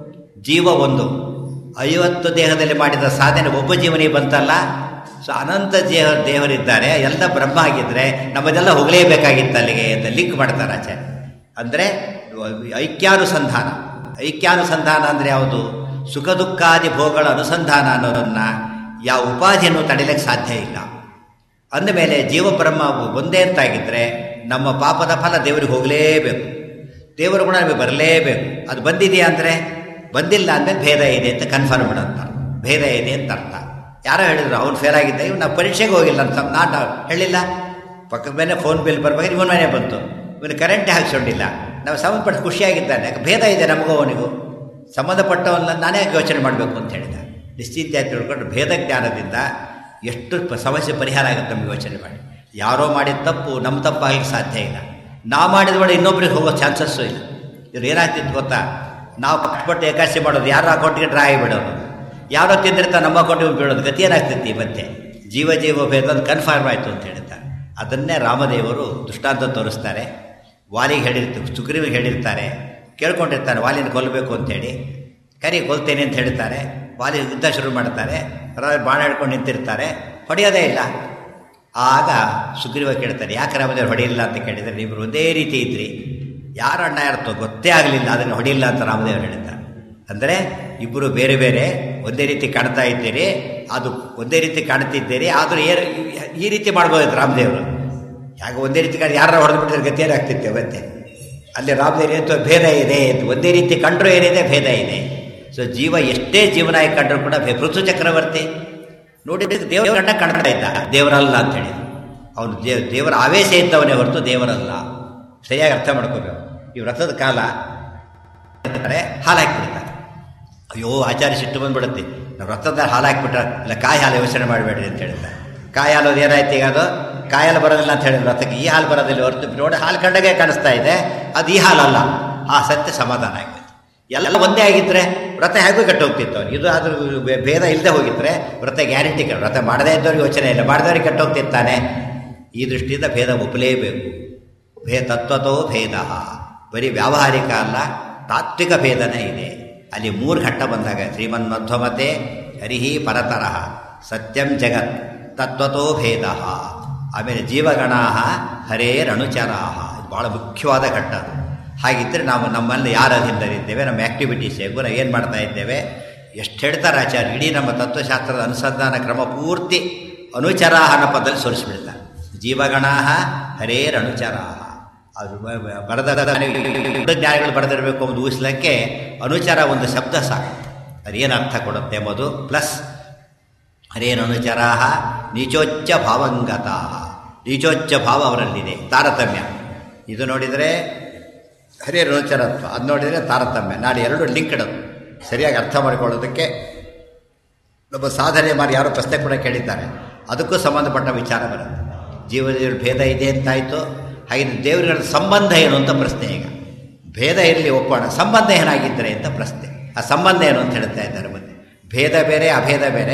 ಜೀವ ಒಂದು ಐವತ್ತು ದೇಹದಲ್ಲಿ ಮಾಡಿದ ಸಾಧನೆ ಒಬ್ಬ ಜೀವನಿಗೆ ಬಂತಲ್ಲ ಸೊ ಅನಂತ ದೇಹ ದೇವರಿದ್ದಾರೆ ಎಲ್ಲ ಬ್ರಹ್ಮ ಆಗಿದ್ದರೆ ನಮ್ಮದೆಲ್ಲ ಹೋಗಲೇಬೇಕಾಗಿತ್ತು ಅಲ್ಲಿಗೆ ಅಂತ ಲಿಂಕ್ ಮಾಡ್ತಾರೆ ಆಚಾರ್ಯ ಅಂದರೆ ಐಕ್ಯಾನುಸಂಧಾನ ಐಕ್ಯಾನುಸಂಧಾನ ಅಂದರೆ ಯಾವುದು ಸುಖ ದುಃಖಾದಿ ಭೋಗಗಳ ಅನುಸಂಧಾನ ಅನ್ನೋದನ್ನು ಯಾವ ಉಪಾಧಿಯನ್ನು ತಡಿಲಿಕ್ಕೆ ಸಾಧ್ಯ ಇಲ್ಲ ಅಂದಮೇಲೆ ಜೀವ ಬ್ರಹ್ಮ ಒಂದೇ ಅಂತಾಗಿದ್ದರೆ ನಮ್ಮ ಪಾಪದ ಫಲ ದೇವರಿಗೆ ಹೋಗಲೇಬೇಕು ದೇವರ ಗುಣ ನಮಗೆ ಬರಲೇಬೇಕು ಅದು ಬಂದಿದೆಯಾ ಅಂದರೆ ಬಂದಿಲ್ಲ ಅಂದರೆ ಭೇದ ಇದೆ ಅಂತ ಕನ್ಫರ್ಮ್ ಅಂತ ಭೇದ ಇದೆ ಅಂತ ಅರ್ಥ ಯಾರೋ ಹೇಳಿದ್ರು ಅವ್ನು ಫೇಲ್ ಆಗಿದ್ದ ಇವ್ನು ನಾವು ಪರೀಕ್ಷೆಗೆ ಹೋಗಿಲ್ಲ ಅಂತ ನಾಟ ಹೇಳಿಲ್ಲ ಪಕ್ಕದ ಮೇಲೆ ಫೋನ್ ಬಿಲ್ ಬರ್ಬೇಕಾದ್ರೆ ಇವನ ಮನೆ ಬಂತು ಇವನು ಕರೆಂಟೇ ಹಾಕ್ಸೊಂಡಿಲ್ಲ ನಾವು ಸಂಬಂಧಪಟ್ಟ ಖುಷಿಯಾಗಿದ್ದಾನೆ ಭೇದ ಇದೆ ನಮಗೂ ಅವನಿಗೂ ಸಂಬಂಧಪಟ್ಟವನ್ನ ನಾನೇ ಯೋಚನೆ ಮಾಡಬೇಕು ಅಂತ ಹೇಳಿದ ನಿಶ್ಚಿಂತೆ ಅಂತ ತಿಳ್ಕೊಂಡು ಭೇದ ಜ್ಞಾನದಿಂದ ಎಷ್ಟು ಸಮಸ್ಯೆ ಪರಿಹಾರ ಆಗುತ್ತೆ ನಮಗೆ ಯೋಚನೆ ಮಾಡಿ ಯಾರೋ ಮಾಡಿದ ತಪ್ಪು ನಮ್ಮ ತಪ್ಪಾಗಲಿಕ್ಕೆ ಸಾಧ್ಯ ಇಲ್ಲ ನಾವು ಮಾಡಿದ ಒಳ್ಳೆ ಇನ್ನೊಬ್ರಿಗೆ ಹೋಗೋ ಚಾನ್ಸಸ್ಸು ಇಲ್ಲ ಇವ್ರು ಏನಾಗ್ತಿತ್ತು ಗೊತ್ತಾ ನಾವು ಕಷ್ಟಪಟ್ಟು ಏಕಾಶಿ ಮಾಡೋದು ಯಾರೋ ಅಕೌಂಟ್ಗೆ ಡ್ರಾ ಆಗಿಬಿಡೋದು ಯಾರೋ ತಿಂದಿರ್ತಾ ನಮ್ಮ ಅಕೌಂಟಿಗೆ ಬೀಳೋದು ಗತಿ ಏನಾಗ್ತೈತಿ ಮತ್ತೆ ಜೀವ ಜೀವ ಭೇದ ಅದು ಕನ್ಫರ್ಮ್ ಆಯಿತು ಅಂತ ಹೇಳ್ತಾರೆ ಅದನ್ನೇ ರಾಮದೇವರು ದೃಷ್ಟಾಂತ ತೋರಿಸ್ತಾರೆ ವಾಲಿಗೆ ಹೇಳಿರ್ತಾರೆ ಸುಗ್ರೀವಿಗೆ ಹೇಳಿರ್ತಾರೆ ಕೇಳ್ಕೊಂಡಿರ್ತಾನೆ ವಾಲಿನ ಕೊಲ್ಲಬೇಕು ಅಂತೇಳಿ ಕರಿ ಕೊಲ್ತೇನೆ ಅಂತ ಹೇಳ್ತಾರೆ ವಾಲಿ ಯುದ್ಧ ಶುರು ಮಾಡ್ತಾರೆ ಬಾಣ ಹಿಡ್ಕೊಂಡು ನಿಂತಿರ್ತಾರೆ ಹೊಡೆಯೋದೇ ಇಲ್ಲ ಆಗ ಸುಗ್ರೀವ ಕೇಳ್ತಾರೆ ಯಾಕೆ ರಾಮದೇವ್ರು ಹೊಡೆಯಿಲ್ಲ ಅಂತ ಕೇಳಿದರೆ ನೀವು ಒಂದೇ ರೀತಿ ಇದ್ರಿ ಯಾರು ಅಣ್ಣ ಯಾರತ್ತೋ ಗೊತ್ತೇ ಆಗಲಿಲ್ಲ ಅದನ್ನು ಹೊಡೆಯಿಲ್ಲ ಅಂತ ರಾಮದೇವರು ಹೇಳಿದ್ದಾರೆ ಅಂದರೆ ಇಬ್ಬರು ಬೇರೆ ಬೇರೆ ಒಂದೇ ರೀತಿ ಕಾಣ್ತಾ ಇದ್ದೀರಿ ಅದು ಒಂದೇ ರೀತಿ ಕಾಣ್ತಿದ್ದೀರಿ ಆದರೂ ಏನು ಈ ರೀತಿ ಮಾಡ್ಬೋದು ರಾಮದೇವರು ಯಾಕೆ ಒಂದೇ ರೀತಿ ಕಾಣಿ ಯಾರು ಹೊಡೆದ್ಬಿಟ್ಟಿದ್ರೆ ಗತಿ ಏನಾಗ್ತಿತ್ತೆ ಮತ್ತೆ ಅಲ್ಲಿ ರಾಮದೇವ್ರು ಏನು ಭೇದ ಇದೆ ಒಂದೇ ರೀತಿ ಕಂಡ್ರೂ ಏನಿದೆ ಭೇದ ಇದೆ ಸೊ ಜೀವ ಎಷ್ಟೇ ಜೀವನಾಗಿ ಕಂಡ್ರೂ ಕೂಡ ಪೃಥು ಚಕ್ರವರ್ತಿ ನೋಡಿ ದೇವರ ಗಂಡ ಕಾಣ್ತಾ ಇದ್ದ ದೇವರಲ್ಲ ಅಂತ ಹೇಳಿ ಅವನು ದೇವ್ ದೇವರ ಆವೇಶ ಇದ್ದವನೇ ಹೊರತು ದೇವರಲ್ಲ ಸರಿಯಾಗಿ ಅರ್ಥ ಮಾಡ್ಕೋಬೇಕು ಈ ವ್ರತದ ಕಾಲ ಹಾಲು ಹಾಕಿಬಿಡ್ತಾರೆ ಅಯ್ಯೋ ಆಚಾರ್ಯ ಸಿಟ್ಟು ಬಂದ್ಬಿಡುತ್ತೆ ನಾವು ವ್ರತದ ಹಾಲು ಹಾಕಿಬಿಟ್ರೆ ಇಲ್ಲ ಕಾಯಿ ಹಾಲು ಯೋಚನೆ ಮಾಡಬೇಡ್ರಿ ಅಂತ ಹೇಳ್ತಾರೆ ಕಾಯಿ ಹಾಲು ಏನಾಯ್ತು ಈಗ ಅದು ಕಾಯಿ ಹಾಲು ಬರೋದಿಲ್ಲ ಅಂತ ಹೇಳಿದ್ರು ವ್ರತಕ್ಕೆ ಈ ಹಾಲು ಬರೋದಿಲ್ಲ ಹೊರತು ನೋಡಿ ಹಾಲು ಕಂಡಾಗೆ ಕಾಣಿಸ್ತಾ ಇದೆ ಅದು ಈ ಹಾಲಲ್ಲ ಆ ಸತ್ಯ ಸಮಾಧಾನ ಆಗಿದೆ ಎಲ್ಲ ಒಂದೇ ಆಗಿದ್ರೆ ವ್ರತ ಹೇಗೂ ಕಟ್ಟೋಗ್ತಿತ್ತು ಅವ್ನು ಇದು ಅದ್ರ ಭೇದ ಇಲ್ಲದೆ ಹೋಗಿದ್ರೆ ವ್ರತ ಗ್ಯಾರಂಟಿ ವ್ರತ ಮಾಡದೇ ಇದ್ದವ್ರಿಗೆ ಯೋಚನೆ ಇಲ್ಲ ಮಾಡಿದವ್ರಿಗೆ ಕಟ್ಟೋಗ್ತಿರ್ತಾನೆ ಈ ದೃಷ್ಟಿಯಿಂದ ಭೇದ ಒಪ್ಪಲೇಬೇಕು ಭೇ ತತ್ವತೋ ಭೇದ ಬರೀ ವ್ಯಾವಹಾರಿಕ ಅಲ್ಲ ತಾತ್ವಿಕ ಭೇದನೇ ಇದೆ ಅಲ್ಲಿ ಮೂರು ಘಟ್ಟ ಬಂದಾಗ ಶ್ರೀಮನ್ ಮಧ್ವಮತೆ ಹರಿಹಿ ಪರತರಹ ಸತ್ಯಂ ಜಗತ್ ತತ್ವತೋ ಭೇದ ಆಮೇಲೆ ಜೀವಗಣಾ ಹರೇರನುಚರಾಹ ಇದು ಭಾಳ ಮುಖ್ಯವಾದ ಘಟ್ಟ ಅದು ಹಾಗಿದ್ದರೆ ನಾವು ನಮ್ಮಲ್ಲಿ ಯಾರು ಅಧೀನದಲ್ಲಿದ್ದೇವೆ ನಮ್ಮ ಆ್ಯಕ್ಟಿವಿಟೀಸ್ ಹೇಗೂ ನಾವು ಏನು ಮಾಡ್ತಾ ಇದ್ದೇವೆ ಎಷ್ಟು ಹೇಳ್ತಾರೆ ಆಚಾರ್ಯ ಇಡೀ ನಮ್ಮ ತತ್ವಶಾಸ್ತ್ರದ ಅನುಸಂಧಾನ ಕ್ರಮ ಪೂರ್ತಿ ಅನುಚರಾಹ ಅನ್ನೋ ಪದದಲ್ಲಿ ಸೋರಿಸ್ಬಿಡ್ತಾರೆ ಜೀವಗಣಾ ಹರೇರನುಚರಾಹ ಅದು ಬರೆದ ಜ್ಞಾನಿಗಳು ಬರೆದಿರಬೇಕು ಎಂಬುದು ಊಹಿಸ್ಲಿಕ್ಕೆ ಅನುಚಾರ ಒಂದು ಶಬ್ದ ಸಾಕು ಅದೇನು ಅರ್ಥ ಕೊಡುತ್ತೆ ಎಂಬುದು ಪ್ಲಸ್ ಹರೇನನುಚರಾಹ ನೀಚೋಚ್ಚ ಭಾವಂಗತ ನೀಚೋಚ್ಚ ಭಾವ ಅವರಲ್ಲಿದೆ ತಾರತಮ್ಯ ಇದು ನೋಡಿದರೆ ಹರೇನನುಚರತ್ವ ಅದು ನೋಡಿದರೆ ತಾರತಮ್ಯ ನಾಳೆ ಎರಡು ಲಿಂಕ್ ಇಡೋದು ಸರಿಯಾಗಿ ಅರ್ಥ ಮಾಡಿಕೊಳ್ಳೋದಕ್ಕೆ ನಮ್ಮ ಸಾಧನೆ ಮಾಡಿ ಯಾರೋ ಪ್ರಶ್ನೆ ಕೂಡ ಕೇಳಿದ್ದಾರೆ ಅದಕ್ಕೂ ಸಂಬಂಧಪಟ್ಟ ವಿಚಾರ ಬರುತ್ತೆ ಜೀವನ ಭೇದ ಇದೆ ಅಂತಾಯಿತು ಹಾಗೆ ದೇವರುಗಳ ಸಂಬಂಧ ಏನು ಅಂತ ಪ್ರಶ್ನೆ ಈಗ ಭೇದ ಇರಲಿ ಒಪ್ಪೋಣ ಸಂಬಂಧ ಏನಾಗಿದ್ದರೆ ಅಂತ ಪ್ರಶ್ನೆ ಆ ಸಂಬಂಧ ಏನು ಅಂತ ಹೇಳ್ತಾ ಇದ್ದಾರೆ ಮತ್ತೆ ಭೇದ ಬೇರೆ ಅಭೇದ ಬೇರೆ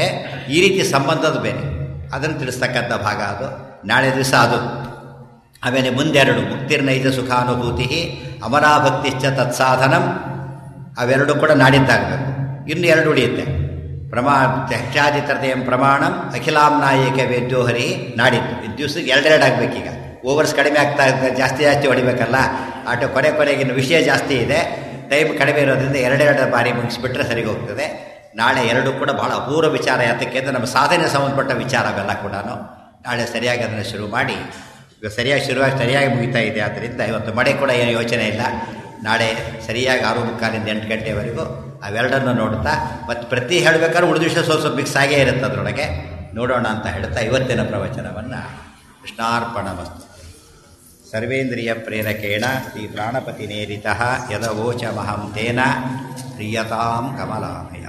ಈ ರೀತಿ ಸಂಬಂಧದ ಬೇರೆ ಅದನ್ನು ತಿಳಿಸ್ತಕ್ಕಂಥ ಭಾಗ ಅದು ನಾಳೆ ದಿವಸ ಅದು ಆಮೇಲೆ ಮುಂದೆರಡು ಮುಕ್ತಿರ್ನೈಜ ಸುಖಾನುಭೂತಿ ಅಮರಾಭಕ್ತಿಶ್ಚ ತತ್ಸಾಧನಂ ಅವೆರಡು ಕೂಡ ನಾಡಿದ್ದಾಗಬೇಕು ಇನ್ನು ಎರಡು ಉಳಿಯುತ್ತೆ ಪ್ರಮಾ ತ್ಯಕ್ಷಾದಿತರತೆಯಂ ಪ್ರಮಾಣಂ ಅಖಿಲಾಂನಾಯಕ ವೇದ್ಯೋಹರಿ ನಾಡಿದ್ದು ಇದು ದಿವಸಕ್ಕೆ ಎರಡೆರಡು ಆಗಬೇಕೀಗ ಓವರ್ಸ್ ಕಡಿಮೆ ಆಗ್ತಾ ಇದೆ ಜಾಸ್ತಿ ಜಾಸ್ತಿ ಹೊಡಿಬೇಕಲ್ಲ ಆಟೋ ಕೊನೆ ಕೊನೆಗಿನ ವಿಷಯ ಜಾಸ್ತಿ ಇದೆ ಟೈಮ್ ಕಡಿಮೆ ಇರೋದ್ರಿಂದ ಎರಡೆರಡು ಬಾರಿ ಮುಗಿಸ್ಬಿಟ್ರೆ ಸರಿಗೆ ಹೋಗ್ತದೆ ನಾಳೆ ಎರಡು ಕೂಡ ಬಹಳ ಅಪೂರ್ವ ವಿಚಾರ ಯಾತಕ್ಕೆ ಅಂದರೆ ನಮ್ಮ ಸಾಧನೆ ಸಂಬಂಧಪಟ್ಟ ವಿಚಾರ ಅವೆಲ್ಲ ಕೂಡ ನಾಳೆ ಸರಿಯಾಗಿ ಅದನ್ನು ಶುರು ಮಾಡಿ ಈಗ ಸರಿಯಾಗಿ ಶುರುವಾಗಿ ಸರಿಯಾಗಿ ಮುಗಿತಾ ಇದೆ ಆದ್ದರಿಂದ ಇವತ್ತು ಮಳೆ ಕೂಡ ಏನು ಯೋಚನೆ ಇಲ್ಲ ನಾಳೆ ಸರಿಯಾಗಿ ಆರು ಮುಕ್ಕಾಲಿಂದ ಎಂಟು ಗಂಟೆವರೆಗೂ ಅವೆರಡನ್ನು ನೋಡ್ತಾ ಮತ್ತು ಪ್ರತಿ ಹೇಳಬೇಕಾದ್ರೆ ಉಳಿದ ವಿಷಯ ಸ್ವಲ್ಪ ಸ್ವಲ್ಪ ಮಿಕ್ಸ್ ಆಗೇ ಇರುತ್ತೆ ಅದರೊಳಗೆ ನೋಡೋಣ ಅಂತ ಹೇಳ್ತಾ ಇವತ್ತಿನ ಪ್ರವಚನವನ್ನು ಕೃಷ್ಣಾರ್ಪಣ ಮಸ್ತು ಸರ್ವೇಂದ್ರಿಯ ಪ್ರೇರಕೇಣ ಶ್ರೀ ಪ್ರಾಣಪತಿ ನೇರಿತ ಯದವೋಚಮಹಂ ತೇನ ಪ್ರಿಯತಾಂ ಕಮಲಾಮಯ